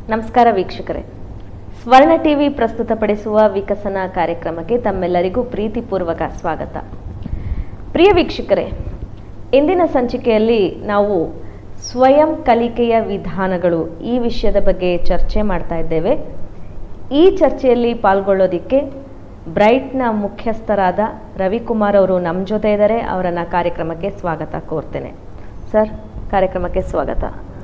ನಮಸ್ಕಾರ ವೀಕ್ಷಕರೇ ಸ್ವರ್ಣ ಟಿವಿ ಪ್ರಸ್ತುತಪಡಿಸುವ ವಿಕಸನ ಕಾರ್ಯಕ್ರಮಕ್ಕೆ ತಮ್ಮೆಲ್ಲರಿಗೂ ಪ್ರೀತಿಪೂರ್ವಕ ಸ್ವಾಗತ ಪ್ರಿಯ ವೀಕ್ಷಕರೇ ಇಂದಿನ ಸಂಚಿಕೆಯಲ್ಲಿ ನಾವು ಸ್ವಯಂ ಕಲಿಕೆಯ ವಿಧಾನಗಳು ಈ ವಿಷಯದ ಬಗ್ಗೆ ಚರ್ಚೆ ಮಾಡ್ತಾ ಇದ್ದೇವೆ ಈ ಚರ್ಚೆಯಲ್ಲಿ ಪಾಲ್ಗೊಳ್ಳೋದಿಕ್ಕೆ ಬ್ರೈಟ್ನ ಮುಖ್ಯಸ್ಥರಾದ ರವಿಕುಮಾರ್ ಅವರು ನಮ್ಮ ಜೊತೆ ಇದ್ದಾರೆ ಅವರನ್ನು ಕಾರ್ಯಕ್ರಮಕ್ಕೆ ಸ್ವಾಗತ ಕೋರ್ತೇನೆ ಸರ್ ಕಾರ್ಯಕ್ರಮಕ್ಕೆ ಸ್ವಾಗತ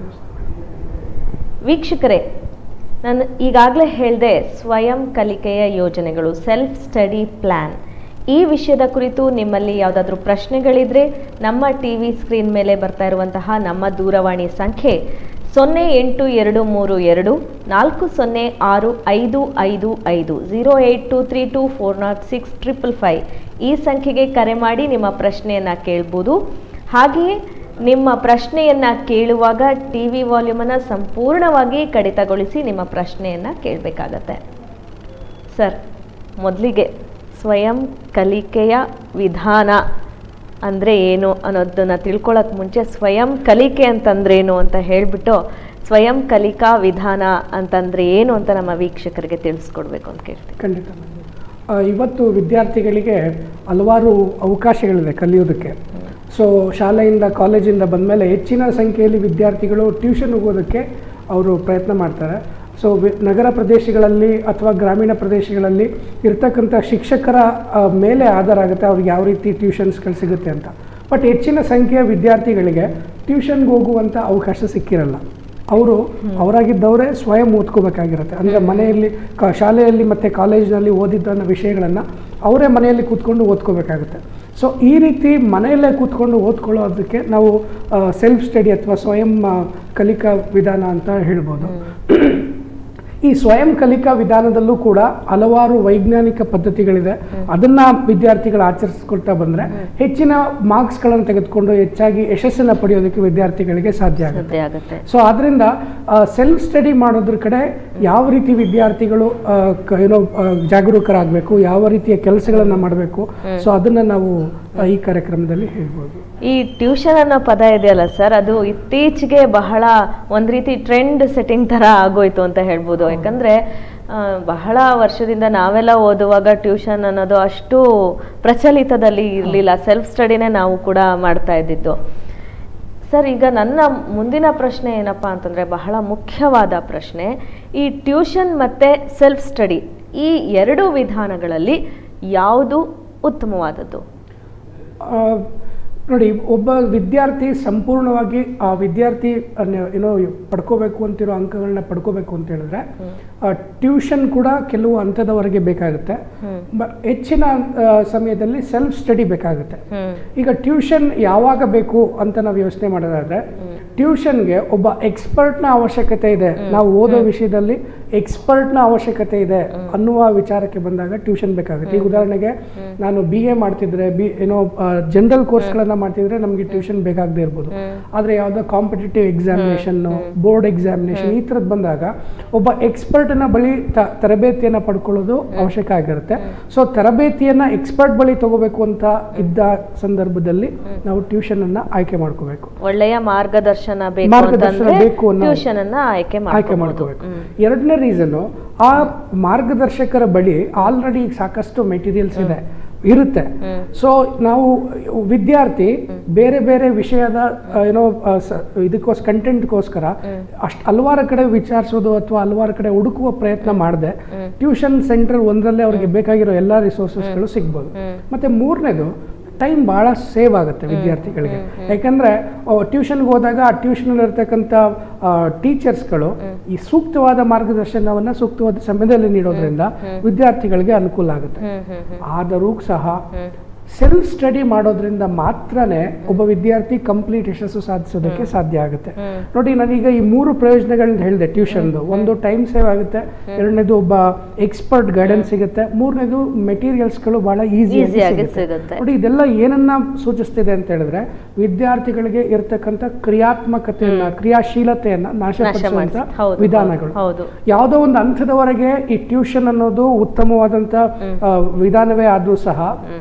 ವೀಕ್ಷಕರೇ ನಾನು ಈಗಾಗಲೇ ಹೇಳಿದೆ ಸ್ವಯಂ ಕಲಿಕೆಯ ಯೋಜನೆಗಳು ಸೆಲ್ಫ್ ಸ್ಟಡಿ ಪ್ಲ್ಯಾನ್ ಈ ವಿಷಯದ ಕುರಿತು ನಿಮ್ಮಲ್ಲಿ ಯಾವುದಾದ್ರೂ ಪ್ರಶ್ನೆಗಳಿದ್ರೆ ನಮ್ಮ ಟಿ ವಿ ಸ್ಕ್ರೀನ್ ಮೇಲೆ ಬರ್ತಾ ಇರುವಂತಹ ನಮ್ಮ ದೂರವಾಣಿ ಸಂಖ್ಯೆ ಸೊನ್ನೆ ಎಂಟು ಎರಡು ಮೂರು ಎರಡು ನಾಲ್ಕು ಸೊನ್ನೆ ಆರು ಐದು ಐದು ಐದು zero eight two three two four nought six triple five ಈ ಸಂಖ್ಯೆಗೆ ಕರೆ ಮಾಡಿ ನಿಮ್ಮ ಪ್ರಶ್ನೆಯನ್ನು ಕೇಳ್ಬೋದು ಹಾಗೆಯೇ ನಿಮ್ಮ ಪ್ರಶ್ನೆಯನ್ನು ಕೇಳುವಾಗ ಟಿ ವಿ ವಾಲ್ಯೂಮನ್ನು ಸಂಪೂರ್ಣವಾಗಿ ಕಡಿತಗೊಳಿಸಿ ನಿಮ್ಮ ಪ್ರಶ್ನೆಯನ್ನು ಕೇಳಬೇಕಾಗತ್ತೆ ಸರ್ ಮೊದಲಿಗೆ ಸ್ವಯಂ ಕಲಿಕೆಯ ವಿಧಾನ ಅಂದರೆ ಏನು ಅನ್ನೋದನ್ನು ತಿಳ್ಕೊಳ್ಳೋಕೆ ಮುಂಚೆ ಸ್ವಯಂ ಕಲಿಕೆ ಅಂತಂದ್ರೇನು ಅಂತ ಹೇಳಿಬಿಟ್ಟು ಸ್ವಯಂ ಕಲಿಕಾ ವಿಧಾನ ಅಂತಂದರೆ ಏನು ಅಂತ ನಮ್ಮ ವೀಕ್ಷಕರಿಗೆ ತಿಳಿಸ್ಕೊಡ್ಬೇಕು ಅಂತ ಕೇಳ್ತೀನಿ ಖಂಡಿತ ಆ, ಇವತ್ತು ವಿದ್ಯಾರ್ಥಿಗಳಿಗೆ ಹಲವಾರು ಅವಕಾಶಗಳಿದೆ ಕಲಿಯೋದಕ್ಕೆ ಸೊ ಶಾಲೆಯಿಂದ ಕಾಲೇಜಿಂದ ಬಂದಮೇಲೆ ಹೆಚ್ಚಿನ ಸಂಖ್ಯೆಯಲ್ಲಿ ವಿದ್ಯಾರ್ಥಿಗಳು ಟ್ಯೂಷನ್ ಹೋಗೋದಕ್ಕೆ ಅವರು ಪ್ರಯತ್ನ ಮಾಡ್ತಾರೆ ಸೊ ವಿ- ನಗರ ಪ್ರದೇಶಗಳಲ್ಲಿ ಅಥವಾ ಗ್ರಾಮೀಣ ಪ್ರದೇಶಗಳಲ್ಲಿ ಇರ್ತಕ್ಕಂಥ ಶಿಕ್ಷಕರ ಆ, ಮೇಲೆ ಆಧಾರ ಆಗುತ್ತೆ ಅವ್ರಿಗೆ ಯಾವ ರೀತಿ ಟ್ಯೂಷನ್ಸ್ಗಳು ಸಿಗುತ್ತೆ ಅಂತ ಬಟ್ ಹೆಚ್ಚಿನ ಸಂಖ್ಯೆಯ ವಿದ್ಯಾರ್ಥಿಗಳಿಗೆ ಟ್ಯೂಷನ್ಗೆ ಹೋಗುವಂಥ ಅವಕಾಶ ಸಿಕ್ಕಿರಲ್ಲ ಅವರು ಅವರಾಗಿದ್ದವರೇ ಸ್ವಯಂ ಓದ್ಕೋಬೇಕಾಗಿರುತ್ತೆ ಅಂದರೆ ಮನೆಯಲ್ಲಿ ಕ ಶಾಲೆಯಲ್ಲಿ ಮತ್ತು ಕಾಲೇಜಿನಲ್ಲಿ ಓದಿದ್ದ ವಿಷಯಗಳನ್ನು ಅವರೇ ಮನೆಯಲ್ಲಿ ಕೂತ್ಕೊಂಡು ಓದ್ಕೋಬೇಕಾಗುತ್ತೆ ಸೊ ಈ ರೀತಿ ಮನೆಯಲ್ಲೇ ಕೂತ್ಕೊಂಡು ಓದ್ಕೊಳ್ಳೋದಕ್ಕೆ ನಾವು ಸೆಲ್ಫ್ ಸ್ಟಡಿ ಅಥವಾ ಸ್ವಯಂ ಆ, ಕಲಿಕಾ ವಿಧಾನ ಅಂತ ಹೇಳ್ಬೋದು ಈ ಸ್ವಯಂ ಕಲಿಕಾ ವಿಧಾನದಲ್ಲೂ ಕೂಡ ಹಲವಾರು ವೈಜ್ಞಾನಿಕ ಪದ್ಧತಿಗಳಿದೆ ಅದನ್ನ ವಿದ್ಯಾರ್ಥಿಗಳು ಆಚರಿಸ್ಕೊಳ್ತಾ ಬಂದ್ರೆ ಹೆಚ್ಚಿನ ಮಾರ್ಕ್ಸ್ಗಳನ್ನು ತೆಗೆದುಕೊಂಡು ಹೆಚ್ಚಾಗಿ ಯಶಸ್ಸನ್ನು ಪಡೆಯೋದಕ್ಕೆ ವಿದ್ಯಾರ್ಥಿಗಳಿಗೆ ಸಾಧ್ಯ ಆಗುತ್ತೆ ಸಾಧ್ಯ ಆಗುತ್ತೆ ಸೊ ಅದರಿಂದ ಸೆಲ್ಫ್ ಸ್ಟಡಿ ಮಾಡೋದ್ರ ಕಡೆ ಯಾವ ರೀತಿ ವಿದ್ಯಾರ್ಥಿಗಳು ಆ, ಕ- ಏನೋ ಆ, ಜಾಗರೂಕರಾಗಬೇಕು ಯಾವ ರೀತಿಯ ಕೆಲಸಗಳನ್ನು ಮಾಡಬೇಕು ಸೊ ಅದನ್ನ ನಾವು ಆ, ಈ ಕಾರ್ಯಕ್ರಮದಲ್ಲಿ ಹೇಳ್ಬೋದು ಈ ಟ್ಯೂಷನ್ ಅನ್ನೋ ಪದ ಇದೆಯಲ್ಲ ಸರ್ ಅದು ಇತ್ತೀಚೆಗೆ ಬಹಳ ಒಂದು ರೀತಿ ಟ್ರೆಂಡ್ ಸೆಟ್ಟಿಂಗ್ ಥರ ಆಗೋಯ್ತು ಅಂತ ಹೇಳ್ಬೋದು ಯಾಕಂದರೆ ಬಹಳ ವರ್ಷದಿಂದ ನಾವೆಲ್ಲ ಓದುವಾಗ ಟ್ಯೂಷನ್ ಅನ್ನೋದು ಅಷ್ಟು ಪ್ರಚಲಿತದಲ್ಲಿ ಇರಲಿಲ್ಲ ಸೆಲ್ಫ್ ಸ್ಟಡಿನೇ ನಾವು ಕೂಡ ಮಾಡ್ತಾ ಇದ್ದಿದ್ದು ಸರ್ ಈಗ ನನ್ನ ಮುಂದಿನ ಪ್ರಶ್ನೆ ಏನಪ್ಪ ಅಂತಂದರೆ ಬಹಳ ಮುಖ್ಯವಾದ ಪ್ರಶ್ನೆ ಈ ಟ್ಯೂಷನ್ ಮತ್ತು ಸೆಲ್ಫ್ ಸ್ಟಡಿ ಈ ಎರಡು ವಿಧಾನಗಳಲ್ಲಿ ಯಾವುದು ಉತ್ತಮವಾದದ್ದು ಆ, ನೋಡಿ ಒಬ್ಬ ವಿದ್ಯಾರ್ಥಿ ಸಂಪೂರ್ಣವಾಗಿ ಆ ವಿದ್ಯಾರ್ಥಿ ಅನ್ನ- ಏನೋ ಪಡ್ಕೋಬೇಕು ಅಂತಿರೋ ಅಂಕಗಳನ್ನ ಪಡ್ಕೋಬೇಕು ಅಂತ ಹೇಳಿದ್ರೆ ಟ್ಯೂಷನ್ ಕೂಡ ಕೆಲವು ಹಂತದವರೆಗೆ ಬೇಕಾಗುತ್ತೆ ಬ ಹೆಚ್ಚಿನ ಆ, ಸಮಯದಲ್ಲಿ ಸೆಲ್ಫ್ ಸ್ಟಡಿ ಬೇಕಾಗುತ್ತೆ ಹ್ಮ್ ಈಗ ಟ್ಯೂಷನ್ ಯಾವಾಗ ಬೇಕು ಅಂತ ನಾವು ಯೋಚನೆ ಮಾಡೋದಾದ್ರೆ ಟ್ಯೂಷನ್ಗೆ ಒಬ್ಬ ಎಕ್ಸ್ಪರ್ಟ್ನ ಅವಶ್ಯಕತೆ ಇದೆ ನಾವು ಓದೋ ವಿಷಯದಲ್ಲಿ ಎಕ್ಸ್ಪರ್ಟ್ನ ಅವಶ್ಯಕತೆ ಇದೆ ಅನ್ನುವ ವಿಚಾರಕ್ಕೆ ಬಂದಾಗ ಟ್ಯೂಷನ್ ಬೇಕಾಗುತ್ತೆ ಈಗ ಉದಾಹರಣೆಗೆ ನಾನು ಬಿ ಎ ಮಾಡ್ತಿದ್ರೆ ಬಿ ಏನೋ ಜನರಲ್ ಕೋರ್ಸ್ಗಳನ್ನ ಮಾಡ್ತಿದ್ರೆ ನಮಗೆ ಟ್ಯೂಷನ್ ಬೇಕಾಗದೇ ಇರ್ಬೋದು ಆದರೆ ಯಾವುದೋ ಕಾಂಪಿಟೇಟಿವ್ ಎಕ್ಸಾಮಿನೇಷನ್ ಬೋರ್ಡ್ ಎಕ್ಸಾಮಿನೇಷನ್ ಈ ಥರದ್ದು ಬಂದಾಗ ಒಬ್ಬ ಎಕ್ಸ್ಪರ್ಟ್ನ ಬಳಿ ತ- ತರಬೇತಿಯನ್ನು ಪಡ್ಕೊಳ್ಳೋದು ಅವಶ್ಯಕ ಆಗಿರುತ್ತೆ ಸೊ ತರಬೇತಿಯನ್ನ ಎಕ್ಸ್ಪರ್ಟ್ ಬಳಿ ತಗೋಬೇಕು ಅಂತ ಇದ್ದ ಸಂದರ್ಭದಲ್ಲಿ ನಾವು ಟ್ಯೂಷನ್ ಅನ್ನ ಆಯ್ಕೆ ಮಾಡ್ಕೋಬೇಕು ಒಳ್ಳೆಯ ಮಾರ್ಗದರ್ಶನ ಬೇಕು ಮಾರ್ಗದರ್ಶನ ಅಂತಂದ್ರೆ ಬೇಕು ಅನ್ನೋ- ಟ್ಯೂಷನ್ ಅನ್ನ ಆಯ್ಕೆ ಆಯ್ಕೆ ಮಾಡ್ಕೋಬಹುದು ಮಾಡ್ಕೋಬೇಕು ಎರಡನೇ ರೀಸನ್ ಆ ಮಾರ್ಗದರ್ಶಕರ ಬಳಿ ಆಲ್ರೆಡಿ ಸಾಕಷ್ಟು ಮೆಟೀರಿಯಲ್ಸ್ ಇದೆ ಇರುತ್ತೆ ಸೊ ನಾವು ವಿದ್ಯಾರ್ಥಿ ಬೇರೆ ಬೇರೆ ವಿಷಯದ ಆ, ಏನೋ ಆ, ಸ- ಇದಕ್ಕೋಸ್ ಕಂಟೆಂಟ್ಗೋಸ್ಕರ ಅಷ್ಟು ಹಲವಾರು ಕಡೆ ವಿಚಾರಿಸೋದು ಅಥವಾ ಹಲವಾರು ಕಡೆ ಹುಡುಕುವ ಪ್ರಯತ್ನ ಮಾಡದೆ ಟ್ಯೂಷನ್ ಸೆಂಟರ್ ಒಂದರಲ್ಲೇ ಅವ್ರಿಗೆ ಬೇಕಾಗಿರೋ ಎಲ್ಲ ರಿಸೋರ್ಸಸ್ಗಳು ಸಿಗ್ಬೋದು ಮತ್ತೆ ಮೂರನೇದು ಟೈಮ್ ಭಾಳ ಸೇವ್ ಆಗುತ್ತೆ ವಿದ್ಯಾರ್ಥಿಗಳಿಗೆ ಯಾಕಂದ್ರೆ ಟ್ಯೂಷನ್ಗೆ ಹೋದಾಗ ಆ ಟ್ಯೂಷನ್ ಇರ್ತಕ್ಕಂಥ ಟೀಚರ್ಸ್ಗಳು ಈ ಸೂಕ್ತವಾದ ಮಾರ್ಗದರ್ಶನವನ್ನ ಸೂಕ್ತವಾದ ಸಮಯದಲ್ಲಿ ನೀಡೋದ್ರಿಂದ ವಿದ್ಯಾರ್ಥಿಗಳಿಗೆ ಅನುಕೂಲ ಆಗುತ್ತೆ ಆದರೂ ಸಹ ಸೆಲ್ಫ್ ಸ್ಟಡಿ ಮಾಡೋದ್ರಿಂದ ಮಾತ್ರನೇ ಒಬ್ಬ ವಿದ್ಯಾರ್ಥಿ ಕಂಪ್ಲೀಟ್ ಯಶಸ್ಸು ಸಾಧಿಸೋದಕ್ಕೆ ಸಾಧ್ಯ ಆಗುತ್ತೆ ನೋಡಿ ನಾನೀಗ ಈ ಮೂರು ಪ್ರಯೋಜನಗಳನ್ನ ಹೇಳಿದೆ ಟ್ಯೂಷನ್ದು ಒಂದು ಟೈಮ್ ಸೇವ್ ಆಗುತ್ತೆ ಎರಡನೇದು ಒಬ್ಬ ಎಕ್ಸ್ಪರ್ಟ್ ಗೈಡೆನ್ಸ್ ಸಿಗುತ್ತೆ ಮೂರನೇದು ಮೆಟೀರಿಯಲ್ಸ್ಗಳು ಬಹಳ ಈಸಿ ಈಸಿಯಾಗಿ ಸಿಗುತ್ತೆ ನೋಡಿ ಇದೆಲ್ಲ ಏನನ್ನ ಸೂಚಿಸ್ತಿದೆ ಅಂತ ಹೇಳಿದ್ರೆ ವಿದ್ಯಾರ್ಥಿಗಳಿಗೆ ಇರ್ತಕ್ಕಂಥ ಕ್ರಿಯಾತ್ಮಕತೆಯನ್ನ ಕ್ರಿಯಾಶೀಲತೆಯನ್ನ ನಾಶಪಡಿಸುವಂತ ನಾಶ ಮಾಡ್ಸಿ- ಹೌದು, ವಿಧಾನಗಳು ಹೌದು. ಯಾವುದೋ ಒಂದು ಹಂತದವರೆಗೆ ಈ ಟ್ಯೂಷನ್ ಅನ್ನೋದು ಉತ್ತಮವಾದಂತ ಆ, ವಿಧಾನವೇ ಆದ್ರೂ ಸಹ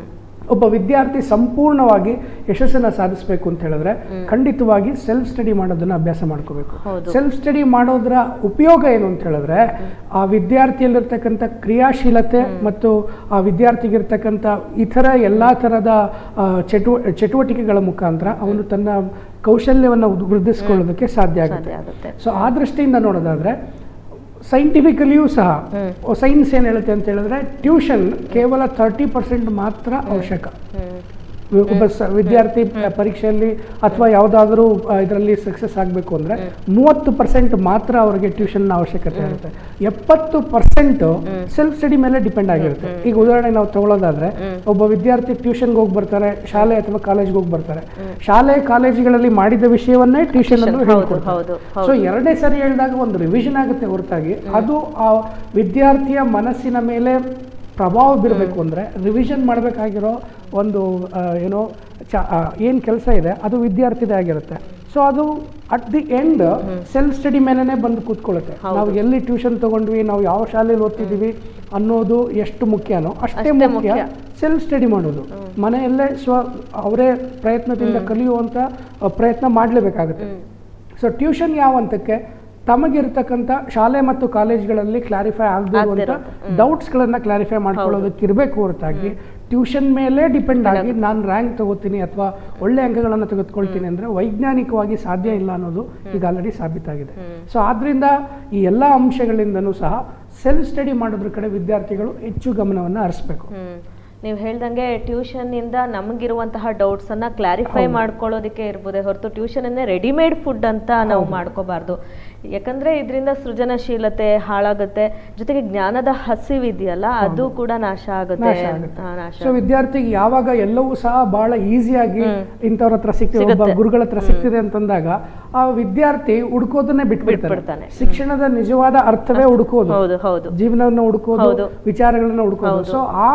ಒಬ್ಬ ವಿದ್ಯಾರ್ಥಿ ಸಂಪೂರ್ಣವಾಗಿ ಯಶಸ್ಸನ್ನು ಸಾಧಿಸಬೇಕು ಅಂತ ಹೇಳಿದ್ರೆ ಖಂಡಿತವಾಗಿ ಸೆಲ್ಫ್ ಸ್ಟಡಿ ಮಾಡೋದನ್ನ ಅಭ್ಯಾಸ ಮಾಡ್ಕೋಬೇಕು ಹೌದು. ಸೆಲ್ಫ್ ಸ್ಟಡಿ ಮಾಡೋದ್ರ ಉಪಯೋಗ ಏನು ಅಂತ ಹೇಳಿದ್ರೆ ಆ ವಿದ್ಯಾರ್ಥಿಯಲ್ಲಿರ್ತಕ್ಕಂಥ ಕ್ರಿಯಾಶೀಲತೆ ಮತ್ತು ಆ ವಿದ್ಯಾರ್ಥಿಗಿರ್ತಕ್ಕಂಥ ಇತರ ಎಲ್ಲ ಥರದ ಆ, ಚಟುವ ಚಟುವಟಿಕೆಗಳ ಮುಖಾಂತರ ಅವನು ತನ್ನ ಕೌಶಲ್ಯವನ್ನು ವೃದ್ಧಿಸ್ಕೊಳ್ಳೋದಕ್ಕೆ ಸಾಧ್ಯ ಆಗುತ್ತೆ ಸಾಧ್ಯ ಆಗುತ್ತೆ ಸೊ ಆ ದೃಷ್ಟಿಯಿಂದ ನೋಡೋದಾದ್ರೆ ಸೈಂಟಿಫಿಕಲಿಯೂ ಸಹ ಸೈನ್ಸ್ ಏನು ಹೇಳುತ್ತೆ ಅಂತ ಹೇಳಿದ್ರೆ ಟ್ಯೂಷನ್ ಕೇವಲ ತರ್ಟಿ ಪರ್ಸೆಂಟ್ ಮಾತ್ರ ಅವಶ್ಯಕ ಹ್ಮ್ ಒಬ್ಬ ಸ- ವಿದ್ಯಾರ್ಥಿ ಪರೀಕ್ಷೆಯಲ್ಲಿ ಅಥವಾ ಯಾವುದಾದ್ರೂ ಇದರಲ್ಲಿ ಸಕ್ಸಸ್ ಆಗಬೇಕು ಅಂದರೆ ಮೂವತ್ತು ಪರ್ಸೆಂಟ್ ಮಾತ್ರ ಅವರಿಗೆ ಟ್ಯೂಷನ್ ಅವಶ್ಯಕತೆ ಇರುತ್ತೆ ಎಪ್ಪತ್ತು ಪರ್ಸೆಂಟ್ ಸೆಲ್ಫ್ ಸ್ಟಡಿ ಮೇಲೆ ಡಿಪೆಂಡ್ ಆಗಿರುತ್ತೆ ಈಗ ಉದಾಹರಣೆ ನಾವು ತಗೊಳ್ಳೋದಾದ್ರೆ ಒಬ್ಬ ವಿದ್ಯಾರ್ಥಿ ಟ್ಯೂಷನ್ಗೆ ಹೋಗಿ ಬರ್ತಾರೆ ಶಾಲೆ ಅಥವಾ ಕಾಲೇಜ್ಗೆ ಹೋಗಿ ಬರ್ತಾರೆ ಶಾಲೆ ಕಾಲೇಜುಗಳಲ್ಲಿ ಮಾಡಿದ ವಿಷಯವನ್ನೇ ಟ್ಯೂಷನ್ ಅಲ್ಲೂ ಹೌದು, ಹೇಳ್ಕೊಡ್ತಾರೆ ಹೌದು, ಸೊ ಎರಡನೇ ಸರಿ ಹೇಳಿದಾಗ ಒಂದು ರಿವಿಷನ್ ಆಗುತ್ತೆ ಹೊರತಾಗಿ ಅದು ಆ ವಿದ್ಯಾರ್ಥಿಯ ಮನಸ್ಸಿನ ಮೇಲೆ ಪ್ರಭಾವ ಬೀರಬೇಕು ಅಂದರೆ ರಿವಿಷನ್ ಮಾಡಬೇಕಾಗಿರೋ ಒಂದು ಆ, ಏನೋ ಚ ಏನು ಕೆಲಸ ಇದೆ ಅದು ವಿದ್ಯಾರ್ಥಿದೇ ಆಗಿರುತ್ತೆ ಸೊ ಅದು at the end self study ಮೇಲೇ ಬಂದು ಕೂತ್ಕೊಳ್ಳುತ್ತೆ ನಾವು ಎಲ್ಲಿ ಟ್ಯೂಷನ್ ತಗೊಂಡ್ವಿ ನಾವು ಯಾವ ಶಾಲೆಯಲ್ಲಿ ಓದ್ತಿದ್ದೀವಿ ಅನ್ನೋದು ಎಷ್ಟು ಮುಖ್ಯನೋ ಅಷ್ಟೇ ಅಷ್ಟೇ ಮುಖ್ಯ ಮುಖ್ಯ. ಸೆಲ್ಫ್ ಸ್ಟಡಿ ಮಾಡೋದು ಮನೆಯಲ್ಲೇ ಸ್ವ ಅವರೇ ಪ್ರಯತ್ನದಿಂದ ಕಲಿಯುವಂಥ ಆ, ಪ್ರಯತ್ನ ಮಾಡಲೇಬೇಕಾಗುತ್ತೆ ಸೊ ಟ್ಯೂಷನ್ ಯಾವ ಹಂತಕ್ಕೆ ತಮಗಿರ್ತಕ್ಕಂಥ ಶಾಲೆ ಮತ್ತು ಕಾಲೇಜ್ಗಳಲ್ಲಿ ಕ್ಲಾರಿಫೈ ಆಗದಿರುವಂಥ ಡೌಟ್ಸ್ಗಳನ್ನು ಕ್ಲಾರಿಫೈ ಮಾಡ್ಕೊಳ್ಳೋದಕ್ಕೆ ಇರಬೇಕು ಹೊರತಾಗಿ ಟ್ಯೂಷನ್ ಮೇಲೆ ಡಿಪೆಂಡ್ ಆಗಿ ನಾನು ರ್ಯಾಂಕ್ ತಗೋತೀನಿ ಅಥವಾ ಒಳ್ಳೆ ಅಂಕಗಳನ್ನು ತೆಗೆದುಕೊಳ್ತೀನಿ ಅಂದರೆ ವೈಜ್ಞಾನಿಕವಾಗಿ ಸಾಧ್ಯ ಇಲ್ಲ ಅನ್ನೋದು ಈಗ ಆಲ್ರೆಡಿ ಸಾಬೀತಾಗಿದೆ ಸೊ ಆದ್ದರಿಂದ ಈ ಎಲ್ಲ ಅಂಶಗಳಿಂದನೂ ಸಹ ಸೆಲ್ಫ್ ಸ್ಟಡಿ ಮಾಡೋದ್ರ ಕಡೆ ವಿದ್ಯಾರ್ಥಿಗಳು ಹೆಚ್ಚು ಗಮನವನ್ನು ಹರಿಸ್ಬೇಕು ಹ್ಮ್ ನೀವು ಹೇಳ್ದಂಗೆ ಟ್ಯೂಷನ್ ಇಂದ ನಮಗಿರುವಂತಹ ಡೌಟ್ಸ್ ಅನ್ನ ಕ್ಲಾರಿಫೈ ಮಾಡ್ಕೊಳ್ಳೋದಕ್ಕೆ ಇರ್ಬೋದೇ ಹೊರತು ಟ್ಯೂಷನ್ ಅನ್ನೇ ರೆಡಿಮೇಡ್ ಫುಡ್ ಅಂತ ನಾವು ಮಾಡ್ಕೋಬಾರ್ದು ಯಾಕಂದ್ರೆ ಇದರಿಂದ ಸೃಜನಶೀಲತೆ ಹಾಳಾಗುತ್ತೆ ಜೊತೆಗೆ ಜ್ಞಾನದ ಹಸಿವಿದೆಯಲ್ಲ ಅದು ಕೂಡ ನಾಶ ಆಗುತ್ತೆ ನಾಶ ಆಗುತ್ತೆ ಹಾ, ನಾಶ ಸೊ ವಿದ್ಯಾರ್ಥಿಗೆ ಯಾವಾಗ ಎಲ್ಲವೂ ಸಹ ಬಹಳ ಈಸಿಯಾಗಿ ಇಂಥವ್ರ ಹತ್ರ ಸಿಗ್ತಿದೆ ಒಬ್ಬ ಸಿಗುತ್ತೆ. ಗುರುಗಳ ಹತ್ರ ಸಿಗ್ತಿದೆ ಅಂತಂದಾಗ ಆ ವಿದ್ಯಾರ್ಥಿ ಹುಡುಕೋದನ್ನೇ ಬಿಟ್ಬಿಡ್ತಾನೆ ಬಿಟ್ಬಿಡ್ತಾನೆ. ಶಿಕ್ಷಣದ ನಿಜವಾದ ಅರ್ಥವೇ ಹುಡುಕೋದು ಹೌದು ಹೌದು ಜೀವನವನ್ನು ಹುಡುಕೋದು ಹೌದು. ವಿಚಾರಗಳನ್ನ ಹುಡುಕೋದು ಹೌದು. ಸೊ ಆ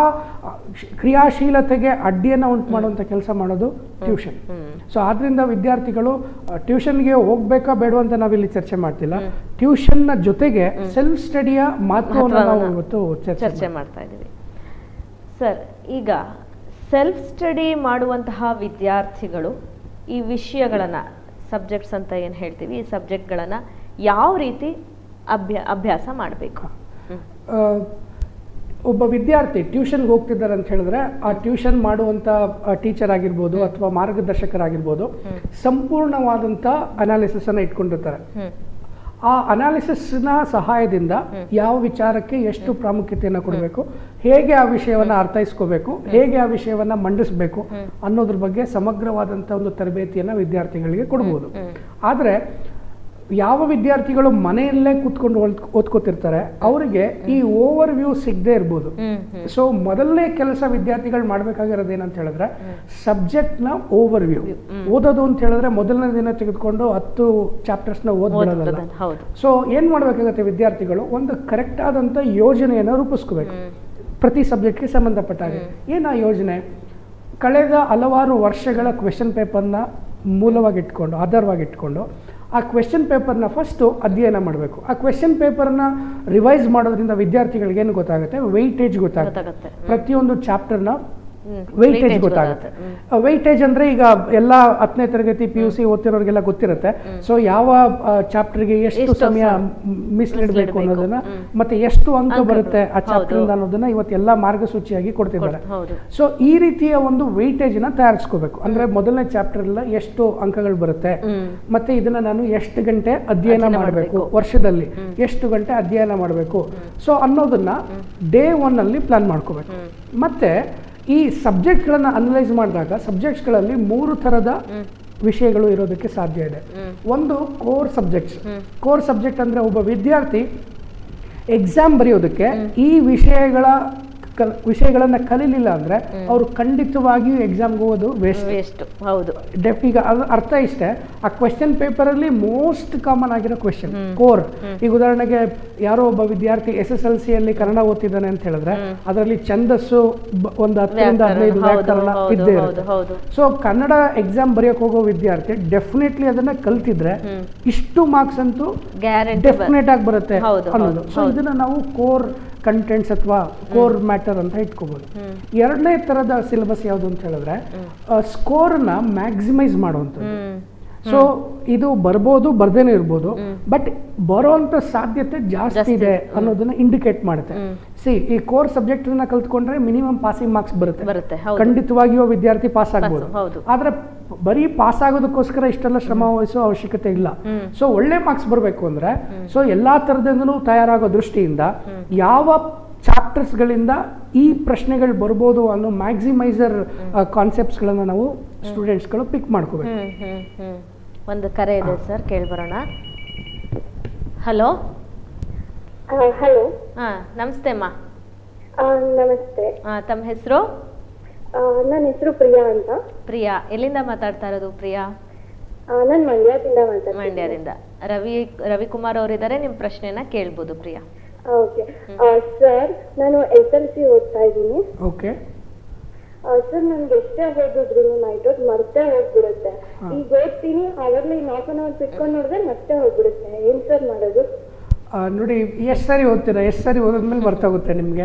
ಕ್ರಿಯಾಶೀಲತೆಗೆ ಅಡ್ಡಿಯನ್ನ ಉಂಟು ಮಾಡುವಂತ ಕೆಲಸ ಮಾಡೋದು ಟ್ಯೂಷನ್ ಹ್ಮ್ ಸೊ ಆದ್ರಿಂದ ವಿದ್ಯಾರ್ಥಿಗಳು ಟ್ಯೂಷನ್ಗೆ ಹೋಗ್ಬೇಕಾ ಬೇಡವಾ ಅಂತ ನಾವಿಲ್ಲಿ ಚರ್ಚೆ ಮಾಡ್ತಿಲ್ಲ ಟ್ಯೂಷನ್ನ ಜೊತೆಗೆ ಸೆಲ್ಫ್ ಸ್ಟಡಿಯ ಮಹತ್ವವನ್ನು ನಾವು ಮಹತ್ವವನ್ನ ಇವತ್ತು ಚರ್ಚೆ ಚರ್ಚೆ ಮಾಡ್ತಾ ಇದ್ದೀವಿ ಸರ್ ಈಗ ಸೆಲ್ಫ್ ಸ್ಟಡಿ ಮಾಡುವಂತಹ ವಿದ್ಯಾರ್ಥಿಗಳು ಈ ವಿಷಯಗಳನ್ನು ಸಬ್ಜೆಕ್ಟ್ಸ್ ಅಂತ ಏನು ಹೇಳ್ತೀವಿ ಈ ಸಬ್ಜೆಕ್ಟ್ಗಳನ್ನು ಯಾವ ರೀತಿ ಅಭ್ಯ ಅಭ್ಯಾಸ ಮಾಡಬೇಕು ಆ, ಒಬ್ಬ ವಿದ್ಯಾರ್ಥಿ ಟ್ಯೂಷನ್ಗೆ ಹೋಗ್ತಿದ್ದಾರೆ ಅಂತ ಹೇಳಿದ್ರೆ ಆ ಟ್ಯೂಷನ್ ಮಾಡುವಂಥ ಟೀಚರ್ ಆಗಿರ್ಬೋದು ಅಥವಾ ಮಾರ್ಗದರ್ಶಕರಾಗಿರ್ಬೋದು ಸಂಪೂರ್ಣವಾದಂಥ ಅನಾಲಿಸಿಸನ್ನು ಇಟ್ಕೊಂಡಿರ್ತಾರೆ ಹ್ಮ್ ಆ ಅನಾಲಿಸಿಸ್ನ ಸಹಾಯದಿಂದ ಯಾವ ವಿಚಾರಕ್ಕೆ ಎಷ್ಟು ಪ್ರಾಮುಖ್ಯತೆಯನ್ನು ಕೊಡಬೇಕು ಹೇಗೆ ಆ ವಿಷಯವನ್ನು ಅರ್ಥೈಸ್ಕೋಬೇಕು ಹೇಗೆ ಆ ವಿಷಯವನ್ನು ಮಂಡಿಸಬೇಕು ಅನ್ನೋದ್ರ ಬಗ್ಗೆ ಸಮಗ್ರವಾದಂಥ ಒಂದು ತರಬೇತಿಯನ್ನು ವಿದ್ಯಾರ್ಥಿಗಳಿಗೆ ಕೊಡ್ಬೋದು ಆದರೆ ಯಾವ ವಿದ್ಯಾರ್ಥಿಗಳು ಮನೆಯಲ್ಲೇ ಕೂತ್ಕೊಂಡು ಓದ್ ಓದ್ಕೋತಿರ್ತಾರೆ ಅವರಿಗೆ ಈ ಓವರ್ ವ್ಯೂ ಸಿಗದೆ ಇರ್ಬೋದು ಹ್ಮ್ ಹ್ಮ್ ಸೊ ಮೊದಲನೇ ಕೆಲಸ ವಿದ್ಯಾರ್ಥಿಗಳು ಮಾಡ್ಬೇಕಾಗಿರೋದು ಏನಂತ ಹೇಳಿದ್ರೆ ಸಬ್ಜೆಕ್ಟ್ನ ಓವರ್ ವ್ಯೂ ಓದೋದು ಅಂತ ಹೇಳಿದ್ರೆ ಮೊದಲನೇ ದಿನ ತೆಗೆದುಕೊಂಡು ಹತ್ತು ಚಾಪ್ಟರ್ಸ್ನ ಓದ್ಬಿಡೋದಲ್ಲ ಓದ್ಬೋದಲ್ಲ, ಹೌದು ಸೊ ಏನು ಮಾಡಬೇಕಾಗುತ್ತೆ ವಿದ್ಯಾರ್ಥಿಗಳು ಒಂದು ಕರೆಕ್ಟ್ ಆದಂಥ ಯೋಜನೆಯನ್ನು ರೂಪಿಸ್ಕೋಬೇಕು ಪ್ರತಿ ಸಬ್ಜೆಕ್ಟ್ಗೆ ಸಂಬಂಧಪಟ್ಟ ಹಾಗೆ ಏನು ಆ ಯೋಜನೆ ಕಳೆದ ಹಲವಾರು ವರ್ಷಗಳ ಕ್ವೆಶನ್ ಪೇಪರ್ನ ಮೂಲವಾಗಿ ಇಟ್ಕೊಂಡು ಆಧಾರವಾಗಿ ಇಟ್ಕೊಂಡು ಆ ಕ್ವೆಶನ್ ಪೇಪರ್ನ ಫಸ್ಟು ಅಧ್ಯಯನ ಮಾಡಬೇಕು ಆ ಕ್ವೆಶನ್ ಪೇಪರ್ನ ರಿವೈಸ್ ಮಾಡೋದ್ರಿಂದ ವಿದ್ಯಾರ್ಥಿಗಳಿಗೆ ಏನು ಗೊತ್ತಾಗುತ್ತೆ ವೆಯ್ಟೇಜ್ ಗೊತ್ತಾಗುತ್ತೆ ಗೊತ್ತಾಗುತ್ತೆ ಪ್ರತಿಯೊಂದು ಚಾಪ್ಟರ್ನ ಹ್ಮ್. ವೆಯ್ಟೇಜ್ weightage ಗೊತ್ತಾಗುತ್ತೆ ಹ್ಮ್. ವೆಯ್ಟೇಜ್ ಅಂದ್ರೆ ಈಗ ಎಲ್ಲ ಹತ್ತನೇ ತರಗತಿ ಪಿ ಯು ಸಿ ಓದ್ತಿರೋರಿಗೆಲ್ಲ ಗೊತ್ತಿರುತ್ತೆ ಸೊ ಯಾವ ಚಾಪ್ಟರ್ಗೆ ಎಷ್ಟು ಎಷ್ಟು ಸಮಯ ಸ- ಮೀಸಲಿಡಬೇಕು ಮೀಸಲಿಡ್ಬೇಕು. ಅನ್ನೋದನ್ನ ಹ್ಮ್. ಮತ್ತೆ ಎಷ್ಟು ಅಂಕ ಅಂಕಗಳು. ಬರುತ್ತೆ ಆ ಚಾಪ್ಟರ್ ಹೌದು. ಅನ್ನೋದನ್ನ ಇವತ್ತೆಲ್ಲ ಮಾರ್ಗಸೂಚಿಯಾಗಿ ಕೊಡ್ತಿದ್ದಾರೆ ಕೊಡ್- ಹೌದು ಸೊ ಈ ರೀತಿಯ ಒಂದು ವೆಯ್ಟೇಜ್ನ ತಯಾರಿಸ್ಕೋಬೇಕು ಅಂದ್ರೆ ಮೊದಲನೇ ಚಾಪ್ಟರ್ ಎಲ್ಲ ಎಷ್ಟು ಅಂಕಗಳು ಬರುತ್ತೆ ಹ್ಮ್ ಮತ್ತೆ ಇದನ್ನ ನಾನು ಎಷ್ಟು ಗಂಟೆ ಅಧ್ಯಯನ ಅಧ್ಯಯನ ಮಾಡಬೇಕು ಮಾಡ್ಬೇಕು. ವರ್ಷದಲ್ಲಿ ಎಷ್ಟು ಗಂಟೆ ಅಧ್ಯಯನ ಮಾಡಬೇಕು ಸೊ ಅನ್ನೋದನ್ನ ಡೇ ಒನ್ ಅಲ್ಲಿ ಪ್ಲಾನ್ ಮಾಡ್ಕೋಬೇಕು ಹ್ಮ್. ಮತ್ತೆ ಈ ಸಬ್ಜೆಕ್ಟ್ಗಳನ್ನು ಅನಲೈಸ್ ಮಾಡಿದಾಗ ಸಬ್ಜೆಕ್ಟ್ಸ್ಗಳಲ್ಲಿ ಮೂರು ಥರದ ವಿಷಯಗಳು ಇರೋದಕ್ಕೆ ಸಾಧ್ಯ ಇದೆ ಹ್ಮ್. ಒಂದು ಕೋರ್ ಸಬ್ಜೆಕ್ಟ್ಸ್ ಹ್ಮ್. ಕೋರ್ ಸಬ್ಜೆಕ್ಟ್ ಅಂದರೆ ಒಬ್ಬ ವಿದ್ಯಾರ್ಥಿ ಎಕ್ಸಾಮ್ ಬರೆಯೋದಕ್ಕೆ ಈ ವಿಷಯಗಳ ಕಲ್ ವಿಷಯಗಳನ್ನು ಕಲೀಲಿಲ್ಲ ಅಂದರೆ ಅವರು ಖಂಡಿತವಾಗಿಯೂ ಎಕ್ಸಾಮ್ಗೆ ಹೋಗೋದು ವೇಸ್ಟ್ ಎಷ್ಟು ಹೌದು ಡೆಫ್ ಈಗ ಅದು ಅರ್ಥ ಇಷ್ಟೇ ಆ ಕ್ವೆಶನ್ ಪೇಪರಲ್ಲಿ ಮೋಸ್ಟ್ ಕಾಮನ್ ಆಗಿರೋ ಕ್ವೆಶನ್ ಕೋರ್ ಈಗ ಉದಾಹರಣೆಗೆ ಯಾರೋ ಒಬ್ಬ ವಿದ್ಯಾರ್ಥಿ ಎಸ್ ಎಸ್ ಎಲ್ ಸಿಯಲ್ಲಿ ಕನ್ನಡ ಓದ್ತಿದ್ದಾನೆ ಅಂತ ಹೇಳಿದ್ರೆ ಅದರಲ್ಲಿ ಛಂದಸ್ಸು ಬ- ಒಂದು ಹತ್ತರಿಂದ ವ್ಯಾಕರಣ, ಹದಿನೈದು ಹೌದು, ವ್ಯಾಕರಣ ಹೌದು, ಇದ್ದೇ ಹೌದು, ಇರುತ್ತೆ ಹೌದು. ಸೊ ಕನ್ನಡ ಎಕ್ಸಾಮ್ ಬರೆಯೋಕೆ ಹೋಗೋ ವಿದ್ಯಾರ್ಥಿ ಡೆಫಿನೆಟ್ಲಿ ಅದನ್ನ ಕಲ್ತಿದ್ರೆ ಇಷ್ಟು ಮಾರ್ಕ್ಸ್ ಅಂತೂ ಗ್ಯಾರಂಟಿ ಡೆಫಿನೆಟ್ ಆಗಿ ಬರುತ್ತೆ ಹೌದು, ಅನ್ನೋದು ಹೌದು, ಸೊ ಇದನ್ನ ನಾವು ಕೋರ್ ಕಂಟೆಂಟ್ಸ್ ಅಥವಾ ಕೋರ್ ಮ್ಯಾಟರ್ ಅಂತ ಇಟ್ಕೋಬೋದು ಹ್ಮ್ ಎರಡನೇ ಥರದ ಸಿಲೆಬಸ್ ಯಾವುದು ಅಂತ ಹೇಳಿದ್ರೆ ಸ್ಕೋರ್ನ ಮ್ಯಾಕ್ಸಿಮೈಸ್ ಮಾಡುವಂಥದ್ದು ಹ್ಮ್ ಸೊ ಇದು ಬರ್ಬೋದು ಬರ್ದೇನೆ ಇರ್ಬೋದು ಹ್ಮ್. ಬಟ್ ಬರೋಂಥ ಸಾಧ್ಯತೆ ಜಾಸ್ತಿ ಜಾಸ್ತಿ ಇದೆ ಇದೆ. ಅನ್ನೋದನ್ನ ಇಂಡಿಕೇಟ್ ಮಾಡುತ್ತೆ ಹ್ಮ್. ಸಿ ಈ ಕೋರ್ ಸಬ್ಜೆಕ್ಟ್ನ ಕಲ್ತ್ಕೊಂಡ್ರೆ ಮಿನಿಮಮ್ ಪಾಸಿಂಗ್ ಮಾರ್ಕ್ಸ್ ಬರುತ್ತೆ ಬರುತ್ತೆ ಹೌದು ಖಂಡಿತವಾಗಿಯೂ ವಿದ್ಯಾರ್ಥಿ ಪಾಸ್ ಆಗ್ಬೋದು ಹೌದು. ಆದ್ರೆ ಬರೀ ಪಾಸ್ ಆಗೋದಕ್ಕೋಸ್ಕರ ಇಷ್ಟೆಲ್ಲ ಶ್ರಮ ವಹಿಸೋ ಅವಶ್ಯಕತೆ ಇಲ್ಲ ಹ್ಮ್. ಸೊ ಒಳ್ಳೆ ಮಾರ್ಕ್ಸ್ ಬರಬೇಕು ಅಂದ್ರೆ ಸೊ ಎಲ್ಲಾ ಥರದಿಂದಲೂ ತಯಾರಾಗೋ ದೃಷ್ಟಿಯಿಂದ ಯಾವ ಚಾಪ್ಟರ್ಸ್ಗಳಿಂದ ಈ ಪ್ರಶ್ನೆಗಳು ಬರ್ಬೋದು ಅನ್ನೋ ಮ್ಯಾಕ್ಸಿಮೈಸರ್ ಕಾನ್ಸೆಪ್ಟ್ಸ್ಗಳನ್ನು ನಾವು ಸ್ಟೂಡೆಂಟ್ಸ್ಗಳು ಪಿಕ್ ಮಾಡ್ಕೋಬೇಕು ಹ್ಮ್ ಹ್ಮ್ ಹ್ಮ್ ಒಂದು ಕರೆ ಇದೆ ಸರ್ ಕೇಳ್ಬರೋಣ ಹಲೋ ಹಲೋ ಹಾ ನಮಸ್ತೆ ಅಮ್ಮ ನಮಸ್ತೆ ಆ, ತಮ್ಮ ಹೆಸರು ನನ್ನ ಹೆಸರು ಪ್ರಿಯಾ ಅಂತ ಪ್ರಿಯಾ ಎಲ್ಲಿಂದ ಮಾತಾಡ್ತಾ ಇರೋದು ಪ್ರಿಯಾ ನಾನು ಮಂಡ್ಯದಿಂದ ಮಾತಾಡ್ತೀನಿ ಮಂಡ್ಯದಿಂದ ರವಿ ರವಿಕುಮಾರ್ ಅವರಿದ್ದಾರೆ ನಿಮ್ಮ ಪ್ರಶ್ನೆನ ಕೇಳ್ಬೋದು ಪ್ರಿಯಾ ಓಕೆ ಸರ್ ನಾನು ಎಸ್ ಎಲ್ ಸಿ ಓದ್ತಾ ಇದ್ದೀನಿ ಓಕೆ ಸರ್ ನನ್ಗೆ ಎಷ್ಟೇ ಓದಿದ್ರು ನೈಟ್ ಹೊತ್ತು ಮರ್ತೇ ಹೋಗ್ಬಿಡುತ್ತೆ ಹಾ. ಈಗ ಓದ್ತೀನಿ ಅವಾಗಲೇ ಇನ್ನು ಹಾಫ್ ಅನ್ ಅವರ್ ಬಿಟ್ಕೊಂಡು ನೋಡಿದ್ರೆ ಮತ್ತೆ ಹೋಗ್ಬಿಡುತ್ತೆ ಏನ್ ಸರ್ ಮಾಡೋದು ನೋಡಿ ಎಷ್ಟು ಸಾರಿ ಓದ್ತೀರಾ ಎಷ್ಟು ಸಾರಿ ಓದಿದ್ಮೇಲೆ ಮರ್ತೋಗುತ್ತೆ ನಿಮಗೆ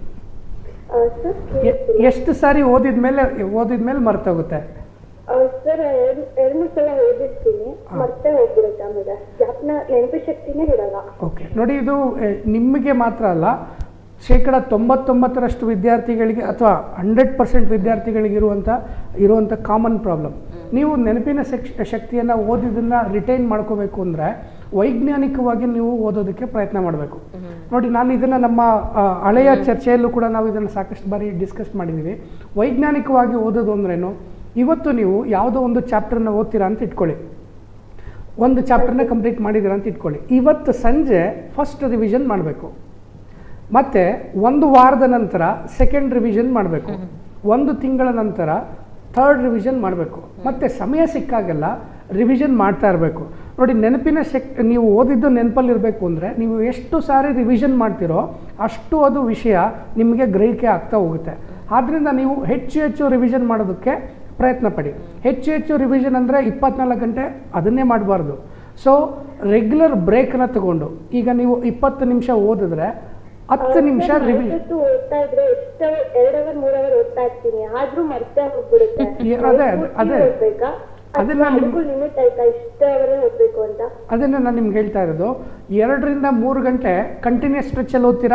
ಸರ್ ಎಷ್ಟು ಸಾರಿ ಓದಿದ್ಮೇಲೆ ಓದಿದ್ಮೇಲೆ ಮರ್ತೋಗುತ್ತೆ ಸರ್ ಎರಡು ಎರಡು ಮೂರು ಸಲ ಓದಿರ್ತೀನಿ ಹಾ. ಮತ್ತೆ ಹೋಗ್ಬಿಡುತ್ತೆ ಆಮೇಲೆ ಜ್ಞಾಪನ ನೆನಪು ಶಕ್ತಿನೇ ಇರಲ್ಲ ಓಕೆ ನೋಡಿ ಇದು ಎ, ನಿಮಗೆ ಮಾತ್ರ ಅಲ್ಲ ಶೇಕಡ ತೊಂಬತ್ತೊಂಬತ್ತರಷ್ಟು ವಿದ್ಯಾರ್ಥಿಗಳಿಗೆ ಅಥವಾ ಹಂಡ್ರೆಡ್ ಪರ್ಸೆಂಟ್ ವಿದ್ಯಾರ್ಥಿಗಳಿಗೆ ಇರುವಂಥ ಇರುವಂಥ ಕಾಮನ್ ಪ್ರಾಬ್ಲಮ್ ನೀವು ನೆನಪಿನ ಶಕ್ ಶಕ್ತಿಯನ್ನು ಓದಿದ್ದನ್ನು ರಿಟೈನ್ ಮಾಡ್ಕೋಬೇಕು ಅಂದರೆ ವೈಜ್ಞಾನಿಕವಾಗಿ ನೀವು ಓದೋದಕ್ಕೆ ಪ್ರಯತ್ನ ಮಾಡಬೇಕು ನೋಡಿ ನಾನು ಇದನ್ನು ನಮ್ಮ ಆ, ಹಳೆಯ ಚರ್ಚೆಯಲ್ಲೂ ಕೂಡ ನಾವು ಇದನ್ನು ಸಾಕಷ್ಟು ಬಾರಿ ಡಿಸ್ಕಸ್ ಮಾಡಿದ್ದೀವಿ ವೈಜ್ಞಾನಿಕವಾಗಿ ಓದೋದು ಅಂದ್ರೇನು ಇವತ್ತು ನೀವು ಯಾವುದೋ ಒಂದು ಚಾಪ್ಟರ್ನ ಓದ್ತೀರಾ ಅಂತ ಇಟ್ಕೊಳ್ಳಿ ಒಂದು ಚಾಪ್ಟರ್ನ ಕಂಪ್ಲೀಟ್ ಮಾಡಿದ್ದೀರಾ ಅಂತ ಇಟ್ಕೊಳ್ಳಿ ಇವತ್ತು ಸಂಜೆ ಫಸ್ಟ್ ರಿವಿಷನ್ ಮಾಡಬೇಕು ಮತ್ತು ಒಂದು ವಾರದ ನಂತರ ಸೆಕೆಂಡ್ ರಿವಿಷನ್ ಮಾಡಬೇಕು ಒಂದು ತಿಂಗಳ ನಂತರ ಥರ್ಡ್ ರಿವಿಷನ್ ಮಾಡಬೇಕು ಮತ್ತು ಸಮಯ ಸಿಕ್ಕಾಗೆಲ್ಲ ರಿವಿಷನ್ ಮಾಡ್ತಾ ಇರಬೇಕು ನೋಡಿ ನೆನಪಿನ ಶಕ್ ನೀವು ಓದಿದ್ದು ನೆನಪಲ್ಲಿರಬೇಕು ಅಂದರೆ ನೀವು ಎಷ್ಟು ಸಾರಿ ರಿವಿಷನ್ ಮಾಡ್ತೀರೋ ಅಷ್ಟು ಅದು ವಿಷಯ ನಿಮಗೆ ಗ್ರಹಿಕೆ ಆಗ್ತಾ ಹೋಗುತ್ತೆ ಆದ್ದರಿಂದ ನೀವು ಹೆಚ್ಚು ಹೆಚ್ಚು ರಿವಿಷನ್ ಮಾಡೋದಕ್ಕೆ ಪ್ರಯತ್ನ ಪಡಿ ಹೆಚ್ಚು ಹೆಚ್ಚು ರಿವಿಷನ್ ಅಂದರೆ ಇಪ್ಪತ್ನಾಲ್ಕು ಗಂಟೆ ಅದನ್ನೇ ಮಾಡಬಾರ್ದು ಸೊ ರೆಗ್ಯುಲರ್ ಬ್ರೇಕ್ನ ತಗೊಂಡು ಈಗ ನೀವು ಇಪ್ಪತ್ತು ನಿಮಿಷ ಓದಿದ್ರೆ ಹತ್ತು ನಿಮಿಷ ರಿವಿ ಹೊತ್ತು ಓದ್ತಾ ಇದ್ರೆ ಎಷ್ಟು ಎರಡ್ ಅವರ್ ಮೂರ್ ಅವರ್ ಓದ್ತಾ ಇರ್ತೀನಿ ಆದ್ರೂ ಮರ್ತೇ ಹೋಗ್ಬಿಡುತ್ತೆ ಏ, ಅದೇ, ಅದೇ, ಅದೇ. ಓದ್ಬೇಕಾ ಅದನ್ನ ನಿಮ್- ಅದಕ್ಕೂ ಲಿಮಿಟ್ ಆಯ್ತಾ ಇಷ್ಟ ಅವರೇ ಓದ್ಬೇಕು ಅಂತ ಅದನ್ನು ನಾನು ನಿಮ್ಗೆ ಹೇಳ್ತಾ ಇರೋದು ಎರಡರಿಂದ ಮೂರು ಗಂಟೆ ಕಂಟಿನ್ಯೂಸ್ ಸ್ಟ್ರೆಚ್ಚಲ್ಲಿ ಓದ್ತೀರಾ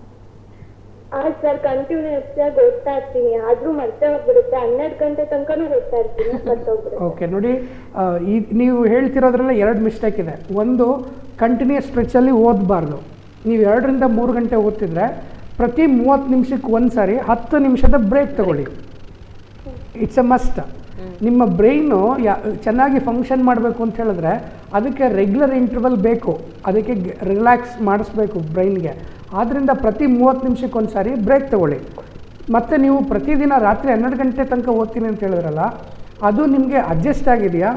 ಆ ಸರ್ ಕಂಟಿನ್ಯೂಸ್ ಆಗಿ ಓದ್ತಾ ಇರ್ತೀನಿ ಆದ್ರೂ ಮರ್ತೇ ಹೋಗ್ಬಿಡುತ್ತೆ ಹನ್ನೆರಡು ಗಂಟೆ ತನಕನೂ ಓದ್ತಾ ಇರ್ತೀನಿ ಮರ್ತೋಗ್ಬಿಡುತ್ತೆ ಓಕೆ ನೋಡಿ ಆ, ಈ ನೀವು ಹೇಳ್ತಿರೋದ್ರಲ್ಲ ಎರಡು ಮಿಸ್ಟೇಕ್ ಇದೆ ಒಂದು ಕಂಟಿನ್ಯೂಸ್ ಸ್ಟ್ರೆಚ್ಚಲ್ಲಿ ಓದಬಾರ್ದು ನೀವು ಎರಡರಿಂದ ಮೂರು ಗಂಟೆ ಓದ್ತಿದ್ರೆ ಪ್ರತಿ ಮೂವತ್ತು ನಿಮಿಷಕ್ಕೆ ಒಂದು ಸಾರಿ ಹತ್ತು ನಿಮಿಷದ ಬ್ರೇಕ್ ತಗೊಳ್ಳಿ ಇಟ್ಸ್ ಎ ಮಸ್ಟ್ ನಿಮ್ಮ ಬ್ರೈನು ಯಾ ಚೆನ್ನಾಗಿ ಫಂಕ್ಷನ್ ಮಾಡಬೇಕು ಅಂತ ಹೇಳಿದ್ರೆ ಅದಕ್ಕೆ ರೆಗ್ಯುಲರ್ ಇಂಟರ್ವಲ್ ಬೇಕು ಅದಕ್ಕೆ ರಿಲ್ಯಾಕ್ಸ್ ಮಾಡಿಸ್ಬೇಕು ಬ್ರೈನ್ಗೆ ಆದ್ದರಿಂದ ಪ್ರತಿ ಮೂವತ್ತು ನಿಮಿಷಕ್ಕೆ ಒಂದು ಸಾರಿ ಬ್ರೇಕ್ ತಗೊಳ್ಳಿ ಮತ್ತು ನೀವು ಪ್ರತಿದಿನ ರಾತ್ರಿ ಹನ್ನೆರಡು ಗಂಟೆ ತನಕ ಓದ್ತೀನಿ ಅಂತ ಹೇಳಿದ್ರಲ್ಲ ಅದು ನಿಮಗೆ ಅಡ್ಜಸ್ಟ್ ಆಗಿದೆಯಾ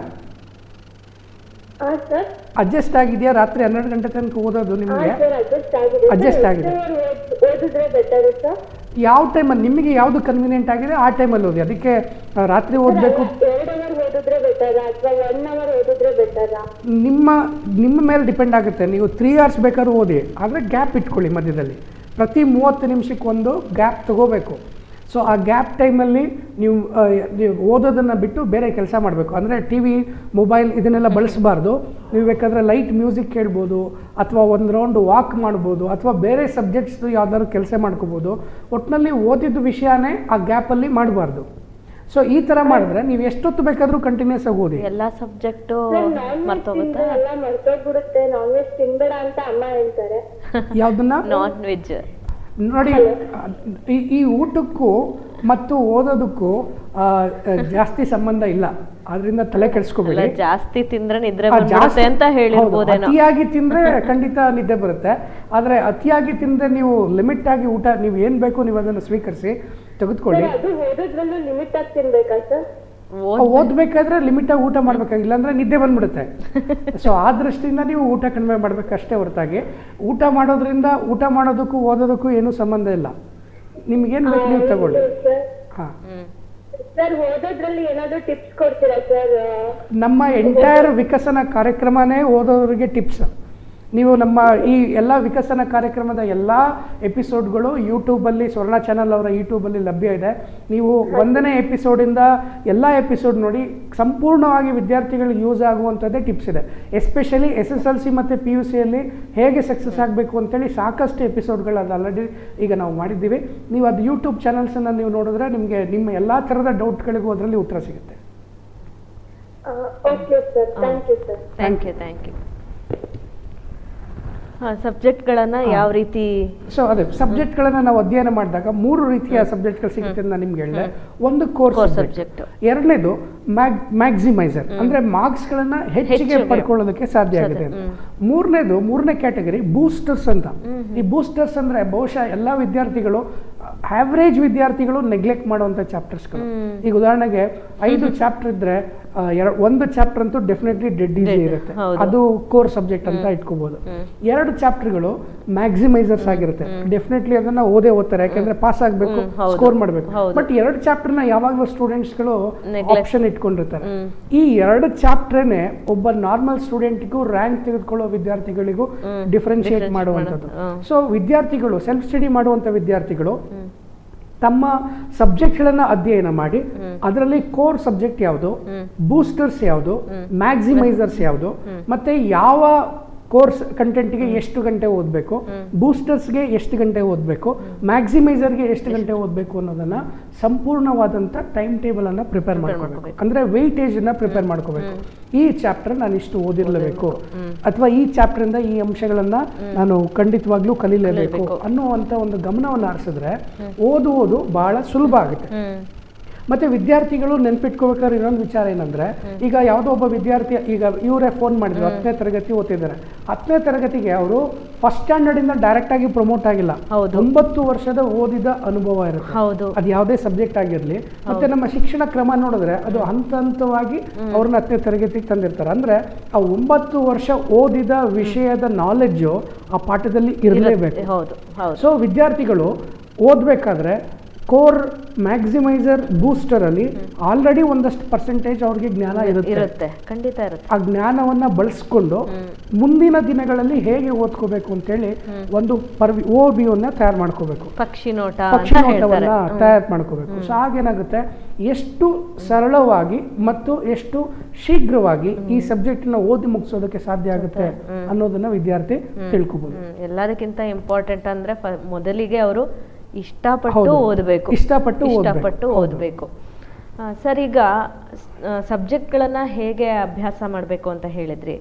ಹಾ ಸರ್ ಅಡ್ಜಸ್ಟ್ ಆಗಿದೆಯಾ ರಾತ್ರಿ ಹನ್ನೆರಡು ಗಂಟೆ ತನಕ ಓದೋದು ಹಾ ನಿಮಗೆ ಸರ್ ಅಡ್ಜಸ್ಟ್ ಆಗಿದೆ Adjust Sir, ಆಗಿದೆ. ಎಷ್ಟು hour ಓದ್- ಓದಿದ್ರೆ ಬೆಟರ್ ಸರ್ ಯಾವ ಟೈಮಲ್ಲಿ ನಿಮಗೆ ಯಾವುದು ಕನ್ವೀನಿಯೆಂಟ್ ಆಗಿದೆ ಆ ಟೈಮಲ್ಲಿ ಓದಿ ಅದಕ್ಕೆ ಆ, ರಾತ್ರಿ ಓದಬೇಕು ಎರಡ್ ಅವರ್ ಓದಿದ್ರೆ ಬೆಟರ್ ಅಥವಾ ಒನ್ ಅವರ್ ಓದಿದ್ರೆ ಬೆಟರ್ ನಿಮ್ಮ ನಿಮ್ಮ ಮೇಲೆ ಡಿಪೆಂಡ್ ಆಗುತ್ತೆ ನೀವು ತ್ರೀ ಅವರ್ಸ್ ಬೇಕಾದ್ರೂ ಓದಿ ಆದರೆ ಗ್ಯಾಪ್ ಇಟ್ಕೊಳ್ಳಿ ಮಧ್ಯದಲ್ಲಿ ಪ್ರತಿ ಮೂವತ್ತು ನಿಮಿಷಕ್ಕೆ ಒಂದು ಗ್ಯಾಪ್ ತಗೋಬೇಕು ಸೊ ಆ ಗ್ಯಾಪ್ ಟೈಮಲ್ಲಿ ನೀವು ಆ, ನೀವು ಓದೋದನ್ನು ಬಿಟ್ಟು ಬೇರೆ ಕೆಲಸ ಮಾಡಬೇಕು ಅಂದರೆ ಟಿ ವಿ ಮೊಬೈಲ್ ಇದನ್ನೆಲ್ಲ ಬಳಸಬಾರ್ದು ನೀವು ಬೇಕಾದರೆ ಲೈಟ್ ಮ್ಯೂಸಿಕ್ ಕೇಳ್ಬೋದು ಅಥವಾ ಒಂದು ರೌಂಡ್ ವಾಕ್ ಮಾಡ್ಬೋದು ಅಥವಾ ಬೇರೆ ಸಬ್ಜೆಕ್ಟ್ಸ್ದು ಯಾವ್ದಾದ್ರು ಕೆಲಸ ಮಾಡ್ಕೋಬೋದು ಒಟ್ಟಿನಲ್ಲಿ ಓದಿದ ವಿಷಯನೇ ಆ ಗ್ಯಾಪಲ್ಲಿ ಮಾಡಬಾರ್ದು ಸೊ ಈ ಥರ ಮಾಡಿದ್ರೆ ನೀವು ಎಷ್ಟೊತ್ತು ಬೇಕಾದರೂ ಕಂಟಿನ್ಯೂಸ್ ಆಗಿ ಓದಿ ಎಲ್ಲಾ ಸಬ್ಜೆಕ್ಟು ಸರ್ ನಾನ್ ವೆಜ್ ಮರ್ತೋಗುತ್ತಾ ತಿಂದ್ರೆ ಎಲ್ಲ ಮರ್ತೋಗ್ಬಿಡುತ್ತೆ ನಾನ್ ವೆಜ್ ತಿನ್ಬೇಡ ಅಂತ ಅಮ್ಮ ಹೇಳ್ತಾರೆ ಯಾವುದನ್ನ ನಾನ್ ವೆಜ್ ನೋಡಿ ಈ ಈ ಊಟಕ್ಕೂ ಮತ್ತು ಓದೋದಕ್ಕೂ ಆ, ಆ, ಜಾಸ್ತಿ ಸಂಬಂಧ ಇಲ್ಲ ಅದರಿಂದ ತಲೆ ಅಲ್ಲ ಕೆಡಿಸ್ಕೋಬೇಡಿ ಜಾಸ್ತಿ ತಿಂದ್ರೆ ನಿದ್ರೆ ಆ, ಬಂದ್ಬಿಡುತ್ತೆ ಅಂತ ಹೌದು, ಹೇಳಿರ್ಬೋದೇನೋ ಅತಿಯಾಗಿ ತಿಂದ್ರೆ ಖಂಡಿತ ನಿದ್ದೆ ಬರುತ್ತೆ ಆದರೆ ಅತಿಯಾಗಿ ತಿಂದ್ರೆ ನೀವು ಲಿಮಿಟ್ ಆಗಿ ಊಟ ನೀವು ಏನು ಬೇಕು ನೀವು ಅದನ್ನು ಸ್ವೀಕರಿಸಿ ತೆಗೆದುಕೊಳ್ಳಿ ಸರ್ ಅದು ಓದೋದ್ರಲ್ಲೂ ಲಿಮಿಟ್ ಆಗಿ ತಿನ್ಬೇಕಾ ಸರ್ ಓದ್- ಓದಬೇಕಾದ್ರೆ ಲಿಮಿಟಾಗಿ ಊಟ ಮಾಡ್ಬೇಕಾಗಿಲ್ಲ ಅಂದ್ರೆ ನಿದ್ದೆ ಬಂದ್ಬಿಡುತ್ತೆ ಸೊ ಆ ದೃಷ್ಟಿಯಿಂದ ನೀವು ಊಟ ಕಡಿಮೆ ಮಾಡಬೇಕಷ್ಟೇ ಹೊರತಾಗಿ ಊಟ ಮಾಡೋದ್ರಿಂದ ಊಟ ಮಾಡೋದಕ್ಕೂ ಓದೋದಕ್ಕೂ ಏನೂ ಸಂಬಂಧ ಇಲ್ಲ ನಿಮ್ಗೇನು ಬೇಕು ನೀವು ತಗೊಳ್ಳಿ ಸರ್ ಹಾಂ ಹ್ಮ್ ಸರ್ ಓದೋದ್ರಲ್ಲಿ ಏನಾದ್ರು ಟಿಪ್ಸ್ ಕೊಡ್ತೀರಾ ಸರ್ ನಮ್ಮ ಎಂಟೈರ್ ವಿಕಸನ ಕಾರ್ಯಕ್ರಮನೇ ಓದೋರಿಗೆ ಟಿಪ್ಸ್ ನೀವು ನಮ್ಮ ಈ ಎಲ್ಲ ವಿಕಸನ ಕಾರ್ಯಕ್ರಮದ ಎಲ್ಲ ಎಪಿಸೋಡ್ಗಳು ಯೂಟ್ಯೂಬಲ್ಲಿ ಸ್ವರ್ಣ ಚಾನಲ್ ಅವರ ಯೂಟ್ಯೂಬಲ್ಲಿ ಲಭ್ಯ ಇದೆ ನೀವು ಒಂದನೇ ಎಪಿಸೋಡಿಂದ ಎಲ್ಲ ಎಪಿಸೋಡ್ ನೋಡಿ ಸಂಪೂರ್ಣವಾಗಿ ವಿದ್ಯಾರ್ಥಿಗಳಿಗೆ ಯೂಸ್ ಆಗುವಂಥದ್ದೇ ಟಿಪ್ಸ್ ಇದೆ especially S S L C ಮತ್ತು ಪಿ ಯು ಸಿಯಲ್ಲಿ ಹೇಗೆ ಸಕ್ಸಸ್ ಆಗಬೇಕು ಅಂತೇಳಿ ಸಾಕಷ್ಟು ಎಪಿಸೋಡ್ಗಳು ಅದು ಆಲ್ರೆಡಿ ಈಗ ನಾವು ಮಾಡಿದ್ದೀವಿ ನೀವು ಅದು ಯೂಟ್ಯೂಬ್ ಚಾನಲ್ಸನ್ನು ನೀವು ನೋಡಿದ್ರೆ ನಿಮಗೆ ನಿಮ್ಮ ಎಲ್ಲ ಥರದ ಡೌಟ್ಗಳಿಗೂ ಅದರಲ್ಲಿ ಉತ್ತರ ಸಿಗುತ್ತೆ okay sir thank you sir thank you thank you ಹಾಂ ಸಬ್ಜೆಕ್ಟ್ಗಳನ್ನು ಯಾವ ರೀತಿ ಸೊ ಅದೇ ಸಬ್ಜೆಕ್ಟ್ಗಳನ್ನು ನಾವು ಅಧ್ಯಯನ ಮಾಡಿದಾಗ ಮೂರು ರೀತಿಯ ಸಬ್ಜೆಕ್ಟ್ಗಳು ಸಿಗುತ್ತೆ ಅಂತ ನಾನು ನಿಮ್ಗೆ ಹೇಳಿದೆ ಒಂದು ಕೋರ್ Core ಸಬ್ಜೆಕ್ಟ್ subject. ಎರಡನೇದು ಮ್ಯಾಗ್ ಮ್ಯಾಕ್ಸಿಮೈಸರ್ ಅಂದ್ರೆ ಮಾರ್ಕ್ಸ್ಗಳನ್ನ ಹೆಚ್ಚಿಗೆ ಹೆಚ್ಚಿಗೆ. ಪಡ್ಕೊಳ್ಳೋದಕ್ಕೆ ಸಾಧ್ಯ ಸಾಧ್ಯ, ಆಗಿದೆ ಅಂತ ಹ್ಮ್. ಮೂರನೇದು ಮೂರನೇ ಕ್ಯಾಟಗರಿ ಬೂಸ್ಟರ್ಸ್ ಅಂತ ಈ ಬೂಸ್ಟರ್ಸ್ ಅಂದ್ರೆ ಬಹುಶಃ ಎಲ್ಲ ವಿದ್ಯಾರ್ಥಿಗಳು ಆವ್ರೇಜ್ ವಿದ್ಯಾರ್ಥಿಗಳು ನೆಗ್ಲೆಕ್ಟ್ ಮಾಡುವಂಥ ಚಾಪ್ಟರ್ಸ್ಗಳು ಹ್ಮ್. ಈಗ ಉದಾಹರಣೆಗೆ ಐದು ಚಾಪ್ಟರ್ ಇದ್ರೆ ಆ, ಎರ- ಒಂದು ಚಾಪ್ಟರ್ ಅಂತೂ ಡೆಫಿನೆಟ್ಲಿ ಡೆಡ್ ಈಸಿ Dead, ಇರುತ್ತೆ ಹೌದು. ಅದು ಕೋರ್ ಸಬ್ಜೆಕ್ಟ್ ಅಂತ ಇಟ್ಕೋಬಹುದು ಹ್ಮ್. ಎರಡು ಚಾಪ್ಟರ್ಗಳು ಮ್ಯಾಕ್ಸಿಮೈಸರ್ಸ್ ಆಗಿರುತ್ತೆ ಡೆಫಿನೆಟ್ಲಿ ಅದನ್ನ ಓದೇ ಓದ್ತಾರೆ ಯಾಕಂದ್ರೆ ಪಾಸ್ ಆಗಬೇಕು ಹ್ಮ್, ಹೌದು. ಸ್ಕೋರ್ ಮಾಡಬೇಕು ಹೌದು. ಬಟ್ ಎರಡು ಚಾಪ್ಟರ್ನ ಯಾವಾಗಲೂ ಸ್ಟೂಡೆಂಟ್ಸ್ಗಳು Neglect. ಆಪ್ಷನ್ ಇಟ್ಕೊಂಡಿರ್ತಾರೆ ಹ್ಮ್. ಈ ಎರಡು ಚಾಪ್ಟರ್ನೇ ಒಬ್ಬ ನಾರ್ಮಲ್ ಸ್ಟೂಡೆಂಟ್ಗೂ ರ್ಯಾಂಕ್ ತೆಗೆದುಕೊಳ್ಳೋ ವಿದ್ಯಾರ್ಥಿಗಳಿಗೂ ಹ್ಮ್. ಡಿಫ್ರೆನ್ಶಿಯೇಟ್ Differentiate ಮಾಡುವಂಥದ್ದು ಮಾಡೋದು, ಹ್ಮ್. ಸೊ ವಿದ್ಯಾರ್ಥಿಗಳು ಸೆಲ್ಫ್ ಸ್ಟಡಿ ಮಾಡುವಂಥ ವಿದ್ಯಾರ್ಥಿಗಳು ಹ್ಮ್. ತಮ್ಮ ಸಬ್ಜೆಕ್ಟ್ಗಳನ್ನು ಅಧ್ಯಯನ ಮಾಡಿ ಹ್ಮ್. ಅದರಲ್ಲಿ ಕೋರ್ ಸಬ್ಜೆಕ್ಟ್ ಯಾವುದು ಹ್ಮ್. ಬೂಸ್ಟರ್ಸ್ ಯಾವುದು ಹ್ಮ್. ಮ್ಯಾಕ್ಸಿಮೈಸರ್ಸ್ ಯಾವುದು ಹ್ಮ್. ಮತ್ತೆ ಯಾವ ಕೋರ್ಸ್ ಕಂಟೆಂಟ್ಗೆ ಎಷ್ಟು ಗಂಟೆ ಓದಬೇಕು ಹ್ಮ್. ಬೂಸ್ಟರ್ಸ್ಗೆ ಎಷ್ಟು ಗಂಟೆ ಓದಬೇಕು ಮ್ಯಾಕ್ಸಿಮೈಸರ್ಗೆ ಎಷ್ಟು ಗಂಟೆ ಓದಬೇಕು ಅನ್ನೋದನ್ನ ಸಂಪೂರ್ಣವಾದಂಥ ಟೈಮ್ ಟೇಬಲ್ ಅನ್ನ ಪ್ರಿಪೇರ್ Prepare ಮಾಡ್ಕೋಬೇಕು ಮಾಡ್ಕೋಬೇಕು. ಅಂದ್ರೆ ವೆಯ್ಟೇಜ್ ಅನ್ನ ಪ್ರಿಪೇರ್ ಮಾಡ್ಕೋಬೇಕು ಈ ಚಾಪ್ಟರ್ ನಾನು ಇಷ್ಟು ಓದಿರಲೇಬೇಕು ಹ್ಮ್. ಅಥವಾ ಈ ಚಾಪ್ಟರ್ ಇಂದ ಈ ಅಂಶಗಳನ್ನ ನಾನು ಖಂಡಿತವಾಗ್ಲೂ ಕಲೀಲೇಬೇಕು ಕಲೀಲೇಬೇಕು. ಅನ್ನುವಂಥ ಒಂದು ಗಮನವನ್ನು ಹರಿಸಿದ್ರೆ ಓದುವುದು ಬಹಳ ಸುಲಭ ಆಗುತ್ತೆ ಹ್ಮ್ ಮತ್ತೆ ವಿದ್ಯಾರ್ಥಿಗಳು ನೆನ್ಪಿಟ್ಕೋಬೇಕಾದ್ರೆ ಇನ್ನೊಂದು ವಿಚಾರ ಏನಂದ್ರೆ ಈಗ ಯಾವುದೋ ಒಬ್ಬ ವಿದ್ಯಾರ್ಥಿ ಈಗ ಇವರೇ ಫೋನ್ ಮಾಡಿದ್ರು ಹತ್ತನೇ ತರಗತಿ ಓದ್ತಿದ್ದಾರೆ ಹತ್ತನೇ ತರಗತಿಗೆ ಅವರು ಫಸ್ಟ್ ಸ್ಟ್ಯಾಂಡರ್ಡ್ ಇಂದ ಡೈರೆಕ್ಟ್ ಆಗಿ ಪ್ರಮೋಟ್ ಆಗಿಲ್ಲ ಹೌದು. ಒಂಬತ್ತು ವರ್ಷದ ಓದಿದ ಅನುಭವ ಇರುತ್ತೆ ಹೌದು ಅದು ಯಾವುದೇ ಸಬ್ಜೆಕ್ಟ್ ಆಗಿರಲಿ ಮತ್ತೆ ನಮ್ಮ ಶಿಕ್ಷಣ ಕ್ರಮ ನೋಡಿದ್ರೆ ಅದು ಹಂತ ಹಂತವಾಗಿ ಅವ್ರನ್ನ ಹತ್ತನೇ ತರಗತಿಗೆ ತಂದಿರ್ತಾರೆ ಅಂದ್ರೆ ಆ ಒಂಬತ್ತು ವರ್ಷ ಓದಿದ ವಿಷಯದ ನಾಲೆಡ್ಜು ಆ ಪಾಠದಲ್ಲಿ ಇರಲೇಬೇಕು ಇರುತ್ತೆ. ಹೌದು ಹೌದು ಸೊ ವಿದ್ಯಾರ್ಥಿಗಳು ಓದಬೇಕಾದ್ರೆ ಕೋರ್ ಮ್ಯಾಕ್ಸಿಮೈಸರ್ ಬೂಸ್ಟರ್ ಅಲ್ಲಿ ಆಲ್ರೆಡಿ ಒಂದಷ್ಟು ಪರ್ಸೆಂಟೇಜ್ ಅವ್ರಿಗೆ ಜ್ಞಾನ ಇರುತ್ತೆ ಇರುತ್ತೆ ಖಂಡಿತ ಇರುತ್ತೆ ಆ ಜ್ಞಾನವನ್ನ ಬಳಸ್ಕೊಂಡು ಮುಂದಿನ ದಿನಗಳಲ್ಲಿ ಹೇಗೆ ಓದ್ಕೋಬೇಕು ಅಂತೇಳಿ ಒಂದು ಪರ್ವಿ ಓ ಬಿಯನ್ನ ತಯಾರು ಮಾಡ್ಕೋಬೇಕು ಪಕ್ಷಿ ನೋಟ ಪಕ್ಷಿ ಅಂತ ಹೇಳ್ತಾರೆ ನೋಟವನ್ನ ತಯಾರು ಮಾಡ್ಕೋಬೇಕು ಸೊ ಆಗೇನಾಗುತ್ತೆ ಎಷ್ಟು ಸರಳವಾಗಿ ಮತ್ತು ಎಷ್ಟು ಶೀಘ್ರವಾಗಿ ಈ ಸಬ್ಜೆಕ್ಟ್ನ ಓದಿ ಮುಗಿಸೋದಕ್ಕೆ ಸಾಧ್ಯ ಆಗುತ್ತೆ ಅನ್ನೋದನ್ನ ವಿದ್ಯಾರ್ಥಿ ತಿಳ್ಕೊಬೋದು ಹ್ಮ್. ಎಲ್ಲದಕ್ಕಿಂತ ಇಂಪಾರ್ಟೆಂಟ್ ಅಂದ್ರೆ ಫ- ಮೊದಲಿಗೆ ಅವರು ಇಷ್ಟಪಟ್ಟು ಹೌದು. ಓದಬೇಕು ಇಷ್ಟಪಟ್ಟು ಓದ್ಬೇಕು. ಇಷ್ಟಪಟ್ಟು ಹೌದು. ಓದಬೇಕು ಸರ್ ಈಗ ಸಬ್ಜೆಕ್ಟ್ಗಳನ್ನ ಹೇಗೆ ಅಭ್ಯಾಸ ಮಾಡಬೇಕು ಅಂತ ಹೇಳಿದ್ರಿ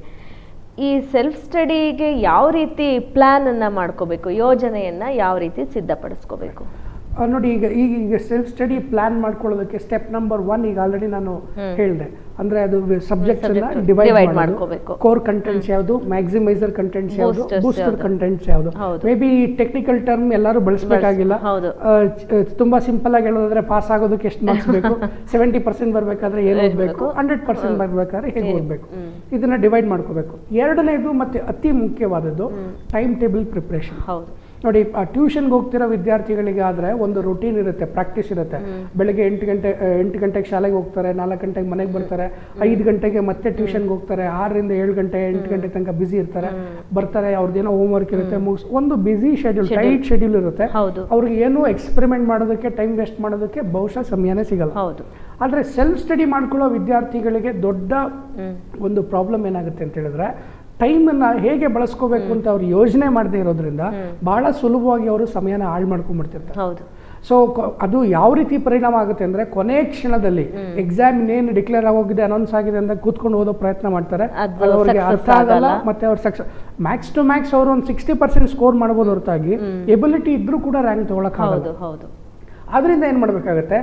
ಈ ಸೆಲ್ಫ್ ಸ್ಟಡಿಗೆ ಯಾವ ರೀತಿ ಪ್ಲಾನ್ ಅನ್ನ ಮಾಡ್ಕೋಬೇಕು ಯೋಜನೆಯನ್ನ ಯಾವ ರೀತಿ ಸಿದ್ಧಪಡಿಸ್ಕೋಬೇಕು ಆ, ನೋಡಿ ಈಗ ಈಗ ಈಗ ಸೆಲ್ಫ್ ಸ್ಟಡಿ ಪ್ಲಾನ್ ಮಾಡ್ಕೊಳ್ಳೋದಕ್ಕೆ ಸ್ಟೆಪ್ ನಂಬರ್ ಒನ್ ಈಗ ಆಲ್ರೆಡಿ ನಾನು ಹ್ಮ್. ಹೇಳಿದೆ ಅಂದ್ರೆ ಅದು ಸಬ್ಜೆಕ್ಟ್ಸ್ ಅನ್ನ Subject ಡಿವೈಡ್ divide ಮಾಡ್ಕೋಬೇಕು ಮಾಡ್ಕೋಬೇಕು. ಕೋರ್ ಕಂಟೆಂಟ್ಸ್ ಯಾವುದು ಮ್ಯಾಕ್ಸಿಮೈಸರ್ ಕಂಟೆಂಟ್ಸ್ ಯಾವುದು Boosters ಬೂಸ್ಟರ್ ಯಾವ್ದು? ಕಂಟೆಂಟ್ಸ್ ಯಾವುದು ಹೌದು. ಮೇ ಬಿ ಟೆಕ್ನಿಕಲ್ ಟರ್ಮ್ ಎಲ್ಲರೂ ಬಳಸಬೇಕಾಗಿಲ್ಲ ಹೌದು. ತುಂಬಾ ಸಿಂಪಲ್ ಆಗಿ ಹೇಳೋದಾದ್ರೆ ಪಾಸ್ ಆಗೋದಕ್ಕೆ ಎಷ್ಟು ಮಾರ್ಕ್ಸ್ ಬೇಕು ಸೆವೆಂಟಿ ಪರ್ಸೆಂಟ್ ಬರಬೇಕಾದ್ರೆ ಏನು ಏನ್ ಓದಬೇಕು ಬೇಕು? ಹಂಡ್ರೆಡ್ ಪರ್ಸೆಂಟ್ ಬರಬೇಕಾದ್ರೆ ಹೇಗೆ ಹೇಗೆ? ಓದಬೇಕು ಹ್ಮ್. ಇದನ್ನ ಡಿವೈಡ್ ಮಾಡ್ಕೋಬೇಕು ಎರಡನೇದು ಮತ್ತೆ ಅತಿ ಮುಖ್ಯವಾದದ್ದು ಹ್ಮ್. ಟೈಮ್ ಟೇಬಲ್ ಪ್ರಿಪ್ರೇಷನ್ ಹೌದು ನೋಡಿ ಟ್ಯೂಷನ್ಗೆ ಹೋಗ್ತಿರೋ ವಿದ್ಯಾರ್ಥಿಗಳಿಗೆ ಆದರೆ ಒಂದು ರುಟೀನ್ ಇರುತ್ತೆ ಪ್ರಾಕ್ಟೀಸ್ ಇರುತ್ತೆ ಬೆಳಗ್ಗೆ ಎಂಟು ಗಂಟೆ ಆ, ಎಂಟು ಗಂಟೆಗೆ ಶಾಲೆಗೆ ಹೋಗ್ತಾರೆ ನಾಲ್ಕು ಗಂಟೆಗೆ ಮನೆಗೆ ಬರ್ತಾರೆ ಐದು ಗಂಟೆಗೆ ಮತ್ತೆ ಟ್ಯೂಷನ್ಗೆ ಹೋಗ್ತಾರೆ ಆರರಿಂದ ಏಳು ಗಂಟೆ ಎಂಟು ಗಂಟೆ ತನಕ ಬಿಸಿ ಇರ್ತಾರೆ ಬರ್ತಾರೆ ಅವ್ರದ್ದೇನೋ ಹೋಮ್ವರ್ಕ್ ಇರುತ್ತೆ ಮುಗಿಸ್ ಒಂದು busy schedule Schedule. Tight schedule ಇರುತ್ತೆ ಹೌದು ಅವ್ರಿಗೆ ಏನು ಎಕ್ಸ್ಪೆರಿಮೆಂಟ್ ಮಾಡೋದಕ್ಕೆ ಟೈಮ್ ವೇಸ್ಟ್ ಮಾಡೋದಕ್ಕೆ ಬಹುಶಃ ಸಮಯನೇ ಸಿಗಲ್ಲ ಹೌದು ಆದರೆ ಸೆಲ್ಫ್ ಸ್ಟಡಿ ಮಾಡ್ಕೊಳ್ಳೋ ವಿದ್ಯಾರ್ಥಿಗಳಿಗೆ ದೊಡ್ಡ ಹ್ಮ್ ಒಂದು ಪ್ರಾಬ್ಲಮ್ ಏನಾಗುತ್ತೆ ಅಂತ ಹೇಳಿದ್ರೆ ಟೈಮನ್ನು ಹೇಗೆ ಬಳಸ್ಕೋಬೇಕು ಅಂತ ಅವ್ರು ಯೋಜನೆ ಮಾಡದೇ ಇರೋದ್ರಿಂದ ಹ್ಮ್. ಬಹಳ ಸುಲಭವಾಗಿ ಅವರು ಸಮಯನ ಹಾಳು ಮಾಡ್ಕೊಂಡ್ಬಿಡ್ತಿರ್ತಾರೆ ಹೌದು ಸೊ ಅದು ಯಾವ ರೀತಿ ಪರಿಣಾಮ ಆಗುತ್ತೆ ಅಂದ್ರೆ ಕೊನೆ ಕ್ಷಣದಲ್ಲಿ ಎಕ್ಸಾಮ್ ಇನ್ನೇನು ಡಿಕ್ಲೇರ್ ಆಗೋಗಿದೆ ಅನೌನ್ಸ್ ಆಗಿದೆ ಅಂತ ಕೂತ್ಕೊಂಡು ಓದೋ ಪ್ರಯತ್ನ ಮಾಡ್ತಾರೆ ಅದು ಅದು ಅವ್ರಿಗೆ success ಅರ್ಥ ಆಗಲ್ಲ ಆಗಲ್ಲ. ಮತ್ತೆ ಅವ್ರು ಸಕ್ಸಸ್ ಮ್ಯಾಕ್ಸ್ ಟು ಮ್ಯಾಕ್ಸ್ ಅವರು ಒಂದು ಸಿಕ್ಸ್ಟಿ ಪರ್ಸೆಂಟ್ ಸ್ಕೋರ್ ಮಾಡ್ಬೋದು ಹೊರತಾಗಿ ಎಬಿಲಿಟಿ ಇದ್ರೂ ಕೂಡ ರ್ಯಾಂಕ್ ತಗೊಳಕ್ಕಾಗಲ್ಲ ಹೌದು ಹೌದು ಆದ್ರಿಂದ ಏನು ಮಾಡಬೇಕಾಗತ್ತೆ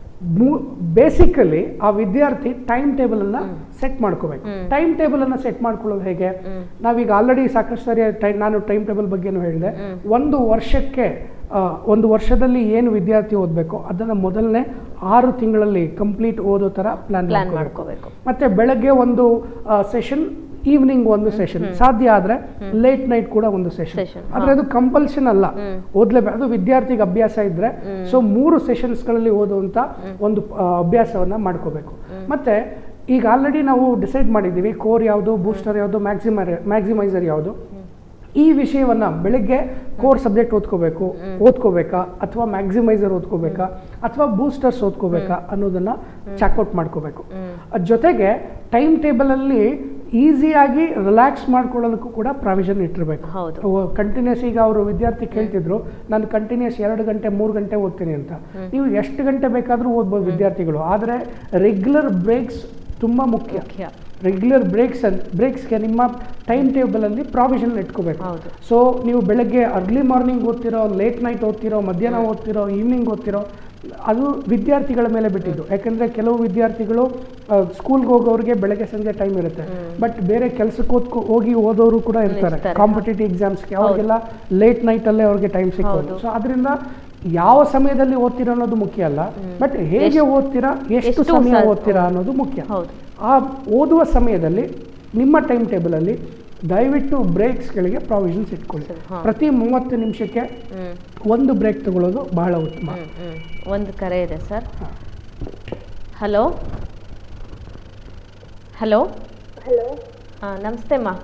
ಬೇಸಿಕಲಿ ಆ ವಿದ್ಯಾರ್ಥಿ ಟೈಮ್ ಟೇಬಲ್ ಅನ್ನ ಸೆಟ್ ಮಾಡ್ಕೋಬೇಕು ಹ್ಮ್. ಟೈಮ್ ಟೇಬಲ್ ಅನ್ನ ಸೆಟ್ ಮಾಡ್ಕೊಳ್ಳೋದು ಹೇಗೆ ಹ್ಮ್. ನಾವೀಗ ಆಲ್ರೆಡಿ ಸಾಕಷ್ಟು ಸರಿ ಟೈ- ನಾನು ಟೈಮ್ ಟೇಬಲ್ ಬಗ್ಗೆನೂ ಹೇಳಿದೆ ಹ್ಮ್. ಒಂದು ವರ್ಷಕ್ಕೆ ಆ, ಒಂದು ವರ್ಷದಲ್ಲಿ ಏನು ವಿದ್ಯಾರ್ಥಿ ಓದಬೇಕು ಅದನ್ನ ಮೊದಲನೇ ಆರು ತಿಂಗಳಲ್ಲಿ ಕಂಪ್ಲೀಟ್ ಓದೋ ತರ ಪ್ಲಾನ್ ಪ್ಲಾನ್ ಮಾಡ್ಕೋಬೇಕು ಮಾಡ್ಕೋಬೇಕು ಮತ್ತೆ ಬೆಳಗ್ಗೆ ಒಂದು ಸೆಷನ್ ಈವ್ನಿಂಗ್ ಒಂದು ಸೆಷನ್ ಸಾಧ್ಯ ಆದ್ರೆ ಲೇಟ್ ನೈಟ್ ಕೂಡ ಒಂದು ಸೆಷನ್ Session, ಆದ್ರೆ ಅದು ಕಂಪಲ್ಷನ್ ಅಲ್ಲ ಹ್ಮ್. ಓದ್ಲೇಬೇಕು ಅದು ವಿದ್ಯಾರ್ಥಿಗೆ ಅಭ್ಯಾಸ ಇದ್ರೆ ಸೊ ಮೂರು ಸೆಷನ್ಸ್ಗಳಲ್ಲಿ ಓದುವಂತ ಒಂದು ಆ, ಅಭ್ಯಾಸವನ್ನ ಮಾಡ್ಕೋಬೇಕು ಮತ್ತೆ ಈಗ ಆಲ್ರೆಡಿ ನಾವು ಡಿಸೈಡ್ ಮಾಡಿದ್ದೀವಿ ಕೋರ್ ಯಾವುದು ಬೂಸ್ಟರ್ ಯಾವುದು ಮ್ಯಾಕ್ಸಿಮರ್ ಮ್ಯಾಕ್ಸಿಮೈಸರ್ ಯಾವುದು ಈ ವಿಷಯವನ್ನು ಬೆಳಗ್ಗೆ ಕೋರ್ ಸಬ್ಜೆಕ್ಟ್ ಓದ್ಕೋಬೇಕು ಓದ್ಕೋಬೇಕಾ ಅಥವಾ ಮ್ಯಾಕ್ಸಿಮೈಸರ್ ಓದ್ಕೋಬೇಕಾ ಅಥವಾ ಬೂಸ್ಟರ್ಸ್ ಓದ್ಕೋಬೇಕಾ ಅನ್ನೋದನ್ನು ಚಾಕ್ಔಟ್ ಮಾಡ್ಕೋಬೇಕು ಅದ್ರ ಜೊತೆಗೆ ಟೈಮ್ ಟೇಬಲಲ್ಲಿ ಈಸಿಯಾಗಿ ರಿಲ್ಯಾಕ್ಸ್ ಮಾಡ್ಕೊಳ್ಳೋದಕ್ಕೂ ಕೂಡ ಪ್ರಾವಿಷನ್ ಇಟ್ಟಿರಬೇಕು ಹೌದು. ಕಂಟಿನ್ಯೂಸ್ ಈಗ ಅವರು ವಿದ್ಯಾರ್ಥಿ ಕೇಳ್ತಿದ್ರು ನಾನು ಕಂಟಿನ್ಯೂಸ್ ಎರಡು ಗಂಟೆ ಮೂರು ಗಂಟೆ ಓದ್ತೀನಿ ಅಂತ ನೀವು ಎಷ್ಟು ಗಂಟೆ ಬೇಕಾದರೂ ಓದ್ಬೋದು ವಿದ್ಯಾರ್ಥಿಗಳು ಆದರೆ ರೆಗ್ಯುಲರ್ ಬ್ರೇಕ್ಸ್ ತುಂಬ ಮುಖ್ಯ ಮುಖ್ಯ ರೆಗ್ಯುಲರ್ ಬ್ರೇಕ್ಸ್ ಬ್ರೇಕ್ಸ್ಗೆ ನಿಮ್ಮ ಟೈಮ್ ಟೇಬಲಲ್ಲಿ ಪ್ರಾವಿಷನ್ ಇಟ್ಕೋಬೇಕು ಹೌದು. ಸೊ ನೀವು ಬೆಳಗ್ಗೆ ಅರ್ಲಿ ಮಾರ್ನಿಂಗ್ ಓದ್ತಿರೋ ಲೇಟ್ ನೈಟ್ ಓದ್ತಿರೋ ಮಧ್ಯಾಹ್ನ ಓದ್ತಿರೋ ಈವ್ನಿಂಗ್ ಓದ್ತಿರೋ ಅದು ವಿದ್ಯಾರ್ಥಿಗಳ ಮೇಲೆ ಬಿಟ್ಟಿದ್ದು ಯಾಕೆಂದರೆ ಕೆಲವು ವಿದ್ಯಾರ್ಥಿಗಳು ಸ್ಕೂಲ್ಗೆ ಹೋಗೋರಿಗೆ ಬೆಳಗ್ಗೆ ಸಂಜೆ ಟೈಮ್ ಇರುತ್ತೆ ಬಟ್ ಬೇರೆ ಕೆಲಸಕ್ಕೆ ಓದ್ಕೊ ಹೋಗಿ ಓದೋರು ಕೂಡ ಇರ್ತಾರೆ ಇರ್ತಾರೆ. ಕಾಂಪಿಟೇಟಿವ್ ಎಕ್ಸಾಮ್ಸ್ಗೆ ಅವ್ರಿಗೆಲ್ಲ ಲೇಟ್ ನೈಟಲ್ಲೇ ಅವ್ರಿಗೆ ಟೈಮ್ ಸಿಕ್ಕೋದು ಹೌದು. ಸೊ ಅದರಿಂದ ಯಾವ ಸಮಯದಲ್ಲಿ ಓದ್ತೀರಾ ಅನ್ನೋದು ಮುಖ್ಯ ಅಲ್ಲ ಬಟ್ ಹೇಗೆ ಎಷ್ಟು- ಓದ್ತೀರಾ ಎಷ್ಟು ಎಷ್ಟು ಸಮಯ ಸ- ಓದ್ತೀರಾ ಅನ್ನೋದು ಮುಖ್ಯ ಹೌದು ಆ ಓದುವ ಸಮಯದಲ್ಲಿ ನಿಮ್ಮ ಟೈಮ್ ಟೇಬಲಲ್ಲಿ ದಯವಿಟ್ಟು ಬ್ರೇಕ್ಸ್ಗಳಿಗೆ ಪ್ರಾವಿಷನ್ಸ್ ಇಟ್ಕೊಳ್ಳಿ ಸರಿ, ಹಾ. ಪ್ರತಿ ಮೂವತ್ತು ನಿಮಿಷಕ್ಕೆ ಹ್ಮ್ ಒಂದು ಬ್ರೇಕ್ ತಗೊಳ್ಳೋದು ಬಹಳ ಉತ್ತಮ ಹ್ಮ್ ಹ್ಮ್ ಒಂದು ಕರೆ ಇದೆ ಸರ್ ಹಲೋ ಹಲೋ ಹಲೋ ಹಾಂ ನಮಸ್ತೆ ಅಮ್ಮ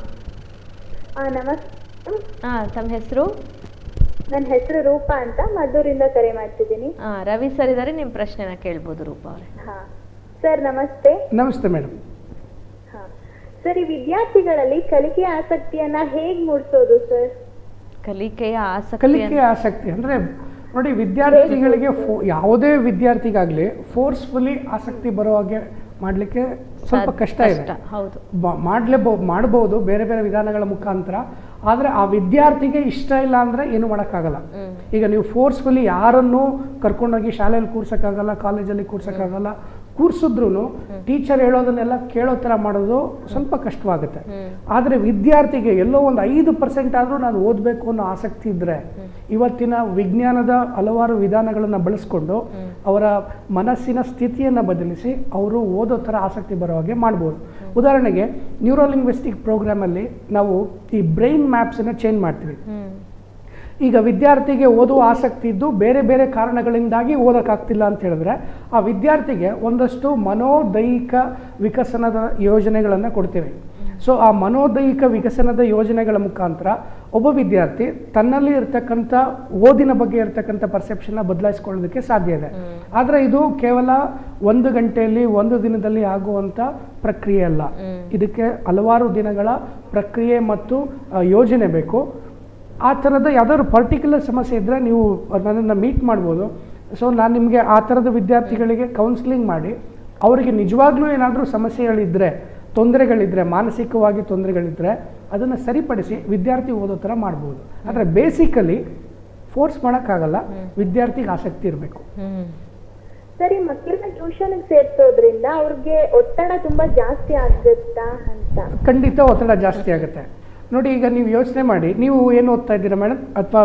ಆ ನಮಸ್ತೆ ಹಾಂ ತಮ್ಮ ಹೆಸರು ನನ್ನ ಹೆಸರು ರೂಪಾ ಅಂತ ಮದ್ದೂರಿಂದ ಕರೆ ಮಾಡ್ತಿದ್ದೀನಿ ಹಾಂ ರವಿ ಸರ್ ಇದ್ದಾರೆ ನಿಮ್ಮ ಪ್ರಶ್ನೆನ ಕೇಳ್ಬೋದು ರೂಪ ಅವರೇ ಹಾ ಸರ್ ನಮಸ್ತೆ ನಮಸ್ತೆ ಮೇಡಮ್ ಹಾ ಸರ್ ಈ ವಿದ್ಯಾರ್ಥಿಗಳಲ್ಲಿ ಕಲಿಕೆಯ ಆಸಕ್ತಿಯನ್ನ ಹೇಗ್ ಮೂಡಿಸೋದು ಸರ್ ಕಲಿಕೆಯ ಆಸಕ್ತಿ ಕಲಿಕೆ ಆಸಕ್ತಿ ಅಂದರೆ ನೋಡಿ ವಿದ್ಯಾರ್ಥಿಗಳಿಗೆ ಫೋ ಯಾವುದೇ ವಿದ್ಯಾರ್ಥಿಗಾಗಲಿ ಫೋರ್ಸ್ಫುಲಿ ಆಸಕ್ತಿ ಬರೋ ಹಾಗೆ ಮಾಡಲಿಕ್ಕೆ ಸ್ವಲ್ಪ ಸಾಧ್ಯ- ಕಷ್ಟ ಇದೆ ಕಷ್ಟ, ಹೌದು ಬ- ಮಾಡ್ಲೇಬೋ ಮಾಡ್ಬೋದು ಬೇರೆ ಬೇರೆ ವಿಧಾನಗಳ ಮುಖಾಂತರ ಆದರೆ ಆ ವಿದ್ಯಾರ್ಥಿಗೆ ಇಷ್ಟ ಇಲ್ಲ ಅಂದರೆ ಏನು ಮಾಡೋಕ್ಕಾಗಲ್ಲ ಹ್ಮ್. ಈಗ ನೀವು ಫೋರ್ಸ್ಫುಲಿ ಯಾರನ್ನೂ ಕರ್ಕೊಂಡೋಗಿ ಶಾಲೆಯಲ್ಲಿ ಕೂರ್ಸೋಕ್ಕಾಗಲ್ಲ ಕಾಲೇಜಲ್ಲಿ ಕೂರ್ಸೋಕ್ಕಾಗಲ್ಲ ಕೂರ್ಸಿದ್ರು ಟೀಚರ್ ಹೇಳೋದನ್ನೆಲ್ಲ ಕೇಳೋ ಥರ ಮಾಡೋದು ಸ್ವಲ್ಪ ಕಷ್ಟವಾಗುತ್ತೆ ಹ್ಮ್. ಆದರೆ ವಿದ್ಯಾರ್ಥಿಗೆ ಎಲ್ಲೋ ಒಂದು ಐದು ಪರ್ಸೆಂಟ್ ಆದರೂ ನಾನು ಓದಬೇಕು ಅನ್ನೋ ಆಸಕ್ತಿ ಇದ್ದರೆ ಇವತ್ತಿನ ವಿಜ್ಞಾನದ ಹಲವಾರು ವಿಧಾನಗಳನ್ನು ಬಳಸ್ಕೊಂಡು ಅವರ ಮನಸ್ಸಿನ ಸ್ಥಿತಿಯನ್ನು ಬದಲಿಸಿ ಅವರು ಓದೋ ಥರ ಆಸಕ್ತಿ ಬರೋ ಹಾಗೆ ಮಾಡ್ಬೋದು ಉದಾಹರಣೆಗೆ ನ್ಯೂರೋಲಿಂಗ್ವಿಸ್ಟಿಕ್ ಪ್ರೋಗ್ರಾಮಲ್ಲಿ ನಾವು ಈ ಬ್ರೈನ್ ಮ್ಯಾಪ್ಸನ್ನು ಚೇಂಜ್ ಮಾಡ್ತೀವಿ ಹ್ಮ್ ಈಗ ವಿದ್ಯಾರ್ಥಿಗೆ ಓದುವ ಆಸಕ್ತಿ ಇದ್ದು ಬೇರೆ ಬೇರೆ ಕಾರಣಗಳಿಂದಾಗಿ ಓದೋಕ್ಕಾಗ್ತಿಲ್ಲ ಅಂತ ಹೇಳಿದ್ರೆ ಆ ವಿದ್ಯಾರ್ಥಿಗೆ ಒಂದಷ್ಟು ಮನೋದೈಹಿಕ ವಿಕಸನದ ಯೋಜನೆಗಳನ್ನು ಕೊಡ್ತೇವೆ ಸೊ ಆ ಮನೋದೈಹಿಕ ವಿಕಸನದ ಯೋಜನೆಗಳ ಮುಖಾಂತರ ಒಬ್ಬ ವಿದ್ಯಾರ್ಥಿ ತನ್ನಲ್ಲಿ ಇರ್ತಕ್ಕಂಥ ಓದಿನ ಬಗ್ಗೆ ಇರ್ತಕ್ಕಂಥ ಪರ್ಸೆಪ್ಷನ್ನ ಬದಲಾಯಿಸ್ಕೊಳ್ಳೋದಕ್ಕೆ ಸಾಧ್ಯ ಇದೆ ಆದರೆ ಇದು ಕೇವಲ ಒಂದು ಗಂಟೆಯಲ್ಲಿ ಒಂದು ದಿನದಲ್ಲಿ ಆಗುವಂಥ ಪ್ರಕ್ರಿಯೆ ಅಲ್ಲ ಇದಕ್ಕೆ ಹಲವಾರು ದಿನಗಳ ಪ್ರಕ್ರಿಯೆ ಮತ್ತು ಆ, ಯೋಜನೆ ಬೇಕು ಆ ಥರದ ಯಾವ್ದಾದ್ರು ಪರ್ಟಿಕ್ಯುಲರ್ ಸಮಸ್ಯೆ ಇದ್ದರೆ ನೀವು ನನ್ನನ್ನು ಮೀಟ್ ಮಾಡ್ಬೋದು ಸೊ ನಾನು ನಿಮಗೆ ಆ ಥರದ ವಿದ್ಯಾರ್ಥಿಗಳಿಗೆ ಕೌನ್ಸಿಲಿಂಗ್ ಮಾಡಿ ಅವರಿಗೆ ನಿಜವಾಗ್ಲೂ ಏನಾದರೂ ಸಮಸ್ಯೆಗಳಿದ್ದರೆ ತೊಂದರೆಗಳಿದ್ದರೆ ಮಾನಸಿಕವಾಗಿ ತೊಂದರೆಗಳಿದ್ದರೆ ಅದನ್ನು ಸರಿಪಡಿಸಿ ವಿದ್ಯಾರ್ಥಿ ಓದೋ ಥರ ಮಾಡ್ಬೋದು ಆದರೆ ಬೇಸಿಕಲಿ ಫೋರ್ಸ್ ಮಾಡೋಕ್ಕಾಗಲ್ಲ ವಿದ್ಯಾರ್ಥಿಗೆ ಆಸಕ್ತಿ ಇರಬೇಕು ಹ್ಮ್ ಸರ್ ಈ ಮಕ್ಕಳನ್ನ ಟ್ಯೂಷನ್ ಸೇರ್ಸೋದ್ರಿಂದ ಅವ್ರಿಗೆ ಒತ್ತಡ ತುಂಬಾ ಜಾಸ್ತಿ ಆಗುತ್ತಾ ಅಂತ ಖಂಡಿತ ಒತ್ತಡ ಜಾಸ್ತಿ ಆಗುತ್ತೆ ನೋಡಿ ಈಗ ನೀವು ಯೋಚನೆ ಮಾಡಿ ನೀವು ಏನು ಓದ್ತಾ ಇದ್ದೀರಾ ಮೇಡಮ್ ಅಥವಾ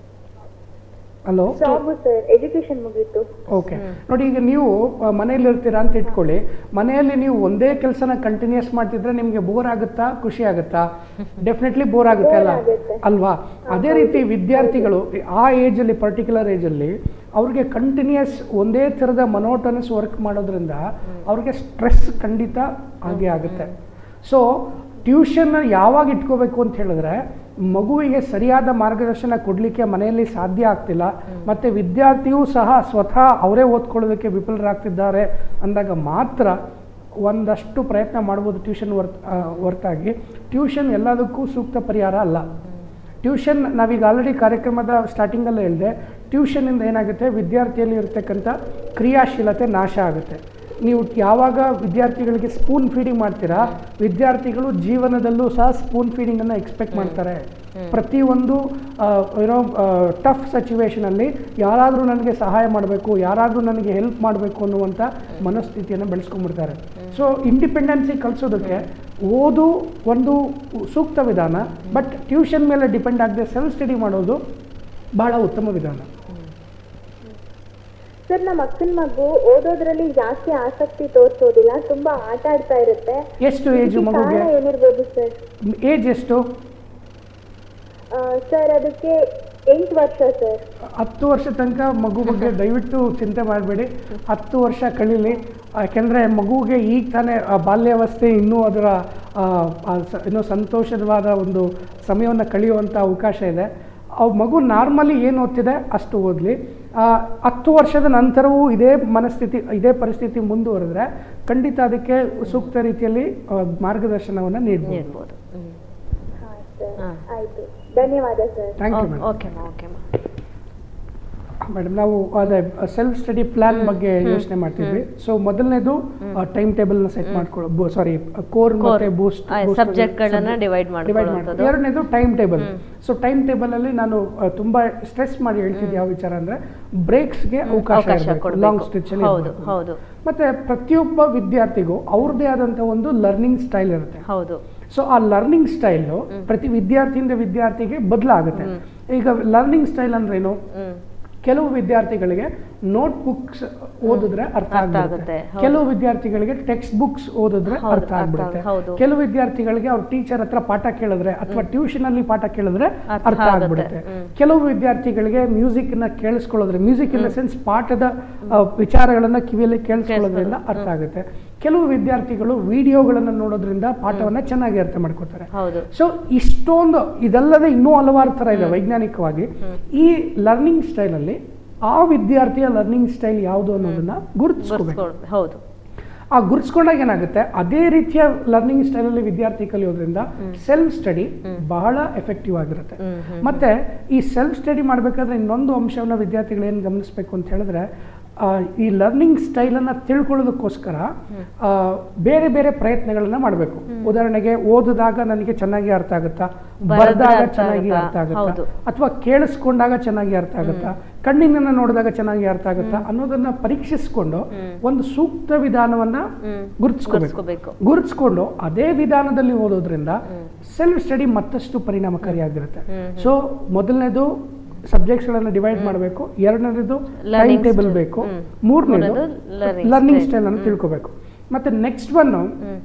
ಹಲೋ ಜಾಬ್ ಸರ್ ಎಜುಕೇಶನ್ ಮುಗೀತು ಓಕೆ ನೋಡಿ ಈಗ ನೀವು ಆ, ಮನೇಲಿ ಇರ್ತೀರಾ ಅಂತ ಇಟ್ಕೊಳ್ಳಿ ಮನೆಯಲ್ಲಿ ನೀವು ಒಂದೇ ಕೆಲಸನ ಕಂಟಿನ್ಯೂಸ್ ಮಾಡ್ತಿದ್ರೆ ನಿಮಗೆ ಬೋರ್ ಆಗುತ್ತಾ ಖುಷಿ ಆಗುತ್ತಾ ಡೆಫಿನೆಟ್ಲಿ ಬೋರ್ ಆಗುತ್ತೆ ಅಲ್ಲ Bore ಆಗುತ್ತೆ. ಅಲ್ವಾ ಅದೇ ರೀತಿ ವಿದ್ಯಾರ್ಥಿಗಳು ಆ ಏಜಲ್ಲಿ ಪರ್ಟಿಕ್ಯುಲರ್ ಏಜಲ್ಲಿ ಅವ್ರಿಗೆ ಕಂಟಿನ್ಯೂಸ್ ಒಂದೇ ಥರದ ಮನೋಟನಸ್ ವರ್ಕ್ ಮಾಡೋದ್ರಿಂದ ಅವ್ರಿಗೆ ಸ್ಟ್ರೆಸ್ ಖಂಡಿತ ಆಗೇ ಆಗುತ್ತೆ ಸೊ ಟ್ಯೂಷನ್ ಯಾವಾಗ ಇಟ್ಕೋಬೇಕು ಅಂತ ಹೇಳಿದ್ರೆ ಮಗುವಿಗೆ ಸರಿಯಾದ ಮಾರ್ಗದರ್ಶನ ಕೊಡಲಿಕ್ಕೆ ಮನೆಯಲ್ಲಿ ಸಾಧ್ಯ ಆಗ್ತಿಲ್ಲ ಮತ್ತು ವಿದ್ಯಾರ್ಥಿಯೂ ಸಹ ಸ್ವತಃ ಅವರೇ ಓದ್ಕೊಳ್ಳೋದಕ್ಕೆ ವಿಫಲರಾಗ್ತಿದ್ದಾರೆ ಅಂದಾಗ ಮಾತ್ರ ಒಂದಷ್ಟು ಪ್ರಯತ್ನ ಮಾಡ್ಬೋದು ಟ್ಯೂಷನ್ ವರ್ತ್ ಹೊರತಾಗಿ ಟ್ಯೂಷನ್ ಎಲ್ಲದಕ್ಕೂ ಸೂಕ್ತ ಪರಿಹಾರ ಅಲ್ಲ ಟ್ಯೂಷನ್ ನಾವೀಗ ಆಲ್ರೆಡಿ ಕಾರ್ಯಕ್ರಮದ ಸ್ಟಾರ್ಟಿಂಗಲ್ಲೇ ಹೇಳಿದೆ ಟ್ಯೂಷನಿಂದ ಏನಾಗುತ್ತೆ ವಿದ್ಯಾರ್ಥಿಯಲ್ಲಿ ಇರತಕ್ಕಂಥ ಕ್ರಿಯಾಶೀಲತೆ ನಾಶ ಆಗುತ್ತೆ ನೀವು ಯಾವಾಗ ವಿದ್ಯಾರ್ಥಿಗಳಿಗೆ ಸ್ಪೂನ್ ಫೀಡಿಂಗ್ ಮಾಡ್ತೀರಾ ವಿದ್ಯಾರ್ಥಿಗಳು ಜೀವನದಲ್ಲೂ ಸಹ ಸ್ಪೂನ್ ಫೀಡಿಂಗನ್ನು ಎಕ್ಸ್ಪೆಕ್ಟ್ ಮಾಡ್ತಾರೆ ಪ್ರತಿಯೊಂದು ಏನೋ ಟಫ್ ಸಿಚುವೇಶನಲ್ಲಿ ಯಾರಾದರೂ ನನಗೆ ಸಹಾಯ ಮಾಡಬೇಕು ಯಾರಾದರೂ ನನಗೆ ಹೆಲ್ಪ್ ಮಾಡಬೇಕು ಅನ್ನುವಂಥ ಮನಸ್ಥಿತಿಯನ್ನು ಬೆಳೆಸ್ಕೊಂಡ್ಬಿಡ್ತಾರೆ ಸೊ ಇಂಡಿಪೆಂಡೆನ್ಸಿ ಕಲಿಸೋದಕ್ಕೆ ಓದು ಒಂದು ಸೂಕ್ತ ವಿಧಾನ ಬಟ್ ಟ್ಯೂಷನ್ ಮೇಲೆ ಡಿಪೆಂಡ್ ಆಗದೆ ಸೆಲ್ಫ್ ಸ್ಟಡಿ ಮಾಡೋದು ಬಹಳ ಉತ್ತಮ ವಿಧಾನ ಸರ್ ನಮ್ಮ ಅಕ್ಕನ ಮಗು ಓದೋದ್ರಲ್ಲಿ ಜಾಸ್ತಿ ಆಸಕ್ತಿ ತೋರಿಸೋದಿಲ್ಲ ತುಂಬಾ ಆಟ ಆಡ್ತಾ ಇರುತ್ತೆ ಎಷ್ಟು ಏಜು ಇದಕ್ಕೆ ಮಗುಗೆ ಕಾರಣ ಏನಿರ್ಬೋದು ಸರ್ ಏಜ್ ಎಷ್ಟು ಸರ್ ಅದಕ್ಕೆ ಎಂಟು ವರ್ಷ ಸರ್ ಹತ್ತು ವರ್ಷ ತನಕ ಮಗು ಬಗ್ಗೆ ದಯವಿಟ್ಟು ಚಿಂತೆ ಮಾಡಬೇಡಿ ಹತ್ತು ವರ್ಷ ಕಳೀಲಿ ಯಾಕೆಂದರೆ ಮಗುವಿಗೆ ಈಗ ತಾನೇ ಆ ಬಾಲ್ಯಾವಸ್ಥೆ ಇನ್ನೂ ಅದರ ಆ, ಆ ಸ- ಏನೋ ಸಂತೋಷವಾದ ಒಂದು ಸಮಯವನ್ನು ಕಳೆಯುವಂಥ ಅವಕಾಶ ಇದೆ ಆ ಮಗು ನಾರ್ಮಲಿ ಏನು ಓದ್ತಿದೆ ಅಷ್ಟು ಓದಲಿ ಹತ್ತು ವರ್ಷದ ನಂತರವೂ ಇದೇ ಮನಸ್ಥಿತಿ ಇದೇ ಪರಿಸ್ಥಿತಿ ಮುಂದುವರೆದ್ರೆ ಖಂಡಿತ ಅದಕ್ಕೆ ಸೂಕ್ತ ರೀತಿಯಲ್ಲಿ ಆ, ಮಾರ್ಗದರ್ಶನವನ್ನು ನೀಡ್ಬೋದು ನೀಡ್ಬೋದು ಹ್ಮ್. ಹಾ ಸರ್ ಹಾ. ಆಯ್ತು ಧನ್ಯವಾದ sir thank you madam okay ಮಾ ಓಕೆ ಮಾ ಮೇಡಮ್ ನಾವು ಅದೇ ಸೆಲ್ಫ್ ಸ್ಟಡಿ ಪ್ಲಾನ್ ಬಗ್ಗೆ ಯೋಚನೆ ಮಾಡ್ತಿದ್ವಿ ಸೊ ಮೊದಲನೇದು ಟೈಮ್ ಟೇಬಲ್ನ ಸೆಟ್ ಮಾಡ್ಕೊಳ್ಳೋ ಸಾರಿ ಕೋರ್ ಮತ್ತೆ ಬೂಸ್ಟ್ ಆ, subject ಗಳನ್ನ divide ಮಾಡ್ಕೊಳ್ಳೋಂಥದ್ದು. ಎರಡನೇದು time table so time table ಅಲ್ಲಿ ನಾನು ಆ, ತುಂಬಾ ಸ್ಟ್ರೆಸ್ ಮಾಡಿ ಹೇಳ್ತಿದ್ದೆ ಯಾವ ವಿಚಾರ ಅಂದ್ರೆ ಬ್ರೇಕ್ಸ್ಗೆ ಅವಕಾಶ ಅವಕಾಶ ಇರ್ಬೇಕು, ಕೊಡ್ಬೇಕು. ಲಾಂಗ್ ಸ್ಟಿಚ್ ಹೌದು, ಹೌದು. ಮತ್ತೆ ಪ್ರತಿಯೊಬ್ಬ ವಿದ್ಯಾರ್ಥಿಗೂ ಅವ್ರದ್ದೇ ಆದಂತ ಒಂದು ಲರ್ನಿಂಗ್ ಸ್ಟೈಲ್ ಇರುತ್ತೆ ಹೌದು ಸೊ ಆ ಲರ್ನಿಂಗ್ ಸ್ಟೈಲು ಪ್ರತಿ ವಿದ್ಯಾರ್ಥಿಯಿಂದ ವಿದ್ಯಾರ್ಥಿಗೆ ಬದಲಾಗುತ್ತೆ ಈಗ ಲರ್ನಿಂಗ್ ಸ್ಟೈಲ್ ಅಂದ್ರೇನು ಹ್ಮ್ ಕೆಲವು ವಿದ್ಯಾರ್ಥಿಗಳಿಗೆ ನೋಟ್ ಬುಕ್ಸ್ ಓದಿದ್ರೆ ಅರ್ಥ ಅರ್ಥ ಆಗುತ್ತೆ, ಆಗುತ್ತೆ ಹೌದು. ಕೆಲವು ವಿದ್ಯಾರ್ಥಿಗಳಿಗೆ ಟೆಕ್ಸ್ಟ್ ಬುಕ್ಸ್ ಓದಿದ್ರೆ ಹೌದು, ಅರ್ಥ ಅರ್ಥ ಆಗ್ಬಿಡುತ್ತೆ ಹೌದು. ಕೆಲವು ವಿದ್ಯಾರ್ಥಿಗಳಿಗೆ ಅವ್ರ ಟೀಚರ್ ಹತ್ರ ಪಾಠ ಕೇಳಿದ್ರೆ ಅಥವಾ ಟ್ಯೂಷನ್ ಅಲ್ಲಿ ಪಾಠ ಕೇಳಿದ್ರೆ ಅರ್ಥ ಅರ್ಥ ಆಗುತ್ತೆ, ಆಗ್ಬಿಡುತ್ತೆ ಹ್ಮ್. ಕೆಲವು ವಿದ್ಯಾರ್ಥಿಗಳಿಗೆ ಮ್ಯೂಸಿಕ್ ನ ಕೇಳಿಸ್ಕೊಳ್ಳೋದ್ರೆ ಮ್ಯೂಸಿಕ್ ಇನ್ ದ ಸೆನ್ಸ್ ಪಾಠದ ಆ, ವಿಚಾರಗಳನ್ನ ಕಿವಿಯಲ್ಲಿ ಕೇಳಿಸ್ಕೊಳ್ಳೋದ್ರಿಂದ ಅರ್ಥ ಆಗುತ್ತೆ ಕೆಲವು ವಿದ್ಯಾರ್ಥಿಗಳು ವಿಡಿಯೋಗಳನ್ನ ನೋಡೋದ್ರಿಂದ ಪಾಠವನ್ನ ಚೆನ್ನಾಗಿ ಅರ್ಥ ಮಾಡ್ಕೋತಾರೆ ಹೌದು ಸೊ ಇಷ್ಟೊಂದು ಇದಲ್ಲದೆ ಇನ್ನೂ ಹಲವಾರು ಥರ ಇದೆ ವೈಜ್ಞಾನಿಕವಾಗಿ ಈ ಲರ್ನಿಂಗ್ ಸ್ಟೈಲಲ್ಲಿ ಆ ವಿದ್ಯಾರ್ಥಿಯ ಲರ್ನಿಂಗ್ ಸ್ಟೈಲ್ ಯಾವುದು ಅನ್ನೋದನ್ನ ಗುರುತಿಸ್ಕೋಬೇಕು ಗುರ್ಸ್ಕೊಳ್- ಹೌದು ಆ ಗುರುತಿಸ್ಕೊಂಡಾಗ ಏನಾಗುತ್ತೆ ಅದೇ ರೀತಿಯ ಲರ್ನಿಂಗ್ ಸ್ಟೈಲಲ್ಲಿ ವಿದ್ಯಾರ್ಥಿ ಕಲಿಯೋದ್ರಿಂದ ಸೆಲ್ಫ್ ಸ್ಟಡಿ ಬಹಳ ಎಫೆಕ್ಟಿವ್ ಆಗಿರುತ್ತೆ ಹ್ಮ್, ಹ್ಮ್. ಮತ್ತೆ ಈ ಸೆಲ್ಫ್ ಸ್ಟಡಿ ಮಾಡಬೇಕಾದ್ರೆ ಇನ್ನೊಂದು ಅಂಶವನ್ನ ವಿದ್ಯಾರ್ಥಿಗಳು ಏನು ಗಮನಿಸಬೇಕು ಅಂತ ಹೇಳಿದ್ರೆ ಆ, ಈ ಲರ್ನಿಂಗ್ ಸ್ಟೈಲನ್ನು ತಿಳ್ಕೊಳ್ಳೋದಕ್ಕೋಸ್ಕರ ಆ, ಬೇರೆ ಬೇರೆ ಪ್ರಯತ್ನಗಳನ್ನ ಮಾಡಬೇಕು ಉದಾಹರಣೆಗೆ ಓದಿದಾಗ ನನಗೆ ಚೆನ್ನಾಗಿ ಅರ್ಥ ಆಗುತ್ತಾ ಬರೆದ್ರೆ ಬರೆದಾಗ ಅರ್ಥ ಚೆನ್ನಾಗಿ ಆಗುತ್ತಾ? ಅರ್ಥ ಹೌದು. ಆಗುತ್ತಾ ಅಥವಾ ಕೇಳಿಸ್ಕೊಂಡಾಗ ಚೆನ್ನಾಗಿ ಅರ್ಥ ಆಗುತ್ತಾ ಕಣ್ಣಿನ ನೋಡಿದಾಗ ಚೆನ್ನಾಗಿ ಅರ್ಥ ಆಗುತ್ತಾ ಅನ್ನೋದನ್ನ ಪರೀಕ್ಷಿಸ್ಕೊಂಡು ಒಂದು ಸೂಕ್ತ ವಿಧಾನವನ್ನ ಹ್ಮ್. ಗುರುತಿಸ್ಕೋಬೇಕು ಗುರ್ಸ್ಕೊಬೇಕು. ಗುರುತಿಸ್ಕೊಂಡು ಅದೇ ವಿಧಾನದಲ್ಲಿ ಓದೋದ್ರಿಂದ ಸೆಲ್ಫ್ ಸ್ಟಡಿ ಮತ್ತಷ್ಟು ಪರಿಣಾಮಕಾರಿಯಾಗಿರುತ್ತೆ ಹ್ಮ್, ಸೊ ಮೊದಲನೇದು ಸಬ್ಜೆಕ್ಟ್ಸ್ಗಳನ್ನು ಡಿವೈಡ್ ಮಾಡಬೇಕು ಎರಡನೇದು ಟೈಮ್ Learning ಟೇಬಲ್ style. ಬೇಕು ಹ್ಮ್. ಮೂರನೇದು ಮೂರನೇದು learning ಲರ್ನಿಂಗ್ style. ಸ್ಟೈಲ್ ಅನ್ನು ತಿಳ್ಕೋಬೇಕು ಮತ್ತೆ ನೆಕ್ಸ್ಟ್ ಒನ್ನು ಹ್ಮ್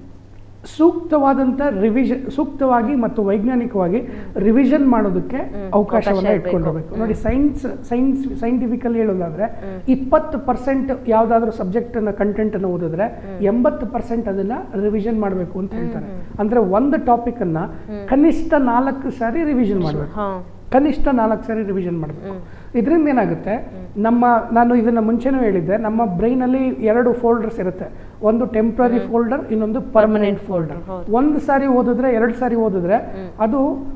ಸೂಕ್ತವಾದಂಥ ರಿವಿಷನ್ ಸೂಕ್ತವಾಗಿ ಮತ್ತು ವೈಜ್ಞಾನಿಕವಾಗಿ ರಿವಿಷನ್ ಮಾಡೋದಕ್ಕೆ ಅವಕಾಶವನ್ನು ಅವಕಾಶ ಇರ್ಬೇಕು. ಇಟ್ಕೊಂಡಿರ್ಬೇಕು ನೋಡಿ ಸೈನ್ಸ್ ಸೈನ್ಸ್ ಸೈಂಟಿಫಿಕಲಿ ಹೇಳೋದಾದ್ರೆ ಇಪ್ಪತ್ತು ಪರ್ಸೆಂಟ್ ಯಾವುದಾದ್ರೂ ಸಬ್ಜೆಕ್ಟನ್ನು ಕಂಟೆಂಟನ್ನು ಓದಿದ್ರೆ ಎಂಬತ್ತು ಪರ್ಸೆಂಟ್ ಅದನ್ನ ರಿವಿಷನ್ ಮಾಡಬೇಕು ಅಂತ ಹೇಳ್ತಾರೆ ಅಂದ್ರೆ ಒಂದು ಟಾಪಿಕ್ ಅನ್ನ ಕನಿಷ್ಠ ನಾಲ್ಕು ಸಾರಿ ರಿವಿಷನ್ ಮಾಡಬೇಕು ಹಾ ಕನಿಷ್ಠ ನಾಲ್ಕು ಸಾರಿ ರಿವಿಷನ್ ಮಾಡಬೇಕು ಇದರಿಂದ ಏನಾಗುತ್ತೆ ನಮ್ಮ ನಾನು ಇದನ್ನ ಮುಂಚೆನೂ ಹೇಳಿದ್ದೆ ನಮ್ಮ ಬ್ರೈನಲ್ಲಿ ಎರಡು ಫೋಲ್ಡರ್ಸ್ ಇರುತ್ತೆ ಒಂದು ಟೆಂಪ್ರರಿ ಫೋಲ್ಡರ್ ಇನ್ನೊಂದು ಪರ್ಮನೆಂಟ್ ಫೋಲ್ಡರ್ ಹೌದು. ಒಂದು ಸಾರಿ ಓದಿದ್ರೆ ಎರಡು ಸಾರಿ ಓದಿದ್ರೆ ಅದು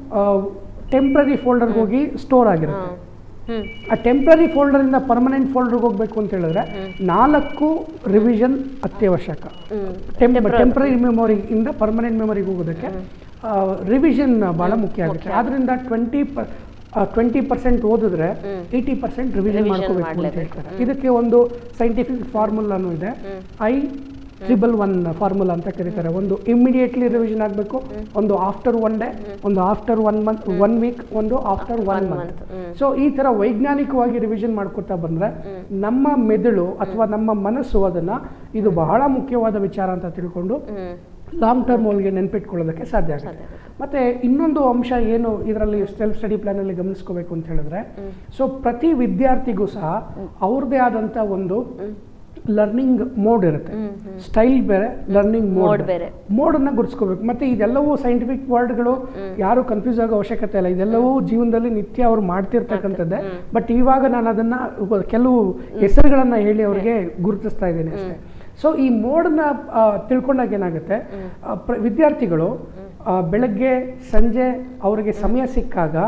ಟೆಂಪ್ರರಿ ಫೋಲ್ಡರ್ಗೆ ಹೋಗಿ ಸ್ಟೋರ್ ಆಗಿರುತ್ತೆ ಹ್ಮ್ ಆ ಟೆಂಪ್ರರಿ ಫೋಲ್ಡರಿಂದ ಪರ್ಮನೆಂಟ್ ಫೋಲ್ಡರ್ಗೆ ಹೋಗ್ಬೇಕು ಅಂತ ಹೇಳಿದ್ರೆ ನಾಲ್ಕು ರಿವಿಷನ್ ಅತ್ಯವಶ್ಯಕ ಹ್ಮ್ ಟೆಂಪ್ರರಿ ಮೆಮೊರಿಯಿಂದ ಪರ್ಮನೆಂಟ್ ಮೆಮೊರಿಗೆ ಹೋಗೋದಕ್ಕೆ ರಿವಿಷನ್ ಭಾಳ ಮುಖ್ಯ ಆಗುತ್ತೆ ಆದ್ರಿಂದ ಟ್ವೆಂಟಿ ಟ್ವೆಂಟಿ ಪರ್ಸೆಂಟ್ ಓದಿದ್ರೆ ಏಯ್ಟಿ ಪರ್ಸೆಂಟ್ ರಿವಿಷನ್ Revision ಮಾಡ್ಕೋಬೇಕು ಅಂತ ಮಾಡ್ಲೇಬೇಕು. ಹೇಳ್ತಾರೆ ಇದಕ್ಕೆ ಒಂದು ಸೈಂಟಿಫಿಕ್ ಫಾರ್ಮುಲಾನು ಇದೆ ಐ ಟ್ರಿಬಲ್ ಒನ್ ಫಾರ್ಮುಲಾ ಅಂತ ಕರೀತಾರೆ ಒಂದು ಇಮಿಡಿಯೇಟ್ಲಿ ರಿವಿಷನ್ ಆಗಬೇಕು ಒಂದು ಆಫ್ಟರ್ ಒನ್ ಡೇ ಒಂದು after one month one week ಒಂದು after one One month month, ಹ್ಮ್. ಸೊ ಈ ತರ ವೈಜ್ಞಾನಿಕವಾಗಿ ರಿವಿಷನ್ ಮಾಡ್ಕೊತಾ ಬಂದ್ರೆ ನಮ್ಮ ಮೆದುಳು ಅಥವಾ ನಮ್ಮ ಮನಸ್ಸು ಅದನ್ನ ಇದು ಬಹಳ ಮುಖ್ಯವಾದ ವಿಚಾರ ಅಂತ ತಿಳ್ಕೊಂಡು ಹ್ಮ್ ಲಾಂಗ್ ಟರ್ಮ್ ಒಳಗೆ ನೆನ್ಪಿಟ್ಕೊಳ್ಳೋದಕ್ಕೆ ಸಾಧ್ಯ ಆಗುತ್ತೆ ಮತ್ತೆ ಇನ್ನೊಂದು ಅಂಶ ಏನು ಇದರಲ್ಲಿ ಸೆಲ್ಫ್ ಸ್ಟಡಿ ಪ್ಲಾನ್ ಅಲ್ಲಿ ಗಮನಿಸ್ಕೋಬೇಕು ಅಂತ ಹೇಳಿದ್ರೆ ಸೊ ಪ್ರತಿ ವಿದ್ಯಾರ್ಥಿಗೂ ಸಹ ಅವ್ರದ್ದೇ ಆದಂತ ಒಂದು ಲರ್ನಿಂಗ್ ಮೋಡ್ ಇರುತ್ತೆ ಸ್ಟೈಲ್ ಬೇರೆ ಲರ್ನಿಂಗ್ Mode ಮೋಡ್ ಬೇರೆ. ಮೋಡನ್ನು ಗುರುತಿಸ್ಕೋಬೇಕು ಮತ್ತೆ ಇದೆಲ್ಲವೂ ಸೈಂಟಿಫಿಕ್ ವರ್ಡ್ಗಳು ಯಾರು ಕನ್ಫ್ಯೂಸ್ ಆಗೋ ಅವಶ್ಯಕತೆ ಇಲ್ಲ ಇದೆಲ್ಲವೂ ಜೀವನದಲ್ಲಿ ನಿತ್ಯ ಅವ್ರು ಮಾಡ್ತಿರ್ತಕ್ಕಂಥದ್ದೇ ಬಟ್ ಇವಾಗ ನಾನು ಅದನ್ನ ಒಬ್ಬ- ಕೆಲವು ಹೆಸರುಗಳನ್ನ ಹೇಳಿ ಅವರಿಗೆ ಗುರುತಿಸ್ತಾ ಇದ್ದೀನಿ ಅಷ್ಟೇ ಸೊ ಈ ಮೋಡನ್ನ ತಿಳ್ಕೊಂಡಾಗ ಏನಾಗುತ್ತೆ ಆ, ಪ್ರ- ವಿದ್ಯಾರ್ಥಿಗಳು ಆ, ಬೆಳಗ್ಗೆ ಸಂಜೆ ಅವರಿಗೆ ಸಮಯ ಸಿಕ್ಕಾಗ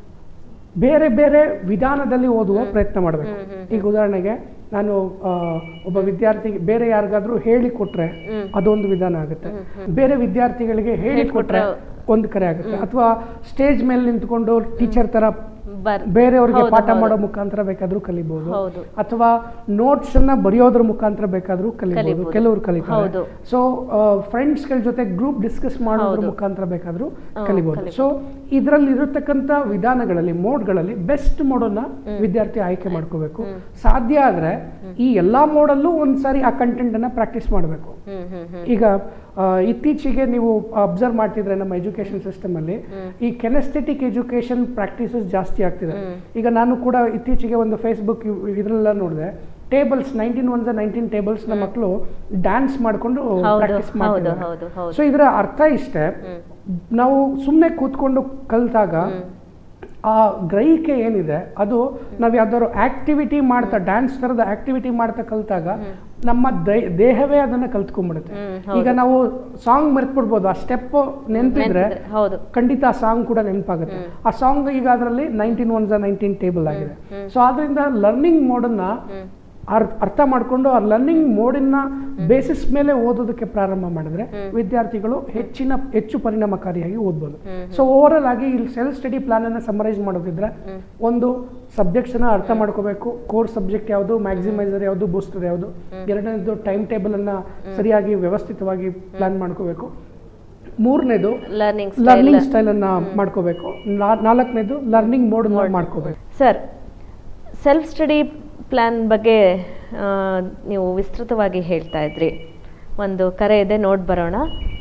ಬೇರೆ ಬೇರೆ ವಿಧಾನದಲ್ಲಿ ಓದುವ ಪ್ರಯತ್ನ ಮಾಡಬೇಕು ಈಗ ಉದಾಹರಣೆಗೆ ನಾನು ಆ, ಒಬ್ಬ ವಿದ್ಯಾರ್ಥಿಗೆ ಬೇರೆ ಯಾರಿಗಾದ್ರೂ ಹೇಳಿ ಕೊಟ್ರೆ ಅದೊಂದು ವಿಧಾನ ಆಗುತ್ತೆ ಬೇರೆ ವಿದ್ಯಾರ್ಥಿಗಳಿಗೆ ಹೇಳಿ ಕೊಟ್ರೆ ಒಂದು ಕರೆ ಆಗುತ್ತೆ ಅಥವಾ ಸ್ಟೇಜ್ ಮೇಲೆ ನಿಂತ್ಕೊಂಡು ಟೀಚರ್ ತರ ಬರ್ ಬೇರೆಯವ್ರಿಗೆ ಹೌದು, ಪಾಠ ಹೌದು. ಮಾಡೋ ಮುಖಾಂತರ ಬೇಕಾದ್ರೂ ಕಲಿಬಹುದು ಹೌದು. ಅಥವಾ ನೋಟ್ಸ್ ಅನ್ನ ಬರೆಯೋದ್ರ ಮುಖಾಂತರ ಬೇಕಾದ್ರೂ ಕಲಿಬಹುದು ಕಲಿಬೋದು. ಕೆಲವರು ಕಲಿತಾರೆ ಹೌದು. ಸೊ ಫ್ರೆಂಡ್ಸ್ಗಳ ಜೊತೆ ಗ್ರೂಪ್ ಡಿಸ್ಕಸ್ ಮಾಡೋದ್ರ ಹೌದು. ಮುಖಾಂತರ ಬೇಕಾದ್ರೂ ಹ್ಮ್, ಕಲಿಬಹುದು ಕಲಿಬೋದು. ಸೊ ಇದರಲ್ಲಿ ಇರತಕ್ಕಂಥ ವಿಧಾನಗಳಲ್ಲಿ ಮೋಡ್ಗಳಲ್ಲಿ ಬೆಸ್ಟ್ ಮೋಡನ್ನ ವಿದ್ಯಾರ್ಥಿ ಆಯ್ಕೆ ಮಾಡ್ಕೋಬೇಕು ಸಾಧ್ಯ ಆದ್ರೆ ಈ ಎಲ್ಲಾ ಮೋಡಲ್ಲೂ ಒಂದ್ಸಾರಿ ಆ ಕಂಟೆಂಟ್ ಅನ್ನ ಪ್ರಾಕ್ಟೀಸ್ ಮಾಡಬೇಕು ಹ್ಮ್ ಹ್ಮ್ ಹ್ಮ್ ಈಗ ಆ, ಇತ್ತೀಚೆಗೆ ನೀವು ಅಬ್ಸರ್ವ್ ಮಾಡ್ತಿದ್ರೆ ನಮ್ಮ ಎಜುಕೇಶನ್ ಸಿಸ್ಟಮ್ ಅಲ್ಲಿ ಈ ಕೆನೆಸ್ಥೆಟಿಕ್ ಎಜುಕೇಶನ್ ಪ್ರಾಕ್ಟೀಸಸ್ ಜಾಸ್ತಿ ಆಗ್ತಿದೆ ಈಗ ನಾನು ಕೂಡ ಇತ್ತೀಚೆಗೆ ಒಂದು ಫೇಸ್ಬುಕ್ ಇದರಲ್ಲ ನೋಡಿದೆ ಟೇಬಲ್ಸ್ ನೈನ್ಟೀನ್ ಒನ್ಸ ನೈನ್ಟೀನ್ ಟೇಬಲ್ಸ್ನ ಮಕ್ಕಳು ಡ್ಯಾನ್ಸ್ ಮಾಡಿಕೊಂಡು ಹೌದು, ಪ್ರಾಕ್ಟೀಸ್ ಹೌದು, ಮಾಡ್ತಿದ್ದಾರೆ ಹೌದು, ಹೌದು. ಸೊ ಇದರ ಅರ್ಥ ಇಷ್ಟೇ ನಾವು ಸುಮ್ಮನೆ ಕೂತ್ಕೊಂಡು ಕಲಿತಾಗ ಆ ಗ್ರಹಿಕೆ ಏನಿದೆ ಅದು ನಾವು ಯಾವ್ದಾದ್ರು ಆಕ್ಟಿವಿಟಿ ಮಾಡ್ತಾ ಡ್ಯಾನ್ಸ್ ಥರದ ಆಕ್ಟಿವಿಟಿ ಮಾಡ್ತಾ ಕಲಿತಾಗ ನಮ್ಮ ದೈ- ದೇಹವೇ ಅದನ್ನ ಕಲ್ತ್ಕೊಂಡ್ಬಿಡುತ್ತೆ ಹ್ಮ್, ಈಗ ನಾವು ಸಾಂಗ್ ಮರ್ತ್ಬಿಡ್ಬೋದು ಆ ಸ್ಟೆಪ್ ನೆನ್ಪಿದ್ರೆ ನೆನ್ಪಿದ್ರೆ, ಹೌದು ಖಂಡಿತ ಆ ಸಾಂಗ್ ಕೂಡ ನೆನಪಾಗುತ್ತೆ ಆ ಸಾಂಗ್ ಈಗ ಅದರಲ್ಲಿ ನೈನ್ಟೀನ್ ಒನ್ಸ ನೈನ್ಟೀನ್ ಟೇಬಲ್ ಆಗಿದೆ ಸೊ ಆದ್ರಿಂದ ಲರ್ನಿಂಗ್ ಮೋಡನ್ನ ಅರ್- ಅರ್ಥ ಮಾಡಿಕೊಂಡು ಆ ಲರ್ನಿಂಗ್ ಮೋಡಿನ ಬೇಸಿಸ್ ಮೇಲೆ ಓದೋದಕ್ಕೆ ಪ್ರಾರಂಭ ಮಾಡಿದ್ರೆ ವಿದ್ಯಾರ್ಥಿಗಳು ಹೆಚ್ಚಿನ ಹೆಚ್ಚು ಪರಿಣಾಮಕಾರಿಯಾಗಿ ಓದ್ಬೋದು ಸೊ ಓವರ್ ಆಲ್ ಆಗಿ ಇಲ್ಲಿ ಸೆಲ್ಫ್ ಸ್ಟಡಿ ಪ್ಲಾನ್ ಅನ್ನ ಸಮರೈಸ್ ಮಾಡೋದಿದ್ರೆ ಒಂದು ಸಬ್ಜೆಕ್ಟ್ಸ್ ಅನ್ನ ಅರ್ಥ ಮಾಡ್ಕೋಬೇಕು ಕೋರ್ ಸಬ್ಜೆಕ್ಟ್ ಯಾವುದು ಮ್ಯಾಕ್ಸಿಮೈಸರ್ ಯಾವುದು ಬೂಸ್ಟರ್ ಯಾವುದು ಎರಡನೇದು ಟೈಮ್ ಟೇಬಲ್ ಅನ್ನ ಸರಿಯಾಗಿ ವ್ಯವಸ್ಥಿತವಾಗಿ ಪ್ಲಾನ್ ಮಾಡ್ಕೋಬೇಕು ಮೂರನೇದು ಲರ್ನಿಂಗ್ ಲರ್ನಿಂಗ್ ಸ್ಟೈಲ್ ಅನ್ನ ಮಾಡ್ಕೋಬೇಕು ನಾ- ನಾಲ್ಕನೇದು ಲರ್ನಿಂಗ್ ಮೋಡ್ ಮಾಡ್ಕೋಬೇಕು ಸರ್ ಸೆಲ್ಫ್ ಸ್ಟಡಿ ಪ್ಲ್ಯಾನ್ ಬಗ್ಗೆ ಆ, ನೀವು ವಿಸ್ತೃತವಾಗಿ ಹೇಳ್ತಾ ಇದ್ರಿ ಒಂದು ಕರೆ ಇದೆ ನೋಡ್ ಬರೋಣ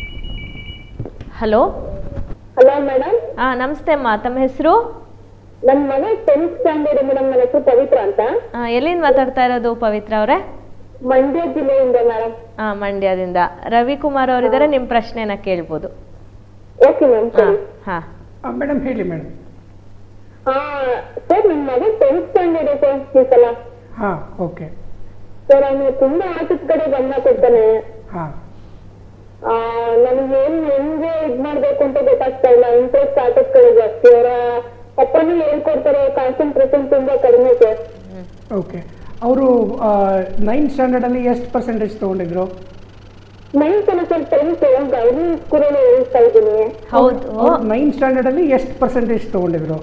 ಹಲೋ ಹಲೋ ಮೇಡಮ್ ಹಾಂ ನಮಸ್ತೆ ಅಮ್ಮ ತಮ್ಮ ಹೆಸರು ನನ್ನ ಮಗ ಟೆಂತ್ ಸ್ಟ್ಯಾಂಡರ್ಡ್ ಮೇಡಮ್ ನನ್ನ ಹೆಸರು ಪವಿತ್ರ ಅಂತ ಎಲ್ಲಿಂದ ಮಾತಾಡ್ತಾ ಇರೋದು ಪವಿತ್ರ ಅವರೇ ಮಂಡ್ಯ ಜಿಲ್ಲೆಯಿಂದ ಮೇಡಮ್ ಹಾಂ ಮಂಡ್ಯದಿಂದ ರವಿಕುಮಾರ್ ಅವರಿದ್ದಾರೆ ನಿಮ್ಮ ಪ್ರಶ್ನೆನ ಕೇಳ್ಬೋದು ಓಕೆ ಮ್ಯಾಮ್ ಹಾಂ ಸರಿ ಹಾಂ ಮೇಡಮ್ ಹೇಳಿ ಮೇಡಮ್ ಹಾ ಸರ್ ನನ್ನ ಮಗ ಟೆಂತ್ ಸ್ಟ್ಯಾಂಡರ್ಡ್ ಸರ್ ಈ ಸಲ ಹಾ ಓಕೆ ಸರ್ ಅವನು ತುಂಬಾ ಆಟದ ಕಡೆ ಗಮನ ಕೊಡ್ತಾನೆ ಹಾ ಆ, ನನಗೆ ಏನ್ ಹೆಂಗೆ ಇದ್ ಮಾಡ್ಬೇಕು ಅಂತ ಗೊತ್ತಾಗ್ತಾ ಇಲ್ಲ ಇಂಟ್ರೆಸ್ಟ್ ಆಟದ ಕಡೆ ಜಾಸ್ತಿ ಅವರ ಅಪ್ಪನೂ ಹೇಳ್ಕೊಡ್ತಾರೆ ಕಾನ್ಸಂಟ್ರೇಷನ್ ತುಂಬಾ ಕಡಿಮೆ ಸರ್ ಓಕೆ ಅವರು ನೈನ್ತ್ ಸ್ಟ್ಯಾಂಡರ್ಡಲ್ಲಿ ಎಷ್ಟು ಪರ್ಸೆಂಟೇಜ್ ತೊಗೊಂಡಿದ್ರು ನೈನ್ತ್ ಅಲ್ಲ ಸರ್ ಟೆಂತ್ ಗೌರ್ಮೆಂಟ್ ಸ್ಕೂಲಲ್ಲಿ ಓದಿಸ್ತಾ ಇದ್ದೀನಿ ಹೌದು ನೈನ್ತ್ ಸ್ಟ್ಯಾಂಡರ್ಡಲ್ಲಿ ಎಷ್ಟು ಪರ್ಸೆಂಟೇಜ್ ತೊಗೊಂಡಿದ್ರು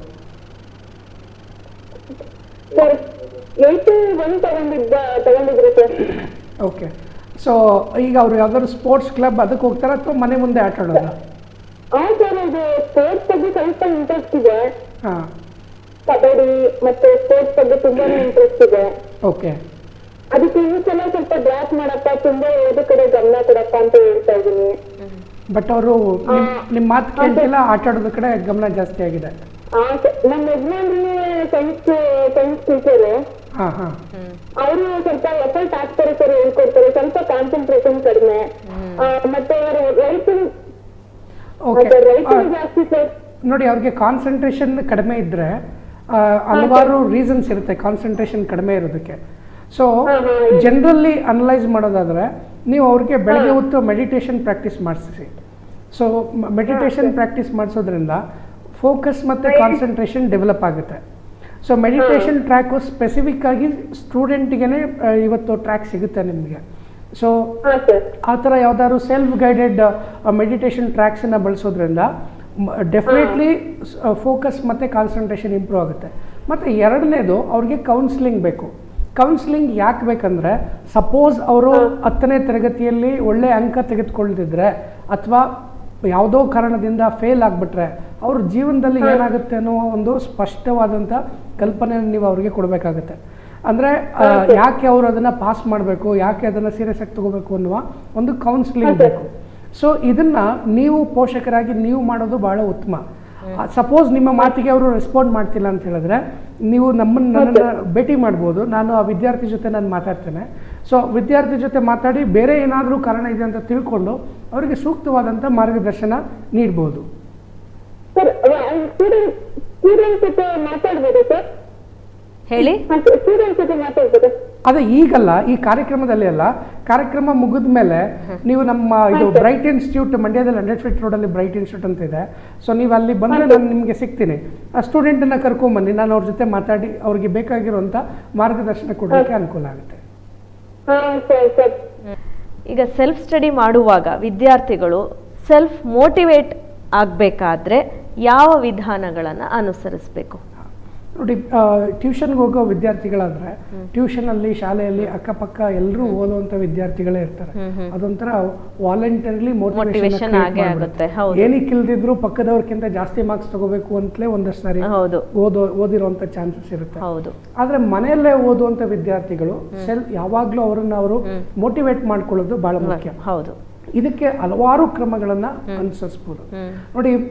ಸರ್ ಏಯ್ಟಿ ಒನ್ ತಗೊಂಡಿದ್ದ ತಗೊಂಡಿದ್ರು ಸರ್ ಓಕೆ ಸೊ ಈಗ ಅವರು ಯಾವ್ದಾದ್ರು ಸ್ಪೋರ್ಟ್ಸ್ ಕ್ಲಬ್ ಅದಕ್ಕೆ ಹೋಗ್ತಾರಾ ಅಥವಾ ಮನೆ ಮುಂದೆ ಆಟ ಆಡೋದ ಹಾ ಸರ್ ಇದು ಸ್ಪೋರ್ಟ್ಸ್ ಬಗ್ಗೆ ಸ್ವಲ್ಪ ಇಂಟ್ರೆಸ್ಟ್ ಇದೆ ಹಾಂ ಕಬಡ್ಡಿ ಮತ್ತೆ ಸ್ಪೋರ್ಟ್ಸ್ ಬಗ್ಗೆ ತುಂಬಾನೇ ಇಂಟ್ರೆಸ್ಟ್ ಇದೆ ಓಕೆ ಅದಕ್ಕೆ ಈ ಸಲ ಸ್ವಲ್ಪ ಡ್ರಾಪ್ ಮಾಡಪ್ಪ ತುಂಬಾ ಓದೋ ಕಡೆ ಗಮನ ಕೊಡಪ್ಪ ಅಂತ ಹೇಳ್ತಾ ಇದ್ದೀನಿ ಬಟ್ ಅವರು ನಿಮ್ಮ ನಿಮ್ಮ ಮಾತು ಕೇಳ್ತಿಲ್ಲ ಆಟ ಆಡೋದ್ರ ಕಡೆ ಗಮನ ಜಾಸ್ತಿ ಆಗಿದೆ ಆ, ಸ- ನಮ್ಮ ಯಜಮಾನ್ರಿಗೆ ಸೈನ್ಸ್ ಸೈನ್ಸ್ ಟೀಚರು ಹಾಂ ಹಾಂ ಅವರು ಸ್ವಲ್ಪ ಎಫರ್ಟ್ ಹಾಕ್ತಾರೆ ಸರ್ ಹೇಳ್ಕೊಡ್ತಾರೆ ಸ್ವಲ್ಪ ಕಾನ್ಸಂಟ್ರೇಷನ್ ಕಡಿಮೆ ಆ, ಮತ್ತೆ ಅವರು ರೈಟಿಂಗ್ ಓಕೆ ರೈಟಿಂಗ್ ಜಾಸ್ತಿ ಸರ್ ನೋಡಿ ಅವ್ರಿಗೆ ಕಾನ್ಸಂಟ್ರೇಷನ್ ಕಡಿಮೆ ಇದ್ದರೆ ಹಲವಾರು ರೀಸನ್ಸ್ ಇರುತ್ತೆ ಕಾನ್ಸಂಟ್ರೇಷನ್ ಕಡಿಮೆ ಇರೋದಕ್ಕೆ ಸೊ ಜನರಲ್ಲಿ ಅನಲೈಸ್ ಮಾಡೋದಾದರೆ ನೀವು ಅವ್ರಿಗೆ ಬೆಳಗ್ಗೆ ಹೊತ್ತು ಮೆಡಿಟೇಷನ್ ಪ್ರಾಕ್ಟೀಸ್ ಮಾಡಿಸಿ ಸೊ ಮೆಡಿಟೇಷನ್ ಪ್ರಾಕ್ಟೀಸ್ ಮಾಡಿಸೋದ್ರಿಂದ ಫೋಕಸ್ ಮತ್ತು ಕಾನ್ಸಂಟ್ರೇಷನ್ ಡೆವಲಪ್ ಆಗುತ್ತೆ ಸೊ ಮೆಡಿಟೇಷನ್ ಟ್ರ್ಯಾಕು ಸ್ಪೆಸಿಫಿಕ್ ಆಗಿ ಸ್ಟೂಡೆಂಟಿಗೆ ಇವತ್ತು ಟ್ರ್ಯಾಕ್ ಸಿಗುತ್ತೆ ನಿಮಗೆ ಸೊ ಹಾ ಸರ್ ಆ ಥರ ಯಾವ್ದಾದ್ರು ಸೆಲ್ಫ್ ಗೈಡೆಡ್ ಮೆಡಿಟೇಷನ್ ಟ್ರ್ಯಾಕ್ಸನ್ನು ಬಳಸೋದ್ರಿಂದ ಡೆಫಿನೆಟ್ಲಿ ಫೋಕಸ್ ಮತ್ತು ಕಾನ್ಸಂಟ್ರೇಷನ್ ಇಂಪ್ರೂವ್ ಆಗುತ್ತೆ ಮತ್ತು ಎರಡನೇದು ಅವ್ರಿಗೆ ಕೌನ್ಸಿಲಿಂಗ್ ಬೇಕು ಕೌನ್ಸಿಲಿಂಗ್ ಯಾಕೆ ಬೇಕಂದರೆ ಸಪೋಸ್ ಅವರು ಹತ್ತನೇ ತರಗತಿಯಲ್ಲಿ ಒಳ್ಳೆ ಅಂಕ ತೆಗೆದುಕೊಳ್ದಿದ್ರೆ ಅಥವಾ ಯಾವುದೋ ಕಾರಣದಿಂದ ಫೇಲ್ ಆಗಿಬಿಟ್ರೆ ಅವ್ರ ಜೀವನದಲ್ಲಿ ಏನಾಗುತ್ತೆ ಅನ್ನೋ ಒಂದು ಸ್ಪಷ್ಟವಾದಂಥ ಕಲ್ಪನೆಯನ್ನು ನೀವು ಅವ್ರಿಗೆ ಕೊಡಬೇಕಾಗುತ್ತೆ ಅಂದರೆ ಯಾಕೆ ಅವರು ಅದನ್ನು ಪಾಸ್ ಮಾಡಬೇಕು ಯಾಕೆ ಅದನ್ನು ಸೀರಿಯಸ್ ಆಗಿ ತಗೋಬೇಕು ಅನ್ನುವ ಒಂದು ಕೌನ್ಸಿಲಿಂಗ್ ಬೇಕು ಸೊ ಇದನ್ನ ನೀವು ಪೋಷಕರಾಗಿ ನೀವು ಮಾಡೋದು ಬಹಳ ಉತ್ತಮ ಸಪೋಸ್ ನಿಮ್ಮ ಮಾತಿಗೆ ಅವರು ರೆಸ್ಪಾಂಡ್ ಮಾಡ್ತಿಲ್ಲ ಅಂತ ಹೇಳಿದ್ರೆ ನೀವು ನಮ್ಮನ್ನು ನನ್ನನ್ನು ಭೇಟಿ ಮಾಡ್ಬೋದು ನಾನು ಆ ವಿದ್ಯಾರ್ಥಿ ಜೊತೆ ನಾನು ಮಾತಾಡ್ತೇನೆ ಸೊ ವಿದ್ಯಾರ್ಥಿ ಜೊತೆ ಮಾತಾಡಿ ಬೇರೆ ಏನಾದರೂ ಕಾರಣ ಇದೆ ಅಂತ ತಿಳ್ಕೊಂಡು ಅವರಿಗೆ ಸೂಕ್ತವಾದಂಥ ಮಾರ್ಗದರ್ಶನ ನೀಡ್ಬೋದು ಸರ್ ಸ್ಟೂಡೆಂಟ್ ಸ್ಟೂಡೆಂಟ್ ಜೊತೆ ಮಾತಾಡ್ಬೋದಾ ಸರ್ ಹೇಳಿ ಸ್ಟೂಡೆಂಟ್ ಜೊತೆ ಮಾತಾಡ್ಬೋದಾ ಅದು ಈಗಲ್ಲ ಈ ಕಾರ್ಯಕ್ರಮದಲ್ಲಿ ಅಲ್ಲ ಕಾರ್ಯಕ್ರಮ ಮುಗಿದ ಮೇಲೆ ನೀವು ನಮ್ಮ ಇದು ಬ್ರೈಟ್ ಇನ್ಸ್ಟಿಟ್ಯೂಟ್ ಮಂಡ್ಯದಲ್ಲಿ ಹಂಡ್ರೆಡ್ ಫೀಟ್ ರೋಡಲ್ಲಿ ಬ್ರೈಟ್ ಇನ್ಸ್ಟಿಟ್ಯೂಟ್ ಅಂತ ಇದೆ ಸೊ ನೀವು ಅಲ್ಲಿ ಬಂದರೆ ನಾನು ನಿಮಗೆ ಸಿಗ್ತೀನಿ ಆ ಸ್ಟೂಡೆಂಟನ್ನು ಕರ್ಕೊಂಬನ್ನಿ ನಾನು ಅವ್ರ ಜೊತೆ ಮಾತಾಡಿ ಅವ್ರಿಗೆ ಬೇಕಾಗಿರುವಂಥ ಮಾರ್ಗದರ್ಶನ ಕೊಡೋಕ್ಕೆ ಅನುಕೂಲ ಆಗುತ್ತೆ ಹಾ ಸರ್ ಸರ್ ಈಗ ಸೆಲ್ಫ್ ಸ್ಟಡಿ ಮಾಡುವಾಗ ವಿದ್ಯಾರ್ಥಿಗಳು ಸೆಲ್ಫ್ ಮೋಟಿವೇಟ್ ಆಗಬೇಕಾದ್ರೆ ಯಾವ ವಿಧಾನಗಳನ್ನು ಅನುಸರಿಸಬೇಕು ನೋಡಿ ಟ್ಯೂಷನ್ಗೆ ಹೋಗೋ ವಿದ್ಯಾರ್ಥಿಗಳಾದ್ರೆ ಟ್ಯೂಷನಲ್ಲಿ ಶಾಲೆಯಲ್ಲಿ ಅಕ್ಕಪಕ್ಕ ಎಲ್ಲರೂ ಓದುವಂಥ ವಿದ್ಯಾರ್ಥಿಗಳೇ ಇರ್ತಾರೆ ಅದೊಂಥರ ವಾಲಂಟರಿಲಿ Motivation ಆಗೇ ಆಗುತ್ತೆ, ಹೌದು. ಏನಕ್ಕೆ ಇಲ್ದಿದ್ರು ಪಕ್ಕದವ್ರಕ್ಕಿಂತ ಜಾಸ್ತಿ ಮಾರ್ಕ್ಸ್ ತಗೋಬೇಕು ಅಂತಲೇ ಒಂದಷ್ಟು ಸಾರಿ ಹೌದು ಓದೋ ಓದಿರುವಂಥ ಚಾನ್ಸಸ್ ಇರುತ್ತೆ ಹೌದು ಆದ್ರೆ ಮನೆಯಲ್ಲೇ ಓದುವಂಥ ವಿದ್ಯಾರ್ಥಿಗಳು ಸೆಲ್ ಯಾವಾಗಲೂ ಅವರನ್ನ ಅವರು ಮೋಟಿವೇಟ್ ಮಾಡ್ಕೊಳ್ಳೋದು ಬಹಳ ಮುಖ್ಯ ಹೌದು ಇದಕ್ಕೆ ಹಲವಾರು ಕ್ರಮಗಳನ್ನ ಅನುಸರಿಸ್ಬೋದು ಹ್ಮ್ ನೋಡಿ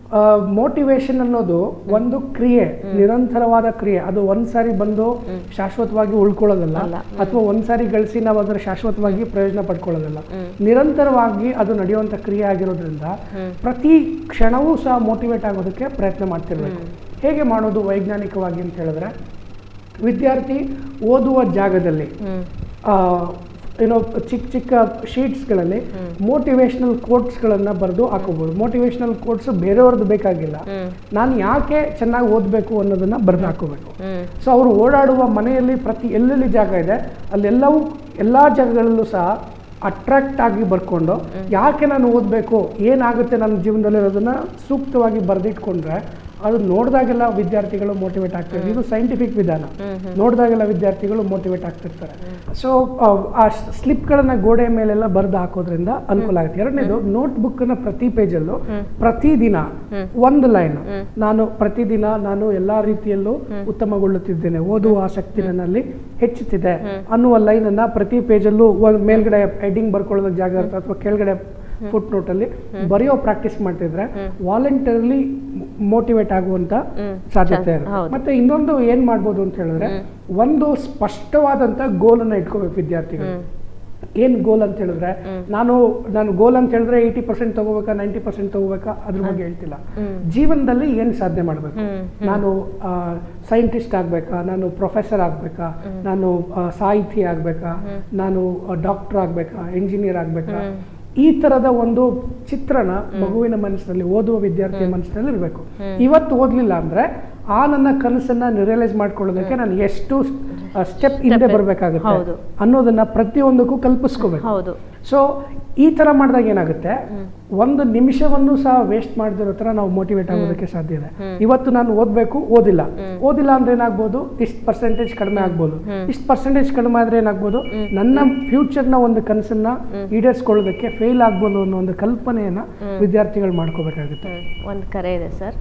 ಮೋಟಿವೇಶನ್ ಅನ್ನೋದು ಒಂದು ಕ್ರಿಯೆ ನಿರಂತರವಾದ ಕ್ರಿಯೆ ಅದು ಒಂದ್ಸಾರಿ ಬಂದು ಶಾಶ್ವತವಾಗಿ ಉಳ್ಕೊಳ್ಳೋದಲ್ಲ ಅಲ್ಲ. ಅಥವಾ ಒಂದ್ಸಾರಿ ಗಳಿಸಿ ನಾವು ಅದರ ಶಾಶ್ವತವಾಗಿ ಪ್ರಯೋಜನ ಪಡ್ಕೊಳ್ಳೋದಲ್ಲ ನಿರಂತರವಾಗಿ ಅದು ನಡೆಯುವಂತ ಕ್ರಿಯೆ ಆಗಿರೋದ್ರಿಂದ ಪ್ರತಿ ಕ್ಷಣವೂ ಸಹ ಮೋಟಿವೇಟ್ ಆಗೋದಕ್ಕೆ ಪ್ರಯತ್ನ ಮಾಡ್ತಿರ್ಬೇಕು ಹೇಗೆ ಮಾಡೋದು ವೈಜ್ಞಾನಿಕವಾಗಿ ಅಂತ ಹೇಳಿದ್ರೆ ವಿದ್ಯಾರ್ಥಿ ಓದುವ ಜಾಗದಲ್ಲಿ ಹ್ಮ್ ಆ, ಏನೋ ಚಿಕ್ಕ ಚಿಕ್ಕ ಶೀಟ್ಸ್ಗಳಲ್ಲಿ ಮೋಟಿವೇಶ್ನಲ್ ಕೋಟ್ಸ್ಗಳನ್ನು ಬರೆದು ಹಾಕೋಬೋದು ಮೋಟಿವೇಶ್ನಲ್ ಕೋಟ್ಸ್ ಬೇರೆಯವ್ರದ್ದು ಬೇಕಾಗಿಲ್ಲ ಹ್ಮ್ ನಾನು ಯಾಕೆ ಚೆನ್ನಾಗಿ ಓದಬೇಕು ಅನ್ನೋದನ್ನ ಬರೆದು ಹಾಕೋಬೇಕು ಹ್ಮ್ ಸೊ ಅವರು ಓಡಾಡುವ ಮನೆಯಲ್ಲಿ ಪ್ರತಿ ಎಲ್ಲೆಲ್ಲಿ ಜಾಗ ಇದೆ ಅಲ್ಲೆಲ್ಲವೂ ಎಲ್ಲ ಜಾಗಗಳಲ್ಲೂ ಸಹ ಅಟ್ರಾಕ್ಟ್ ಆಗಿ ಬರ್ಕೊಂಡು ಯಾಕೆ ನಾನು ಓದಬೇಕು ಏನಾಗುತ್ತೆ ನನ್ನ ಜೀವನದಲ್ಲಿ ಅನ್ನೋದನ್ನ ಸೂಕ್ತವಾಗಿ ಬರೆದಿಟ್ಕೊಂಡ್ರೆ ಅದು ನೋಡಿದಾಗೆಲ್ಲ ವಿದ್ಯಾರ್ಥಿಗಳು ಮೋಟಿವೇಟ್ ಆಗ್ತಾರೆ ಇದು ಸೈಂಟಿಫಿಕ್ ವಿಧಾನ ನೋಡಿದಾಗೆಲ್ಲ ವಿದ್ಯಾರ್ಥಿಗಳು ಮೋಟಿವೇಟ್ ಆಗ್ತಿರ್ತಾರೆ ಸೊ ಆ ಸ್ಲಿಪ್ಗಳನ್ನು ಗೋಡೆ ಮೇಲೆಲ್ಲ ಬರೆದು ಹಾಕೋದ್ರಿಂದ ಅನುಕೂಲ ಆಗುತ್ತೆ ಎರಡನೇದು ನೋಟ್ ಬುಕ್ನ ಪ್ರತಿ ಪೇಜಲ್ಲೂ ಪ್ರತಿದಿನ ಒಂದು ಲೈನ್ ನಾನು ಪ್ರತಿದಿನ ನಾನು ಎಲ್ಲಾ ರೀತಿಯಲ್ಲೂ ಉತ್ತಮಗೊಳ್ಳುತ್ತಿದ್ದೇನೆ ಓದುವ ಆಸಕ್ತಿ ನನ್ನಲ್ಲಿ ಹೆಚ್ಚುತ್ತಿದೆ ಅನ್ನುವ ಲೈನ್ ಅನ್ನ ಪ್ರತಿ ಪೇಜಲ್ಲೂ ಒಂದ್ ಮೇಲ್ಗಡೆ ಹೆಡ್ಡಿಂಗ್ ಬರ್ಕೊಳ್ಳೋದಕ್ಕೆ ಜಾಗ ಇರುತ್ತೆ ಅಥವಾ ಕೆಳಗಡೆ ಫುಟ್ ನೋಟ್ ಅಲ್ಲಿ ಬರೆಯೋ ಪ್ರಾಕ್ಟೀಸ್ ಮಾಡ್ತಿದ್ರೆ ವಾಲಂಟರಿಲಿ ಮೋಟಿವೇಟ್ ಆಗುವಂತ ಸಾಧ್ಯತೆ ಇರುತ್ತೆ ಹೌದು. ಮತ್ತೆ ಇನ್ನೊಂದು ಏನ್ ಮಾಡ್ಬೋದು ಅಂತ ಹೇಳಿದ್ರೆ ಒಂದು ಸ್ಪಷ್ಟವಾದಂತ ಗೋಲ್ ಅನ್ನ ಇಟ್ಕೋಬೇಕು ವಿದ್ಯಾರ್ಥಿಗಳು ಏನ್ ಗೋಲ್ ಅಂತ ಹೇಳಿದ್ರೆ ನಾನು ನಾನು ಗೋಲ್ ಅಂತ ಹೇಳಿದ್ರೆ ಏಯ್ಟಿ ಪರ್ಸೆಂಟ್ ತಗೋಬೇಕಾ ನೈಂಟಿ ಪರ್ಸೆಂಟ್ ತಗೋಬೇಕಾ ಅದ್ರ ಬಗ್ಗೆ ಹೇಳ್ತಿಲ್ಲ ಜೀವನದಲ್ಲಿ ಏನ್ ಸಾಧನೆ ಮಾಡ್ಬೇಕು ನಾನು ಸೈಂಟಿಸ್ಟ್ ಆಗ್ಬೇಕಾ ನಾನು ಪ್ರೊಫೆಸರ್ ಆಗ್ಬೇಕಾ ನಾನು ಆ, ಸಾಹಿತಿ ಆಗ್ಬೇಕಾ ನಾನು ಡಾಕ್ಟರ್ ಆಗ್ಬೇಕಾ ಇಂಜಿನಿಯರ್ ಆಗ್ಬೇಕಾ ಈ ತರದ ಒಂದು ಚಿತ್ರಣ ಮಗುವಿನ ಮನಸ್ಸಿನಲ್ಲಿ ಓದುವ ವಿದ್ಯಾರ್ಥಿಯ ಮನಸ್ಸಿನಲ್ಲಿ ಇರಬೇಕು ಇವತ್ತು ಓದ್ಲಿಲ್ಲ ಅಂದ್ರೆ ಆ ನನ್ನ ಕನಸನ್ನ ರಿಯಲೈಸ್ ಮಾಡ್ಕೊಳ್ಳೋದಕ್ಕೆ ನಾನು ಎಷ್ಟು ಸ್ಟೆಪ್ ಹಿಂದೆ ಹೌದು. ಬರಬೇಕಾಗುತ್ತೆ ಅನ್ನೋದನ್ನ ಪ್ರತಿಯೊಂದಕ್ಕೂ ಕಲ್ಪಿಸ್ಕೋಬೇಕು ಹೌದು ಸೊ ಈ ತರ ಮಾಡಿದಾಗ ಏನಾಗುತ್ತೆ ಒಂದು ನಿಮಿಷವನ್ನು ಸಹ ವೇಸ್ಟ್ ಮಾಡದಿರೋ ತರ ನಾವು ಮೋಟಿವೇಟ್ ಆಗೋದಕ್ಕೆ ಸಾಧ್ಯ ಇದೆ ಇವತ್ತು ನಾನು ಓದ್ಬೇಕು ಓದಿಲ್ಲ ಓದಿಲ್ಲ ಅಂದ್ರೆ ಏನಾಗ್ಬೋದು ಇಷ್ಟು ಪರ್ಸೆಂಟೇಜ್ ಕಡಿಮೆ ಆಗ್ಬೋದು ಇಷ್ಟು ಪರ್ಸೆಂಟೇಜ್ ಕಡಿಮೆ ಆದ್ರೆ ಏನಾಗ್ಬೋದು ನನ್ನ ಫ್ಯೂಚರ್ನ ಒಂದು ಕನಸನ್ನ ಈಡೇರಿಸ್ಕೊಳ್ಳೋದಕ್ಕೆ ಫೇಲ್ ಆಗ್ಬೋದು ಅನ್ನೋ ಒಂದು ಕಲ್ಪನೆಯನ್ನ ವಿದ್ಯಾರ್ಥಿಗಳು ಮಾಡ್ಕೋಬೇಕಾಗುತ್ತೆ ಹ್ಮ್ ಒಂದು ಕರೆ ಇದೆ sir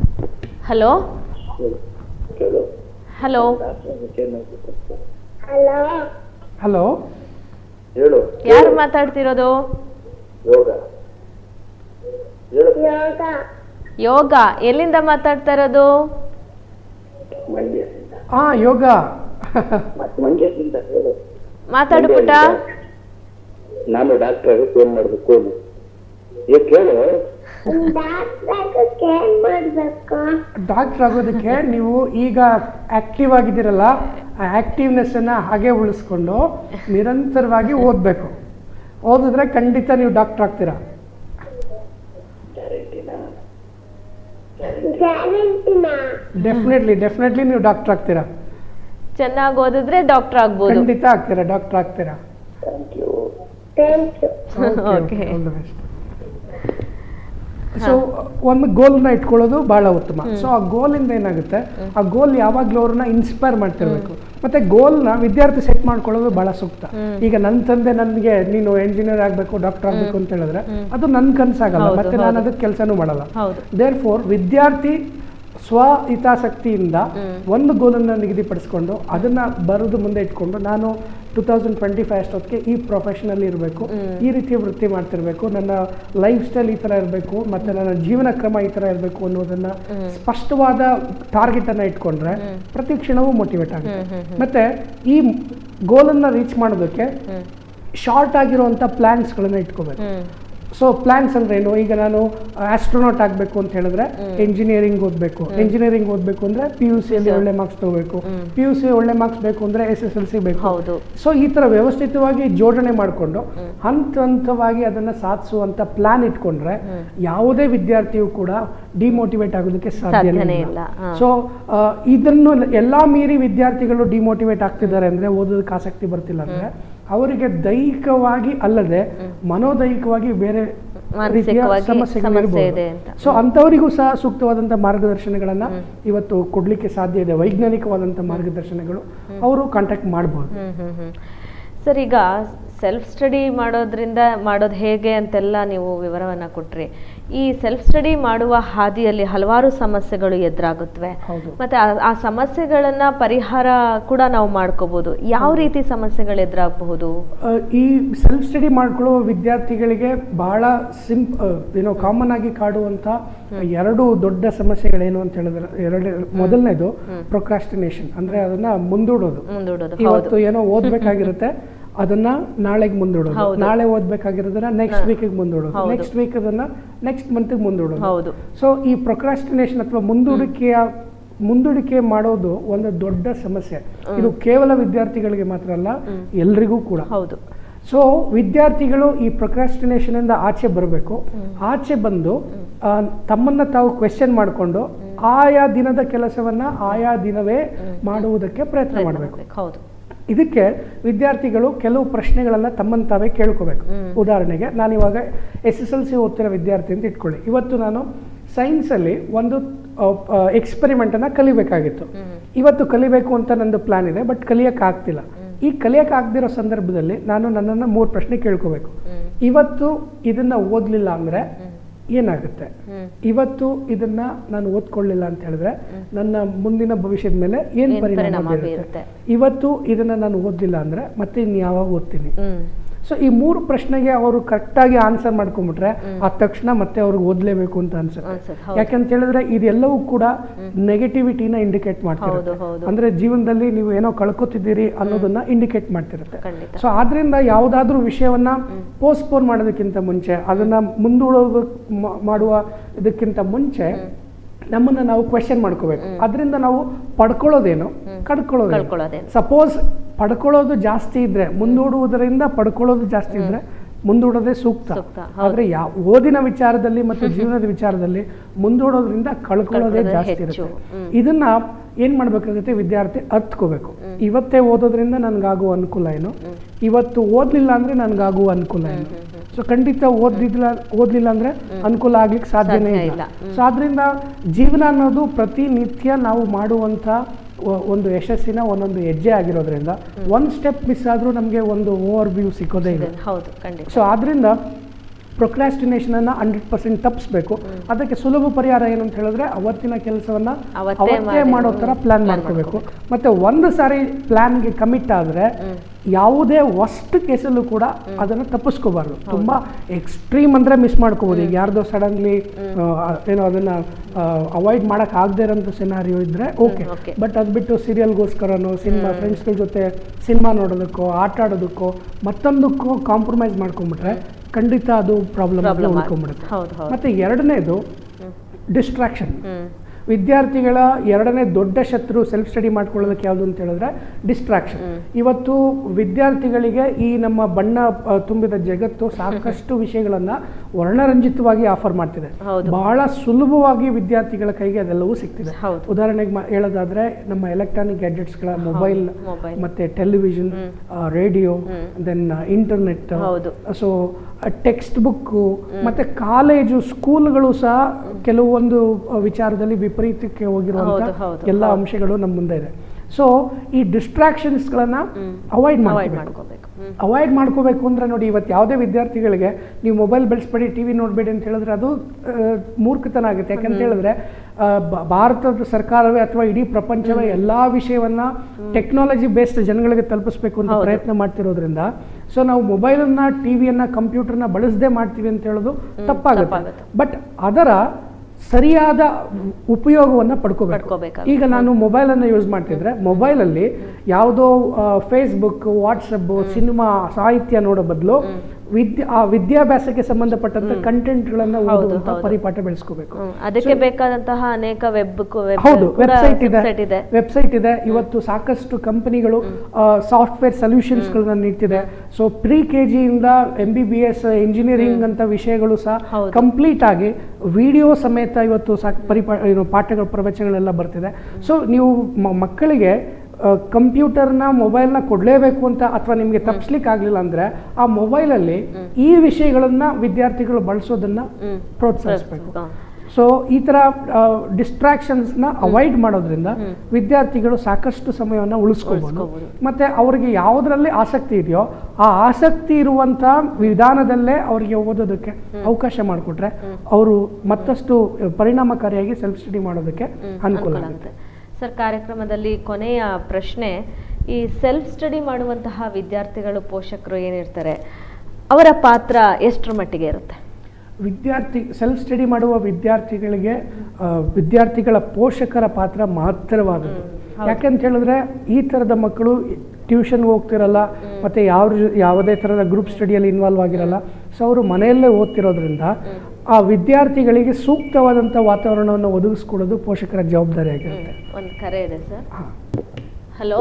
hello hello hello hello ಹೇಳು ಯಾರು ಮಾತಾಡ್ತಿರೋದು ಯೋಗ ಹೇಳು ಯೋಗ ಯೋಗ ಎಲ್ಲಿಂದ ಮಾತಾಡ್ತಾ ಇರೋದು ಮಂಡ್ಯದಿಂದ ಹಾ ಯೋಗ ಮತ್ತೆ ಮಂಡ್ಯದಿಂದ ಹೇಳು ಮಾತಾಡು ಪುಟ ನಾನು ಡಾಕ್ಟರ್ ಏನ್ ಮಾಡ್ಬೇಕು ಅಂತ. ಏ ಕೇಳು ಡಾಕ್ಟರ್ ಏನ್ ಮಾಡ್ಬೇಕು ಡಾಕ್ಟರ್ ಆಗೋದಕ್ಕೆ ನೀವು ಈಗ ಆಕ್ಟಿವ್ ಆಗಿದ್ದೀರಲ್ಲ ಆ ಆಕ್ಟಿವ್ನೆಸ್ ಅನ್ನ ಹಾಗೆ ಉಳಿಸ್ಕೊಂಡು ನಿರಂತರವಾಗಿ ಓದಬೇಕು ಓದಿದ್ರೆ ಖಂಡಿತ ನೀವು ಡಾಕ್ಟರ್ ಆಗ್ತೀರಾ ಗ್ಯಾರಂಟಿನಾ ಗ್ಯಾರಂಟಿನ ಡೆಫಿನೆಟ್ಲಿ ಡೆಫಿನೆಟ್ಲಿ ನೀವು ಡಾಕ್ಟರ್ ಆಗ್ತೀರಾ ಚೆನ್ನಾಗಿ ಓದಿದ್ರೆ ಡಾಕ್ಟರ್ ಆಗ್ಬೋದು ಖಂಡಿತ ಆಗ್ತೀರಾ ಡಾಕ್ಟರ್ ಆಗ್ತೀರಾ thank you thank you Okay. So ಒಂದು ಗೋಲ್ನ ಇಟ್ಕೊಳ್ಳೋದು ಬಹಳ ಉತ್ತಮ ಸೊ ಆ ಗೋಲಿಂದ ಏನಾಗುತ್ತೆ ಆ ಗೋಲ್ ಯಾವಾಗ್ಲೂ ಅವ್ರನ್ನ ಇನ್ಸ್ಪೈರ್ ಮಾಡ್ತಿರ್ಬೇಕು ಮತ್ತೆ ಗೋಲ್ನ ವಿದ್ಯಾರ್ಥಿ ಸೆಟ್ ಮಾಡ್ಕೊಳ್ಳೋದು ಬಹಳ ಸೂಕ್ತ ಈಗ ನನ್ನ ತಂದೆ ನನಗೆ ನೀನು ಎಂಜಿನಿಯರ್ ಆಗಬೇಕು ಡಾಕ್ಟರ್ ಆಗಬೇಕು ಅಂತ ಹೇಳಿದ್ರೆ ಅದು ನನ್ನ ಕನಸಾಗಲ್ಲ ಹೌದು, ಮತ್ತೆ ನಾನು ಅದಕ್ಕೆ ಕೆಲಸನೂ ಮಾಡಲ್ಲ ಹೌದು ದೇರ್ ಫೋರ್ ವಿದ್ಯಾರ್ಥಿ ಸ್ವ ಹಿತಾಸಕ್ತಿಯಿಂದ ಒಂದು ಗೋಲನ್ನು ನಿಗದಿಪಡಿಸ್ಕೊಂಡು ಅದನ್ನ ಬರೆದು ಮುಂದೆ ಇಟ್ಕೊಂಡು ನಾನು ಟೂ ತೌಸಂಡ್ ಟ್ವೆಂಟಿ ಫೈವ್ ಅಷ್ಟೊತ್ತಿಗೆ ಈ ಪ್ರೊಫೆಷನಲ್ಲಿ ಇರಬೇಕು ಈ ರೀತಿ ವೃತ್ತಿ ಮಾಡ್ತಿರ್ಬೇಕು ನನ್ನ ಲೈಫ್ ಸ್ಟೈಲ್ ಈ ಥರ ಇರಬೇಕು ಮತ್ತು ನನ್ನ ಜೀವನ ಕ್ರಮ ಈ ಥರ ಇರಬೇಕು ಅನ್ನೋದನ್ನ ಸ್ಪಷ್ಟವಾದ ಟಾರ್ಗೆಟ್ ಅನ್ನ ಇಟ್ಕೊಂಡ್ರೆ ಪ್ರತಿ ಕ್ಷಣವೂ ಮೋಟಿವೇಟ್ ಆಗುತ್ತೆ ಮತ್ತೆ ಈ ಗೋಲನ್ನು ರೀಚ್ ಮಾಡೋದಕ್ಕೆ ಶಾರ್ಟ್ ಆಗಿರುವಂಥ ಪ್ಲ್ಯಾನ್ಸ್ಗಳನ್ನ ಇಟ್ಕೋಬೇಕು ಹ್ಮ್ ಸೊ ಪ್ಲಾನ್ಸ್ ಅಂದ್ರೆ ಏನು ಈಗ ನಾನು ಆಸ್ಟ್ರೋನಾಟ್ ಆಗಬೇಕು ಅಂತ ಹೇಳಿದ್ರೆ ಎಂಜಿನಿಯರಿಂಗ್ ಓದಬೇಕು ಎಂಜಿನಿಯರಿಂಗ್ ಓದಬೇಕು ಅಂದ್ರೆ ಪಿ ಯು ಸಿಯಲ್ಲಿ ಒಳ್ಳೆ ಮಾರ್ಕ್ಸ್ ತಗೋಬೇಕು ಪಿ ಯು ಸಿ ಒಳ್ಳೆ ಮಾರ್ಕ್ಸ್ ಬೇಕು ಅಂದ್ರೆ ಎಸ್ ಎಸ್ ಎಲ್ ಸಿ ಬೇಕು ಹೌದು ಸೊ ಈ ತರ ವ್ಯವಸ್ಥಿತವಾಗಿ ಜೋಡಣೆ ಮಾಡಿಕೊಂಡು ಹಂತ ಹಂತವಾಗಿ ಅದನ್ನ ಸಾಧಿಸುವಂತ ಪ್ಲಾನ್ ಇಟ್ಕೊಂಡ್ರೆ ಯಾವುದೇ ವಿದ್ಯಾರ್ಥಿಯು ಕೂಡ ಡಿಮೋಟಿವೇಟ್ ಆಗೋದಕ್ಕೆ ಸಾಧ್ಯನೇ ಸಾಧ್ಯನೇ ಇಲ್ಲ ಇಲ್ಲ, ಹಾ. ಸೊ ಇದನ್ನು ಎಲ್ಲಾ ಮೀರಿ ವಿದ್ಯಾರ್ಥಿಗಳು ಡಿಮೋಟಿವೇಟ್ ಆಗ್ತಿದ್ದಾರೆ ಅಂದ್ರೆ ಓದೋದಕ್ಕೆ ಆಸಕ್ತಿ ಬರ್ತಿಲ್ಲ ಅಂದ್ರೆ ಅವರಿಗೆ ದೈಹಿಕವಾಗಿ ಅಲ್ಲದೆ ಮನೋದೈಹಿಕವಾಗಿ ಬೇರೆ ರೀತಿಯ ಮಾನಸಿಕವಾಗಿ ಸಮಸ್ಯೆ ಸಮಸ್ಯೆಗಳಿರ್ಬೋದು ಇದೆ ಅಂತ. ಸೊ ಅಂಥವರಿಗೂ ಸಹ ಸೂಕ್ತವಾದಂಥ ಮಾರ್ಗದರ್ಶನಗಳನ್ನ ಇವತ್ತು ಕೊಡ್ಲಿಕ್ಕೆ ಸಾಧ್ಯ ಇದೆ ವೈಜ್ಞಾನಿಕವಾದಂಥ ಮಾರ್ಗದರ್ಶನಗಳು ಅವರು ಕಾಂಟ್ಯಾಕ್ಟ್ ಮಾಡ್ಬೋದು ಹ್ಮ್ ಹ್ಮ್ ಹ್ಮ್ ಸರ್ ಈಗ ಸೆಲ್ಫ್ ಸ್ಟಡಿ ಮಾಡೋದ್ರಿಂದ ಮಾಡೋದು ಹೇಗೆ ಅಂತೆಲ್ಲ ನೀವು ವಿವರವನ್ನು ಕೊಟ್ರಿ ಈ ಸೆಲ್ಫ್ ಸ್ಟಡಿ ಮಾಡುವ ಹಾದಿಯಲ್ಲಿ ಹಲವಾರು ಸಮಸ್ಯೆಗಳು ಎದುರಾಗುತ್ತವೆ ಹೌದು. ಮತ್ತೆ ಆ- ಆ ಸಮಸ್ಯೆಗಳನ್ನ ಪರಿಹಾರ ಕೂಡ ನಾವು ಮಾಡ್ಕೋಬಹುದು ಯಾವ ರೀತಿ ಸಮಸ್ಯೆಗಳು ಎದುರಾಗಬಹುದು ಆ, ಈ ಸೆಲ್ಫ್ ಸ್ಟಡಿ ಮಾಡ್ಕೊಳ್ಳುವ ವಿದ್ಯಾರ್ಥಿಗಳಿಗೆ ಬಹಳ ಸಿಂಪ್ ಏನೋ ಕಾಮನ್ ಆಗಿ ಕಾಡುವಂಥ ಎರಡು ದೊಡ್ಡ ಸಮಸ್ಯೆಗಳೇನು ಅಂತ ಹೇಳಿದ್ರೆ ಎರಡು ಮೊದಲನೇದು ಪ್ರೊಕ್ರಾಸ್ಟಿನೇಷನ್ ಅಂದ್ರೆ ಅದನ್ನ ಮುಂದೂಡೋದು ಮುಂದೂಡೋದು ಇವತ್ತು ಹೌದು ಏನೋ ಓದ್ಬೇಕಾಗಿರುತ್ತೆ ಅದನ್ನ ನಾಳೆಗೆ ಮುಂದೂಡೋದು ಹೌದು. ನಾಳೆ ಓದ್ಬೇಕಾಗಿರೋದನ್ನ ನೆಕ್ಸ್ಟ್ ವೀಕಿಗೆ ಮುಂದೂಡೋದು ಹೌದು. ನೆಕ್ಸ್ಟ್ ವೀಕ್ ಅದನ್ನ ನೆಕ್ಸ್ಟ್ ಮಂತಿಗೆ ಮುಂದೂಡೋದು ಹೌದು ಸೊ ಈ ಪ್ರೊಕ್ರಾಸ್ಟಿನೇಷನ್ ಅಥವಾ ಮುಂದೂಡಿಕೆಯ ಮುಂದೂಡಿಕೆ ಮಾಡೋದು ಒಂದು ದೊಡ್ಡ ಸಮಸ್ಯೆ ಇದು ಕೇವಲ ವಿದ್ಯಾರ್ಥಿಗಳಿಗೆ ಮಾತ್ರ ಅಲ್ಲ ಎಲ್ರಿಗೂ ಕೂಡ ಹೌದು ಸೊ ವಿದ್ಯಾರ್ಥಿಗಳು ಈ ಪ್ರೊಕ್ರಾಸ್ಟಿನೇಷನ್ ಇಂದ ಆಚೆ ಬರಬೇಕು ಆಚೆ ಬಂದು ಆ, ತಮ್ಮನ್ನ ತಾವು ಕ್ವೆಶ್ಚನ್ ಮಾಡಿಕೊಂಡು ಆಯಾ ದಿನದ ಕೆಲಸವನ್ನ ಆಯಾ ದಿನವೇ ಮಾಡುವುದಕ್ಕೆ ಪ್ರಯತ್ನ ಪ್ರಯತ್ನ ಮಾಡಬೇಕು ಮಾಡ್ಬೇಕು. ಹೌದು ಇದಕ್ಕೆ ವಿದ್ಯಾರ್ಥಿಗಳು ಕೆಲವು ಪ್ರಶ್ನೆಗಳನ್ನ ತಮ್ಮನ್ನು ತಾವೇ ಕೇಳ್ಕೋಬೇಕು ಉದಾಹರಣೆಗೆ ನಾನು ಇವಾಗ ಎಸ್ ಎಸ್ ಎಲ್ ಸಿ ಓದ್ತಿರೋ ವಿದ್ಯಾರ್ಥಿ ಅಂತ ಇಟ್ಕೊಳ್ಳಿ ಇವತ್ತು ನಾನು ಸೈನ್ಸಲ್ಲಿ ಒಂದು ಎಕ್ಸ್ಪೆರಿಮೆಂಟನ್ನು ಕಲಿಬೇಕಾಗಿತ್ತು ಇವತ್ತು ಕಲಿಬೇಕು ಅಂತ ನಂದು ಪ್ಲಾನ್ ಇದೆ ಬಟ್ ಕಲಿಯೋಕ್ಕಾಗ್ತಿಲ್ಲ ಈ ಕಲಿಯೋಕ್ಕಾಗದಿರೋ ಸಂದರ್ಭದಲ್ಲಿ ನಾನು ನನ್ನನ್ನು ಮೂರು ಪ್ರಶ್ನೆ ಕೇಳ್ಕೋಬೇಕು ಇವತ್ತು ಇದನ್ನ ಓದಲಿಲ್ಲ ಅಂದರೆ ಏನಾಗುತ್ತೆ ಹ್ಮ್. ಇವತ್ತು ಇದನ್ನ ನಾನು ಓದ್ಕೊಳ್ಳಿಲ್ಲ ಅಂತ ಹೇಳಿದ್ರೆ ನನ್ನ ಮುಂದಿನ ಭವಿಷ್ಯದ ಮೇಲೆ ಏನ್ ಏನ್ ಪರಿಣಾಮ ಪರಿಣಾಮ ಬೀರುತ್ತೆ ಬೀರುತ್ತೆ? ಇವತ್ತು ಇದನ್ನ ನಾನು ಓದಿಲ್ಲ ಅಂದ್ರೆ ಮತ್ತೆ ಇನ್ನು ಯಾವಾಗ ಓದ್ತೀನಿ ಹ್ಮ್ ಸೊ ಈ ಮೂರು ಪ್ರಶ್ನೆಗೆ ಅವರು ಕರೆಕ್ಟಾಗಿ ಆನ್ಸರ್ ಮಾಡ್ಕೊಂಡ್ಬಿಟ್ರೆ ಆ ತಕ್ಷಣ ಮತ್ತೆ ಅವ್ರಿಗೆ ಓದಲೇಬೇಕು ಅಂತ ಅನ್ಸುತ್ತೆ ಅನ್ಸುತ್ತೆ, ಹೌದು. ಯಾಕಂತ ಹೇಳಿದ್ರೆ ಇದೆಲ್ಲವೂ ಕೂಡ ನೆಗೆಟಿವಿಟಿನ ಇಂಡಿಕೇಟ್ ಮಾಡ್ತಿರುತ್ತೆ ಹೌದು, ಹೌದು. ಅಂದ್ರೆ ಜೀವನದಲ್ಲಿ ನೀವು ಏನೋ ಕಳ್ಕೊತಿದ್ದೀರಿ ಅನ್ನೋದನ್ನ ಇಂಡಿಕೇಟ್ ಮಾಡ್ತಿರುತ್ತೆ ಖಂಡಿತ ಸೊ ಆದ್ರಿಂದ ಯಾವುದಾದ್ರೂ ವಿಷಯವನ್ನ ಪೋಸ್ಟ್ಪೋನ್ ಮಾಡೋದಕ್ಕಿಂತ ಮುಂಚೆ ಅದನ್ನ ಮುಂದೂಡೋದು ಮ- ಮಾಡುವ ಇದಕ್ಕಿಂತ ಮುಂಚೆ ನಮ್ಮನ್ನ ನಾವು ಕ್ವೆಶನ್ ಮಾಡ್ಕೋಬೇಕು ಅದರಿಂದ ನಾವು ಪಡ್ಕೊಳ್ಳೋದೇನು ಕಳ್ಕೊಳ್ಳೋದೇನು ಕಳ್ಕೊಳ್ಳೋದೇನು ಸಪೋಸ್ ಪಡ್ಕೊಳ್ಳೋದು ಜಾಸ್ತಿ ಇದ್ರೆ ಮುಂದೂಡುವುದರಿಂದ ಪಡ್ಕೊಳ್ಳೋದು ಜಾಸ್ತಿ ಇದ್ರೆ ಮುಂದೂಡೋದೇ ಸೂಕ್ತ ಸೂಕ್ತ, ಹೌದು. ಆದ್ರೆ ಯಾವ ಓದಿನ ವಿಚಾರದಲ್ಲಿ ಮತ್ತು ಜೀವನದ ವಿಚಾರದಲ್ಲಿ ಮುಂದೂಡೋದ್ರಿಂದ ಕಳ್ಕೊಳ್ಳೋದೇ ಕಳ್ಕೊಳ್ಳೋದೇ ಜಾಸ್ತಿ ಹೆಚ್ಚು. ಇರುತ್ತೆ ಹ್ಮ್. ಇದನ್ನ ಏನ್ ಮಾಡ್ಬೇಕಾಗುತ್ತೆ ವಿದ್ಯಾರ್ಥಿ ಅರ್ಥಕೋಬೇಕು ಇವತ್ತೇ ಓದೋದ್ರಿಂದ ನನ್ಗಾಗುವ ಅನುಕೂಲ ಏನು ಇವತ್ತು ಓದ್ಲಿಲ್ಲ ಅಂದ್ರೆ ನನ್ಗಾಗುವ ಅನುಕೂಲ ಏನು ಸೊ ಖಂಡಿತ ಓದಿಲ್ಲ ಓದ್ಲಿಲ್ಲ ಅಂದ್ರೆ ಅನುಕೂಲ ಆಗ್ಲಿಕ್ಕೆ ಸಾಧ್ಯನೇ ಸಾಧ್ಯ ಇಲ್ಲ ಇಲ್ಲ. ಸೊ ಆದ್ರಿಂದ ಜೀವನ ಅನ್ನೋದು ಪ್ರತಿನಿತ್ಯ ನಾವು ಮಾಡುವಂತ ಒ- ಒಂದು ಯಶಸ್ಸಿನ ಒಂದೊಂದು ಹೆಜ್ಜೆ ಆಗಿರೋದ್ರಿಂದ ಒಂದು ಸ್ಟೆಪ್ ಮಿಸ್ ಆದ್ರೂ ನಮಗೆ ಒಂದು ಓವರ್ ವ್ಯೂ ಸಿಕ್ಕೋದೇ ಇಲ್ಲ ಹೌದು ಖಂಡಿತ ಸೊ ಆದ್ರಿಂದ ಪ್ರೊಕ್ರಾಸ್ಟಿನೇಷನ್ ಅನ್ನ ಹಂಡ್ರೆಡ್ ಪರ್ಸೆಂಟ್ ತಪ್ಪಿಸ್ಬೇಕು ಅದಕ್ಕೆ ಸುಲಭ ಪರಿಹಾರ ಏನು ಅಂತ ಹೇಳಿದ್ರೆ ಅವತ್ತಿನ ಕೆಲಸವನ್ನ ಅವತ್ತೇ ಅವತ್ತೇ ಮಾಡಿ- ಮಾಡೋ ತರ ಪ್ಲಾನ್ plan ಮಾಡ್ಕೋಬೇಕು ಮತ್ತೆ ಒಂದು ಸಾರಿ ಪ್ಲಾನ್ಗೆ ಕಮಿಟ್ ಆದ್ರೆ ಯಾವುದೇ ವರ್ಸ್ಟ್ ಕೇಸಲ್ಲೂ ಕೂಡ ಅದನ್ನ ತಪ್ಪಿಸ್ಕೋಬಾರ್ದು ತುಂಬಾ ಎಕ್ಸ್ಟ್ರೀಮ್ ಅಂದ್ರೆ ಮಿಸ್ ಮಾಡ್ಕೋಬಹುದು ಈಗ ಯಾರ್ದೋ ಸಡನ್ಲಿ ಏನೋ ಅದನ್ನ ಅವಾಯ್ಡ್ ಮಾಡಕ್ ಆಗದೆ ಇರೋಂಥ ಸಿನಾರಿಯೋ ಇದ್ರೆ ಓಕೆ okay. ಬಟ್ ಅದು ಬಿಟ್ಟು ಸೀರಿಯಲ್ಗೋಸ್ಕರನೋ ಸಿನಿಮಾ ಫ್ರೆಂಡ್ಸ್ಗಳ ಜೊತೆ ಸಿನಿಮಾ ನೋಡೋದಕ್ಕೋ ಆಟ ಆಡೋದಕ್ಕೋ ಮತ್ತೊಂದಕ್ಕೂ ಕಾಂಪ್ರಮೈಸ್ ಮಾಡ್ಕೊಂಡ್ಬಿಟ್ರೆ ಖಂಡಿತ ಅದು ಪ್ರಾಬ್ಲಮ್ ಪ್ರಾಬ್ಲಮ್ ಉಳ್ಕೊಂಡ್ಬಿಡುತ್ತೆ ಹೌದು ಹೌದು ಮತ್ತೆ ಎರಡನೇದು ಡಿಸ್ಟ್ರಾಕ್ಷನ್ ಹ್ಮ್ ವಿದ್ಯಾರ್ಥಿಗಳ ಎರಡನೇ ದೊಡ್ಡ ಶತ್ರು ಸೆಲ್ಫ್ ಸ್ಟಡಿ ಮಾಡ್ಕೊಳ್ಳೋದಕ್ಕೆ ಯಾವುದು ಅಂತ ಹೇಳಿದ್ರೆ ಡಿಸ್ಟ್ರಾಕ್ಷನ್ ಇವತ್ತು ವಿದ್ಯಾರ್ಥಿಗಳಿಗೆ ಈ ನಮ್ಮ ಬಣ್ಣ ಆ, ತುಂಬಿದ ಜಗತ್ತು ಸಾಕಷ್ಟು ವಿಷಯಗಳನ್ನ ವರ್ಣರಂಜಿತವಾಗಿ ಆಫರ್ ಮಾಡ್ತಿದೆ ಹೌದು. ಬಹಳ ಸುಲಭವಾಗಿ ವಿದ್ಯಾರ್ಥಿಗಳ ಕೈಗೆ ಅದೆಲ್ಲವೂ ಸಿಗ್ತಿದೆ ಹೌದು. ಉದಾಹರಣೆಗೆ ಮ- ಹೇಳೋದಾದ್ರೆ ನಮ್ಮ ಎಲೆಕ್ಟ್ರಾನಿಕ್ ಗ್ಯಾಜೆಟ್ಸ್ಗಳ ಮೊಬೈಲ್ ಮೊಬೈಲ್. ಮತ್ತೆ ಟೆಲಿವಿಷನ್ ರೇಡಿಯೋ ದೆನ್ ಇಂಟರ್ನೆಟ್ ಹೌದು. ಸೊ ಟೆಕ್ಸ್ಟ್ ಬುಕ್ಕು ಮತ್ತೆ ಕಾಲೇಜು ಸ್ಕೂಲ್ಗಳು ಸಹ ಕೆಲವೊಂದು ಅ, ವಿಚಾರದಲ್ಲಿ ವಿಪರೀತಕ್ಕೆ ಹೋಗಿರುವಂತ ಹೌದು, ಹೌದು, ಎಲ್ಲ ಹೌದು. ಅಂಶಗಳು ನಮ್ಮ ಮುಂದೆ ಇದೆ ಸೊ ಈ ಡಿಸ್ಟ್ರಾಕ್ಷನ್ಸ್ಗಳನ್ನ ಅವಾಯ್ಡ್ ಅವಾಯ್ಡ್ ಮಾಡಬೇಕು ಮಾಡ್ಕೋಬೇಕು ಹ್ಮ್ ಅವಾಯ್ಡ್ ಮಾಡ್ಕೋಬೇಕು ಅಂದ್ರೆ ನೋಡಿ ಇವತ್ತು ಯಾವುದೇ ವಿದ್ಯಾರ್ಥಿಗಳಿಗೆ ನೀವು ಮೊಬೈಲ್ ಬೆಳೆಸ್ಬೇಡಿ ಟಿ ವಿ ನೋಡಬೇಡಿ ಅಂತ ಹೇಳಿದ್ರೆ ಅದು ಆ, ಮೂರ್ಖತನ ಆಗುತ್ತೆ ಯಾಕಂತ ಹೇಳಿದ್ರೆ ಆ, ಬ- ಭಾರತದ ಸರ್ಕಾರವೇ ಅಥವಾ ಇಡೀ ಪ್ರಪಂಚವೇ ಎಲ್ಲಾ ವಿಷಯವನ್ನ ಟೆಕ್ನಾಲಜಿ ಬೇಸ್ಡ್ ಜನಗಳಿಗೆ ತಲುಪಿಸ್ಬೇಕು ಅಂತ ಹೌದು. ಪ್ರಯತ್ನ ಮಾಡ್ತಿರೋದ್ರಿಂದ ಸೊ ನಾವು ಮೊಬೈಲನ್ನ ಟಿವಿಯನ್ನ ಕಂಪ್ಯೂಟರ್ನ ಬಳಸದೆ ಮಾಡ್ತೀವಿ ಅಂತ ಹೇಳೋದು ತಪ್ಪಾಗುತ್ತೆ ತಪ್ಪಾಗುತ್ತೆ. ಬಟ್ ಅದರ ಸರಿಯಾದ ಉಪಯೋಗವನ್ನ ಪಡ್ಕೋಬೇಕು ಪಡ್ಕೋಬೇಕಾಗುತ್ತೆ. ಈಗ ನಾನು ಮೊಬೈಲನ್ನು ಯೂಸ್ ಮಾಡ್ತಿದ್ರೆ ಮೊಬೈಲಲ್ಲಿ ಯಾವುದೋ ಫೇಸ್ಬುಕ್ ವಾಟ್ಸಪ್ ಸಿನಿಮಾ ಸಾಹಿತ್ಯ ನೋಡೋ ಬದಲು ವಿದ್ಯಾ ಆ ವಿದ್ಯಾಭ್ಯಾಸಕ್ಕೆ ಸಂಬಂಧಪಟ್ಟಂತ ಕಂಟೆಂಟ್ಗಳನ್ನು ಹೌದು, ಓದುವಂತ ಹೌದು. ಪರಿಪಾಠ ಬೆಳೆಸ್ಕೋಬೇಕು ಹ್ಮ್. ಅದಕ್ಕೆ ಬೇಕಾದಂತಹ ಅನೇಕ ವೆಬ್ ಹೌದು ವೆಬ್ಸೈಟ್ ಇದೆ ವೆಬ್ಸೈಟ್ ಇದೆ ವೆಬ್ಸೈಟ್ ಇದೆ ಇವತ್ತು ಸಾಕಷ್ಟು ಕಂಪನಿಗಳು ಸಾಫ್ಟ್ವೇರ್ ಸೊಲ್ಯೂಷನ್ಸ್ಗಳನ್ನ ನೀಡ್ತಿದೆ ಸೊ ಪ್ರಿ ಕೆ ಜಿಯಿಂದ M B B S engineering ಅಂತ ವಿಷಯಗಳು ಸಹ ಹೌದು. ಕಂಪ್ಲೀಟ್ ಆಗಿ ವಿಡಿಯೋ ಸಮೇತ ಇವತ್ತು ಸಾಕ್ ಪರಿಪಾ ಏನು ಪಾಠಗಳ ಪ್ರವಚನಗಳೆಲ್ಲ ಬರ್ತಿದೆ ಸೊ ನೀವು ಮ- ಮಕ್ಕಳಿಗೆ ಕಂಪ್ಯೂಟರ್ನ ಮೊಬೈಲ್ನ ಕೊಡಲೇಬೇಕು ಅಂತ ಅಥವಾ ನಿಮಗೆ ತಪ್ಪಿಸ್ಲಿಕ್ಕೆ ಆಗಲಿಲ್ಲ ಅಂದರೆ ಆ ಮೊಬೈಲಲ್ಲಿ ಈ ವಿಷಯಗಳನ್ನ ವಿದ್ಯಾರ್ಥಿಗಳು ಬಳಸೋದನ್ನ ಹ್ಮ್. ಪ್ರೋತ್ಸಾಹಿಸಬೇಕು ಹಾ. ಸೊ ಈ ಥರ ಡಿಸ್ಟ್ರಾಕ್ಷನ್ಸ್ನ ಅವಾಯ್ಡ್ ಮಾಡೋದ್ರಿಂದ ವಿದ್ಯಾರ್ಥಿಗಳು ಸಾಕಷ್ಟು ಸಮಯವನ್ನು ಉಳಿಸ್ಕೋಬೋದು ಉಳಿಸ್ಕೋಬೋದು. ಮತ್ತು ಅವರಿಗೆ ಯಾವುದರಲ್ಲಿ ಆಸಕ್ತಿ ಇದೆಯೋ ಆ ಆಸಕ್ತಿ ಇರುವಂಥ ವಿಧಾನದಲ್ಲೇ ಅವರಿಗೆ ಓದೋದಕ್ಕೆ ಅವಕಾಶ ಮಾಡಿಕೊಟ್ರೆ ಅವರು ಮತ್ತಷ್ಟು ಪರಿಣಾಮಕಾರಿಯಾಗಿ ಸೆಲ್ಫ್ ಸ್ಟಡಿ ಮಾಡೋದಕ್ಕೆ ಅನುಕೂಲ ಆಗುತ್ತೆ ಸರ್ ಕಾರ್ಯಕ್ರಮದಲ್ಲಿ ಕೊನೆಯ ಪ್ರಶ್ನೆ ಈ ಸೆಲ್ಫ್ ಸ್ಟಡಿ ಮಾಡುವಂತಹ ವಿದ್ಯಾರ್ಥಿಗಳು ಪೋಷಕರು ಏನಿರ್ತಾರೆ ಅವರ ಪಾತ್ರ ಎಷ್ಟರ ಮಟ್ಟಿಗೆ ಇರುತ್ತೆ ವಿದ್ಯಾರ್ಥಿ ಸೆಲ್ಫ್ ಸ್ಟಡಿ ಮಾಡುವ ವಿದ್ಯಾರ್ಥಿಗಳಿಗೆ ಆ, ವಿದ್ಯಾರ್ಥಿಗಳ ಪೋಷಕರ ಪಾತ್ರ ಮಹತ್ತರವಾದದ್ದು ಯಾಕೆಂತ ಹೇಳಿದ್ರೆ ಈ ಥರದ ಮಕ್ಕಳು ಟ್ಯೂಷನ್ಗೆ ಹೋಗ್ತಿರಲ್ಲ ಮತ್ತು ಯಾವ ಯಾವುದೇ ಥರದ ಗ್ರೂಪ್ ಸ್ಟಡಿಯಲ್ಲಿ ಇನ್ವಾಲ್ವ್ ಆಗಿರಲ್ಲ ಸೊ ಅವರು ಮನೆಯಲ್ಲೇ ಓದ್ತಿರೋದ್ರಿಂದ ಆ ವಿದ್ಯಾರ್ಥಿಗಳಿಗೆ ಸೂಕ್ತವಾದಂಥ ವಾತಾವರಣವನ್ನು ಒದಗಿಸ್ಕೊಡೋದು ಪೋಷಕರ ಜವಾಬ್ದಾರಿಯಾಗಿರುತ್ತೆ ಒಂದು ಕರೆ ಇದೆ ಸರ್ ಹಾಂ ಹಲೋ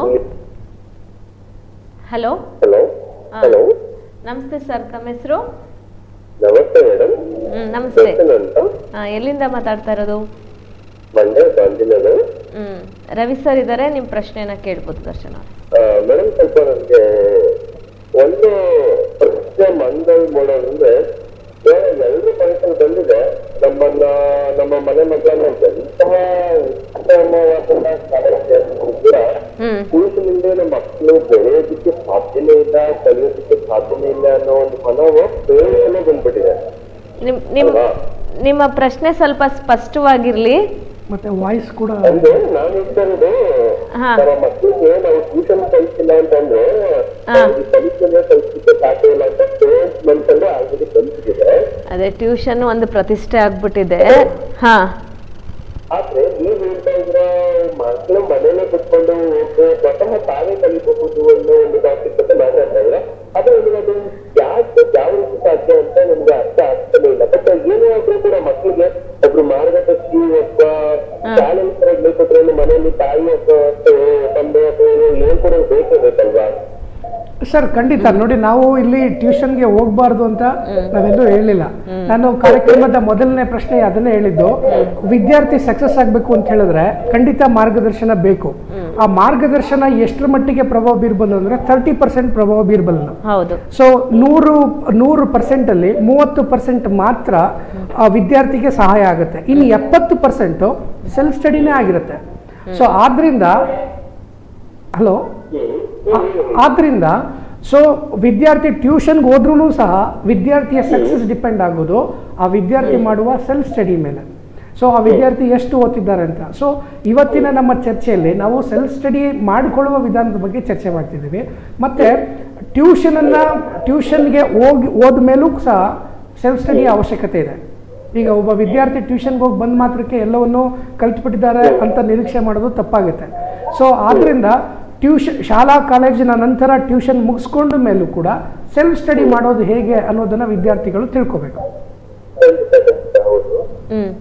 ಹಲೋ ಹಲೋ ಹಲೋ ನಮಸ್ತೆ ಸರ್ ತಮ್ಮ ಹೆಸರು ನಮಸ್ತೆ ಮೇಡಮ್ ಹ್ಮ್ ನಮಸ್ತೆ ದರ್ಶನ್ ಅಂತ ಆ, ಎಲ್ಲಿಂದ ಮಾತಾಡ್ತಾ ಇರೋದು ಮಂಡ್ಯ ಗಾಂಧಿನಗರ ಹ್ಮ್ ರವಿ ಸರ್ ಇದ್ದಾರೆ ನಿಮ್ಮ ಪ್ರಶ್ನೆನ ಕೇಳ್ಬೋದು ದರ್ಶನ ಅವ್ರೆ. ಮೇಡಮ್ ಸ್ವಲ್ಪ ನನಗೆ ಒಂದು ಪ್ರಶ್ನೆ ಮಂಡಲ್ ಮಾಡೋದಂದ್ರೆ ಇವಾಗ ಎಲ್ರು ಫಂಕ್ಷನ್ ಬಂದಿದೆ ನಮ್ಮನ್ನ ನಮ್ಮ ಮನೆ ಮಕ್ಕಳನ್ನ ಎಂತಹ ಉತ್ತಮವಾದಂತಹ ಶಾಲೆಗೆ ಕೂಡ ಹ್ಮ್ ಟ್ಯೂಷನ್ ಇಲ್ಲದೆ ನಮ್ಮ ಮಕ್ಕಳು ಬೆಳೆಯೋದಕ್ಕೆ ಸಾಧ್ಯನೇ ಇಲ್ಲ ಕಲಿಯೋದಕ್ಕೆ ಸಾಧ್ಯನೇ ಇಲ್ಲ ಅನ್ನೋ ಒಂದು ಮನೋಭಾವ ಬೇಗನೆ ಬಂದ್ಬಿಟ್ಟಿದೆ ನಿಮ್ ನಿಮ್ ಅಲ್ವಾ? ನಿಮ್ಮ ಪ್ರಶ್ನೆ ಸ್ವಲ್ಪ ಸ್ಪಷ್ಟವಾಗಿರ್ಲಿ ಮತ್ತು ವಾಯ್ಸ್ ಕೂಡ ಅಂದ್ರೆ ನಾನು ಹೇಳ್ತಾ ಇರೋದು ಹಾ. ನಮ್ಮ ಮಕ್ಕಳಿಗೆ ನಾವು ಟ್ಯೂಷನ್ ಕಲಿಸಿಲ್ಲ ಅಂತಂದ್ರೆ ಹಾ. ಅವ್ರಿಗೆ ಕಲಿಸೋದೇ ಕಲಿಸಲಿಕ್ಕೆ ಸಾಧ್ಯ ಇಲ್ಲ ಅಂತ ಪೇರೆಂಟ್ಸ್ ಮನಸ್ಸಲ್ಲಿ ಆಲ್ರೆಡಿ ಕಲಿಸಿದೆ ಅದೇ ಟ್ಯೂಷನ್ ಒಂದು ಪ್ರತಿಷ್ಠೆ ಆಗ್ಬಿಟ್ಟಿದೆ ಹಾ ಆದ್ರೆ ನೀವ್ ಹೇಳ್ತಾ ಇದ್ರ ಮಕ್ಕಳು ಮನೇಲೆ ಕುತ್ಕೊಂಡು ಓಕೆ ಸ್ವತಃ ತಾವೇ ಕಲಿಬಹುದು ಅನ್ನೋ ಒಂದು ಟಾಪಿಕ್ ಬಗ್ಗೆ ಮಾತಾಡ್ತಾ ಇದ್ರೆ ಅದು ನನಗೆ ಅದು ಯಾಕೆ ಯಾವ ರೀತಿ ಸಾಧ್ಯ ಅಂತ ನಮ್ಗೆ ಅರ್ಥ ಆಗ್ತಾನೆ ಇಲ್ಲ ಬಟ್ ಏನೇ ಆದ್ರೂ ಕೂಡ ಮಕ್ಕಳಿಗೆ ಒಬ್ರು ಮಾರ್ಗದರ್ಶಿ ಒಬ್ಬ ಶಾಲೆ ಹೇಳ್ಕೊಟ್ರೆ ಮನೆಯಲ್ಲಿ ತಾಯಿ ಅಥವಾ ತಂದೆ ಅಥವಾ ಹೇಳ್ಕೊಡೋದು ಬೇಕೇ ಬೇಕಲ್ವಾ ಸರ್ ಖಂಡಿತ ನೋಡಿ ನಾವು ಇಲ್ಲಿ ಟ್ಯೂಷನ್ಗೆ ಹೋಗ್ಬಾರ್ದು ಅಂತ ನಾವೆಲ್ಲೂ ಹೇಳಿಲ್ಲ ನಾನು ಕಾರ್ಯಕ್ರಮದ ಮೊದಲನೇ ಪ್ರಶ್ನೆ ಅದನ್ನೇ ಹೇಳಿದ್ದು ವಿದ್ಯಾರ್ಥಿ ಸಕ್ಸಸ್ ಆಗಬೇಕು ಅಂತ ಹೇಳಿದ್ರೆ ಖಂಡಿತ ಮಾರ್ಗದರ್ಶನ ಬೇಕು ಆ ಮಾರ್ಗದರ್ಶನ ಎಷ್ಟರ ಮಟ್ಟಿಗೆ ಪ್ರಭಾವ ಬೀರ್ಬಲ್ಲ ಅಂದ್ರೆ ತರ್ಟಿ ಪರ್ಸೆಂಟ್ ಪ್ರಭಾವ ಬೀರ್ಬಲ್ಲ ಹೌದು ಸೊ ನೂರು ನೂರು ಪರ್ಸೆಂಟಲ್ಲಿ ಮೂವತ್ತು ಪರ್ಸೆಂಟ್ ಮಾತ್ರ ಆ ವಿದ್ಯಾರ್ಥಿಗೆ ಸಹಾಯ ಆಗುತ್ತೆ ಇನ್ನು ಎಪ್ಪತ್ತು ಪರ್ಸೆಂಟು ಸೆಲ್ಫ್ ಸ್ಟಡಿನೇ ಆಗಿರುತ್ತೆ ಸೊ ಆದ್ರಿಂದ ಹಲೋ ಆದ್ರಿಂದ ಸೊ ವಿದ್ಯಾರ್ಥಿ ಟ್ಯೂಷನ್ಗೆ ಹೋದ್ರೂ ಸಹ ವಿದ್ಯಾರ್ಥಿಯ ಸಕ್ಸಸ್ ಡಿಪೆಂಡ್ ಆಗೋದು ಆ ವಿದ್ಯಾರ್ಥಿ ಮಾಡುವ ಸೆಲ್ಫ್ ಸ್ಟಡಿ ಮೇಲೆ ಸೊ ಆ ವಿದ್ಯಾರ್ಥಿ ಎಷ್ಟು ಓದ್ತಿದ್ದಾರೆ ಅಂತ ಸೊ ಇವತ್ತಿನ ನಮ್ಮ ಚರ್ಚೆಯಲ್ಲಿ ನಾವು ಸೆಲ್ಫ್ ಸ್ಟಡಿ ಮಾಡಿಕೊಳ್ಳುವ ವಿಧಾನದ ಬಗ್ಗೆ ಚರ್ಚೆ ಮಾಡ್ತಿದ್ದೀವಿ ಮತ್ತು ಟ್ಯೂಷನನ್ನು ಟ್ಯೂಷನ್ಗೆ ಹೋಗಿ ಹೋದ ಮೇಲೂ ಸಹ ಸೆಲ್ಫ್ ಸ್ಟಡಿ ಅವಶ್ಯಕತೆ ಇದೆ ಈಗ ಒಬ್ಬ ವಿದ್ಯಾರ್ಥಿ ಟ್ಯೂಷನ್ಗೆ ಹೋಗಿ ಬಂದ ಮಾತ್ರಕ್ಕೆ ಎಲ್ಲವನ್ನೂ ಕಲ್ತ್ಬಿಟ್ಟಿದ್ದಾರೆ ಅಂತ ನಿರೀಕ್ಷೆ ಮಾಡೋದು ತಪ್ಪಾಗುತ್ತೆ ಸೊ ಆದ್ದರಿಂದ ಟ್ಯೂಷನ್ ಶಾಲಾ ಕಾಲೇಜಿನ ನಂತರ ಟ್ಯೂಷನ್ ಮುಗಿಸ್ಕೊಂಡ ಮೇಲೂ ಕೂಡ ಸೆಲ್ಫ್ ಸ್ಟಡಿ ಮಾಡೋದು ಹೇಗೆ ಅನ್ನೋದನ್ನು ವಿದ್ಯಾರ್ಥಿಗಳು ತಿಳ್ಕೊಬೇಕು ಖಂಡಿತ ಖಂಡಿತ ಹೌದು ಹ್ಮ್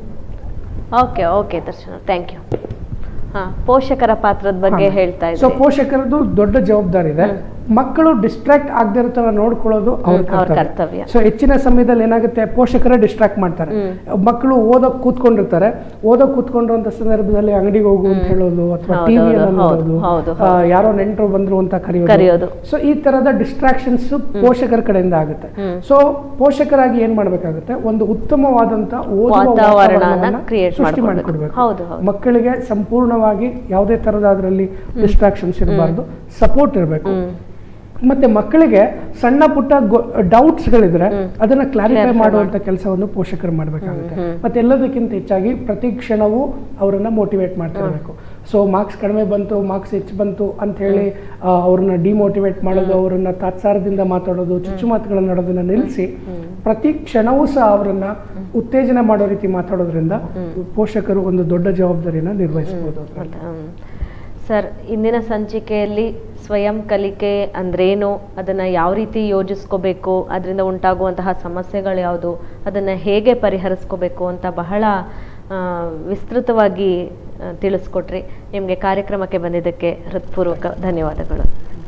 okay okay Darshana thank you ಹಾ ಪೋಷಕರ ಪಾತ್ರದ ಬಗ್ಗೆ ಹೇಳ್ತಾ ಸೊ ಇದ್ದೆ ಪೋಷಕರದ್ದು ದೊಡ್ಡ ಜವಾಬ್ದಾರಿ ಇದೆ ಮಕ್ಕಳು ಡಿಸ್ಟ್ರಾಕ್ಟ್ ಆಗದೆ ಇರೋ ಥರ ನೋಡ್ಕೊಳ್ಳೋದು ಅವ್ರ ಹ್ಮ್, ಅವ್ರ ಕರ್ತವ್ಯ ಕರ್ತವ್ಯ. ಸೊ ಹೆಚ್ಚಿನ ಸಮಯದಲ್ಲಿ ಏನಾಗುತ್ತೆ ಪೋಷಕರೇ ಡಿಸ್ಟ್ರಾಕ್ಟ್ ಮಾಡ್ತಾರೆ ಮಕ್ಕಳು ಓದೋಕ್ ಕೂತ್ಕೊಂಡಿರ್ತಾರೆ ಓದೋಕ್ ಕೂತ್ಕೊಂಡಿರುವಂತ ಸಂದರ್ಭದಲ್ಲಿ ಅಂಗಡಿಗೆ ಹೋಗು ಅಂತ ಹೇಳೋದು ಅಥವಾ ಹೌದು, ಟಿವಿಯಲ್ಲಿ ಹೌದು, ನೋಡೋದು ಹೌದು, ಆ, ಯಾರೋ ನೆಂಟರು ಬಂದ್ರು ಅಂತ ಕರೆಯೋದು. ಕರೆಯೋದು ಸೊ ಈ ತರದ ಡಿಸ್ಟ್ರಾಕ್ಷನ್ಸ್ ಪೋಷಕರ ಕಡೆಯಿಂದ ಆಗುತ್ತೆ ಸೊ ಪೋಷಕರಾಗಿ ಏನ್ ಮಾಡ್ಬೇಕಾಗುತ್ತೆ ಒಂದು ಉತ್ತಮವಾದಂತ ಓದುವ ವಾತಾವರಣನ ವಾತಾವರಣವನ್ನ create ಸೃಷ್ಟಿ ಮಾಡ್ಕೊಡ್ಬೇಕು. ಮಾಡಿಕೊಡ್ಬೇಕು ಹೌದು, ಹೌದು. ಮಕ್ಕಳಿಗೆ ಸಂಪೂರ್ಣವಾಗಿ ಯಾವುದೇ ತರದ ಅದರಲ್ಲಿ ಡಿಸ್ಟ್ರಾಕ್ಷನ್ಸ್ ಇರಬಾರ್ದು ಸಪೋರ್ಟ್ ಇರಬೇಕು ಮತ್ತೆ ಮಕ್ಕಳಿಗೆ ಸಣ್ಣ ಪುಟ್ಟ ಡೌಟ್ಸ್ಗಳಿದ್ರೆ ಅದನ್ನ ಕ್ಲಾರಿಫೈ ಮಾಡುವಂತ ಕೆಲಸವನ್ನು ಪೋಷಕರು ಮಾಡಬೇಕಾಗುತ್ತೆ ಮತ್ತೆ ಎಲ್ಲದಕ್ಕಿಂತ ಹೆಚ್ಚಾಗಿ ಪ್ರತಿ ಕ್ಷಣವೂ ಅವರನ್ನ ಮೋಟಿವೇಟ್ ಮಾಡ್ತಿರ್ಬೇಕು ಸೊ ಮಾರ್ಕ್ಸ್ ಕಡಿಮೆ ಬಂತು ಮಾರ್ಕ್ಸ್ ಹೆಚ್ಚು ಬಂತು ಅಂತ ಹೇಳಿ ಆ, ಅವ್ರನ್ನ ಡಿಮೋಟಿವೇಟ್ ಮಾಡೋದು ಅವರನ್ನ ತಾತ್ಸಾರದಿಂದ ಮಾತಾಡೋದು ಚುಚ್ಚು ಮಾತುಗಳನ್ನ ಆಡೋದನ್ನ ನಿಲ್ಲಿಸಿ ಪ್ರತಿ ಕ್ಷಣವೂ ಸಹ ಅವರನ್ನ ಉತ್ತೇಜನ ಮಾಡೋ ರೀತಿ ಮಾತಾಡೋದ್ರಿಂದ ಪೋಷಕರು ಒಂದು ದೊಡ್ಡ ಜವಾಬ್ದಾರಿನ ನಿರ್ವಹಿಸಬಹುದು ಹ್ಮ್. ಸರ್ ಇಂದಿನ ಸಂಚಿಕೆಯಲ್ಲಿ ಸ್ವಯಂ ಕಲಿಕೆ ಅಂದ್ರೇನು ಅದನ್ನು ಯಾವ ರೀತಿ ಯೋಜಿಸ್ಕೋಬೇಕು ಅದರಿಂದ ಉಂಟಾಗುವಂತಹ ಸಮಸ್ಯೆಗಳು ಯಾವುದು ಅದನ್ನು ಹೇಗೆ ಪರಿಹರಿಸ್ಕೋಬೇಕು ಅಂತ ಬಹಳ ಆ, ವಿಸ್ತೃತವಾಗಿ ಆ, ತಿಳಿಸ್ಕೊಟ್ರಿ ನಿಮಗೆ ಕಾರ್ಯಕ್ರಮಕ್ಕೆ ಬಂದಿದ್ದಕ್ಕೆ ಹೃತ್ಪೂರ್ವಕ ಧನ್ಯವಾದಗಳು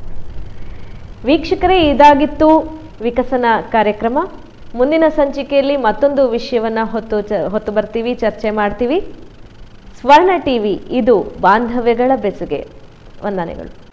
ವೀಕ್ಷಕರೇ ಇದಾಗಿತ್ತು ವಿಕಸನ ಕಾರ್ಯಕ್ರಮ ಮುಂದಿನ ಸಂಚಿಕೆಯಲ್ಲಿ ಮತ್ತೊಂದು ವಿಷಯವನ್ನು ಹೊತ್ತು ಚ ಹೊತ್ತು ಬರ್ತೀವಿ ಚರ್ಚೆ ಮಾಡ್ತೀವಿ ಸ್ವರ್ಣ ಟಿವಿ ಇದು ಬಾಂಧವ್ಯಗಳ ಬೆಸುಗೆ ವಂದನೆಗಳು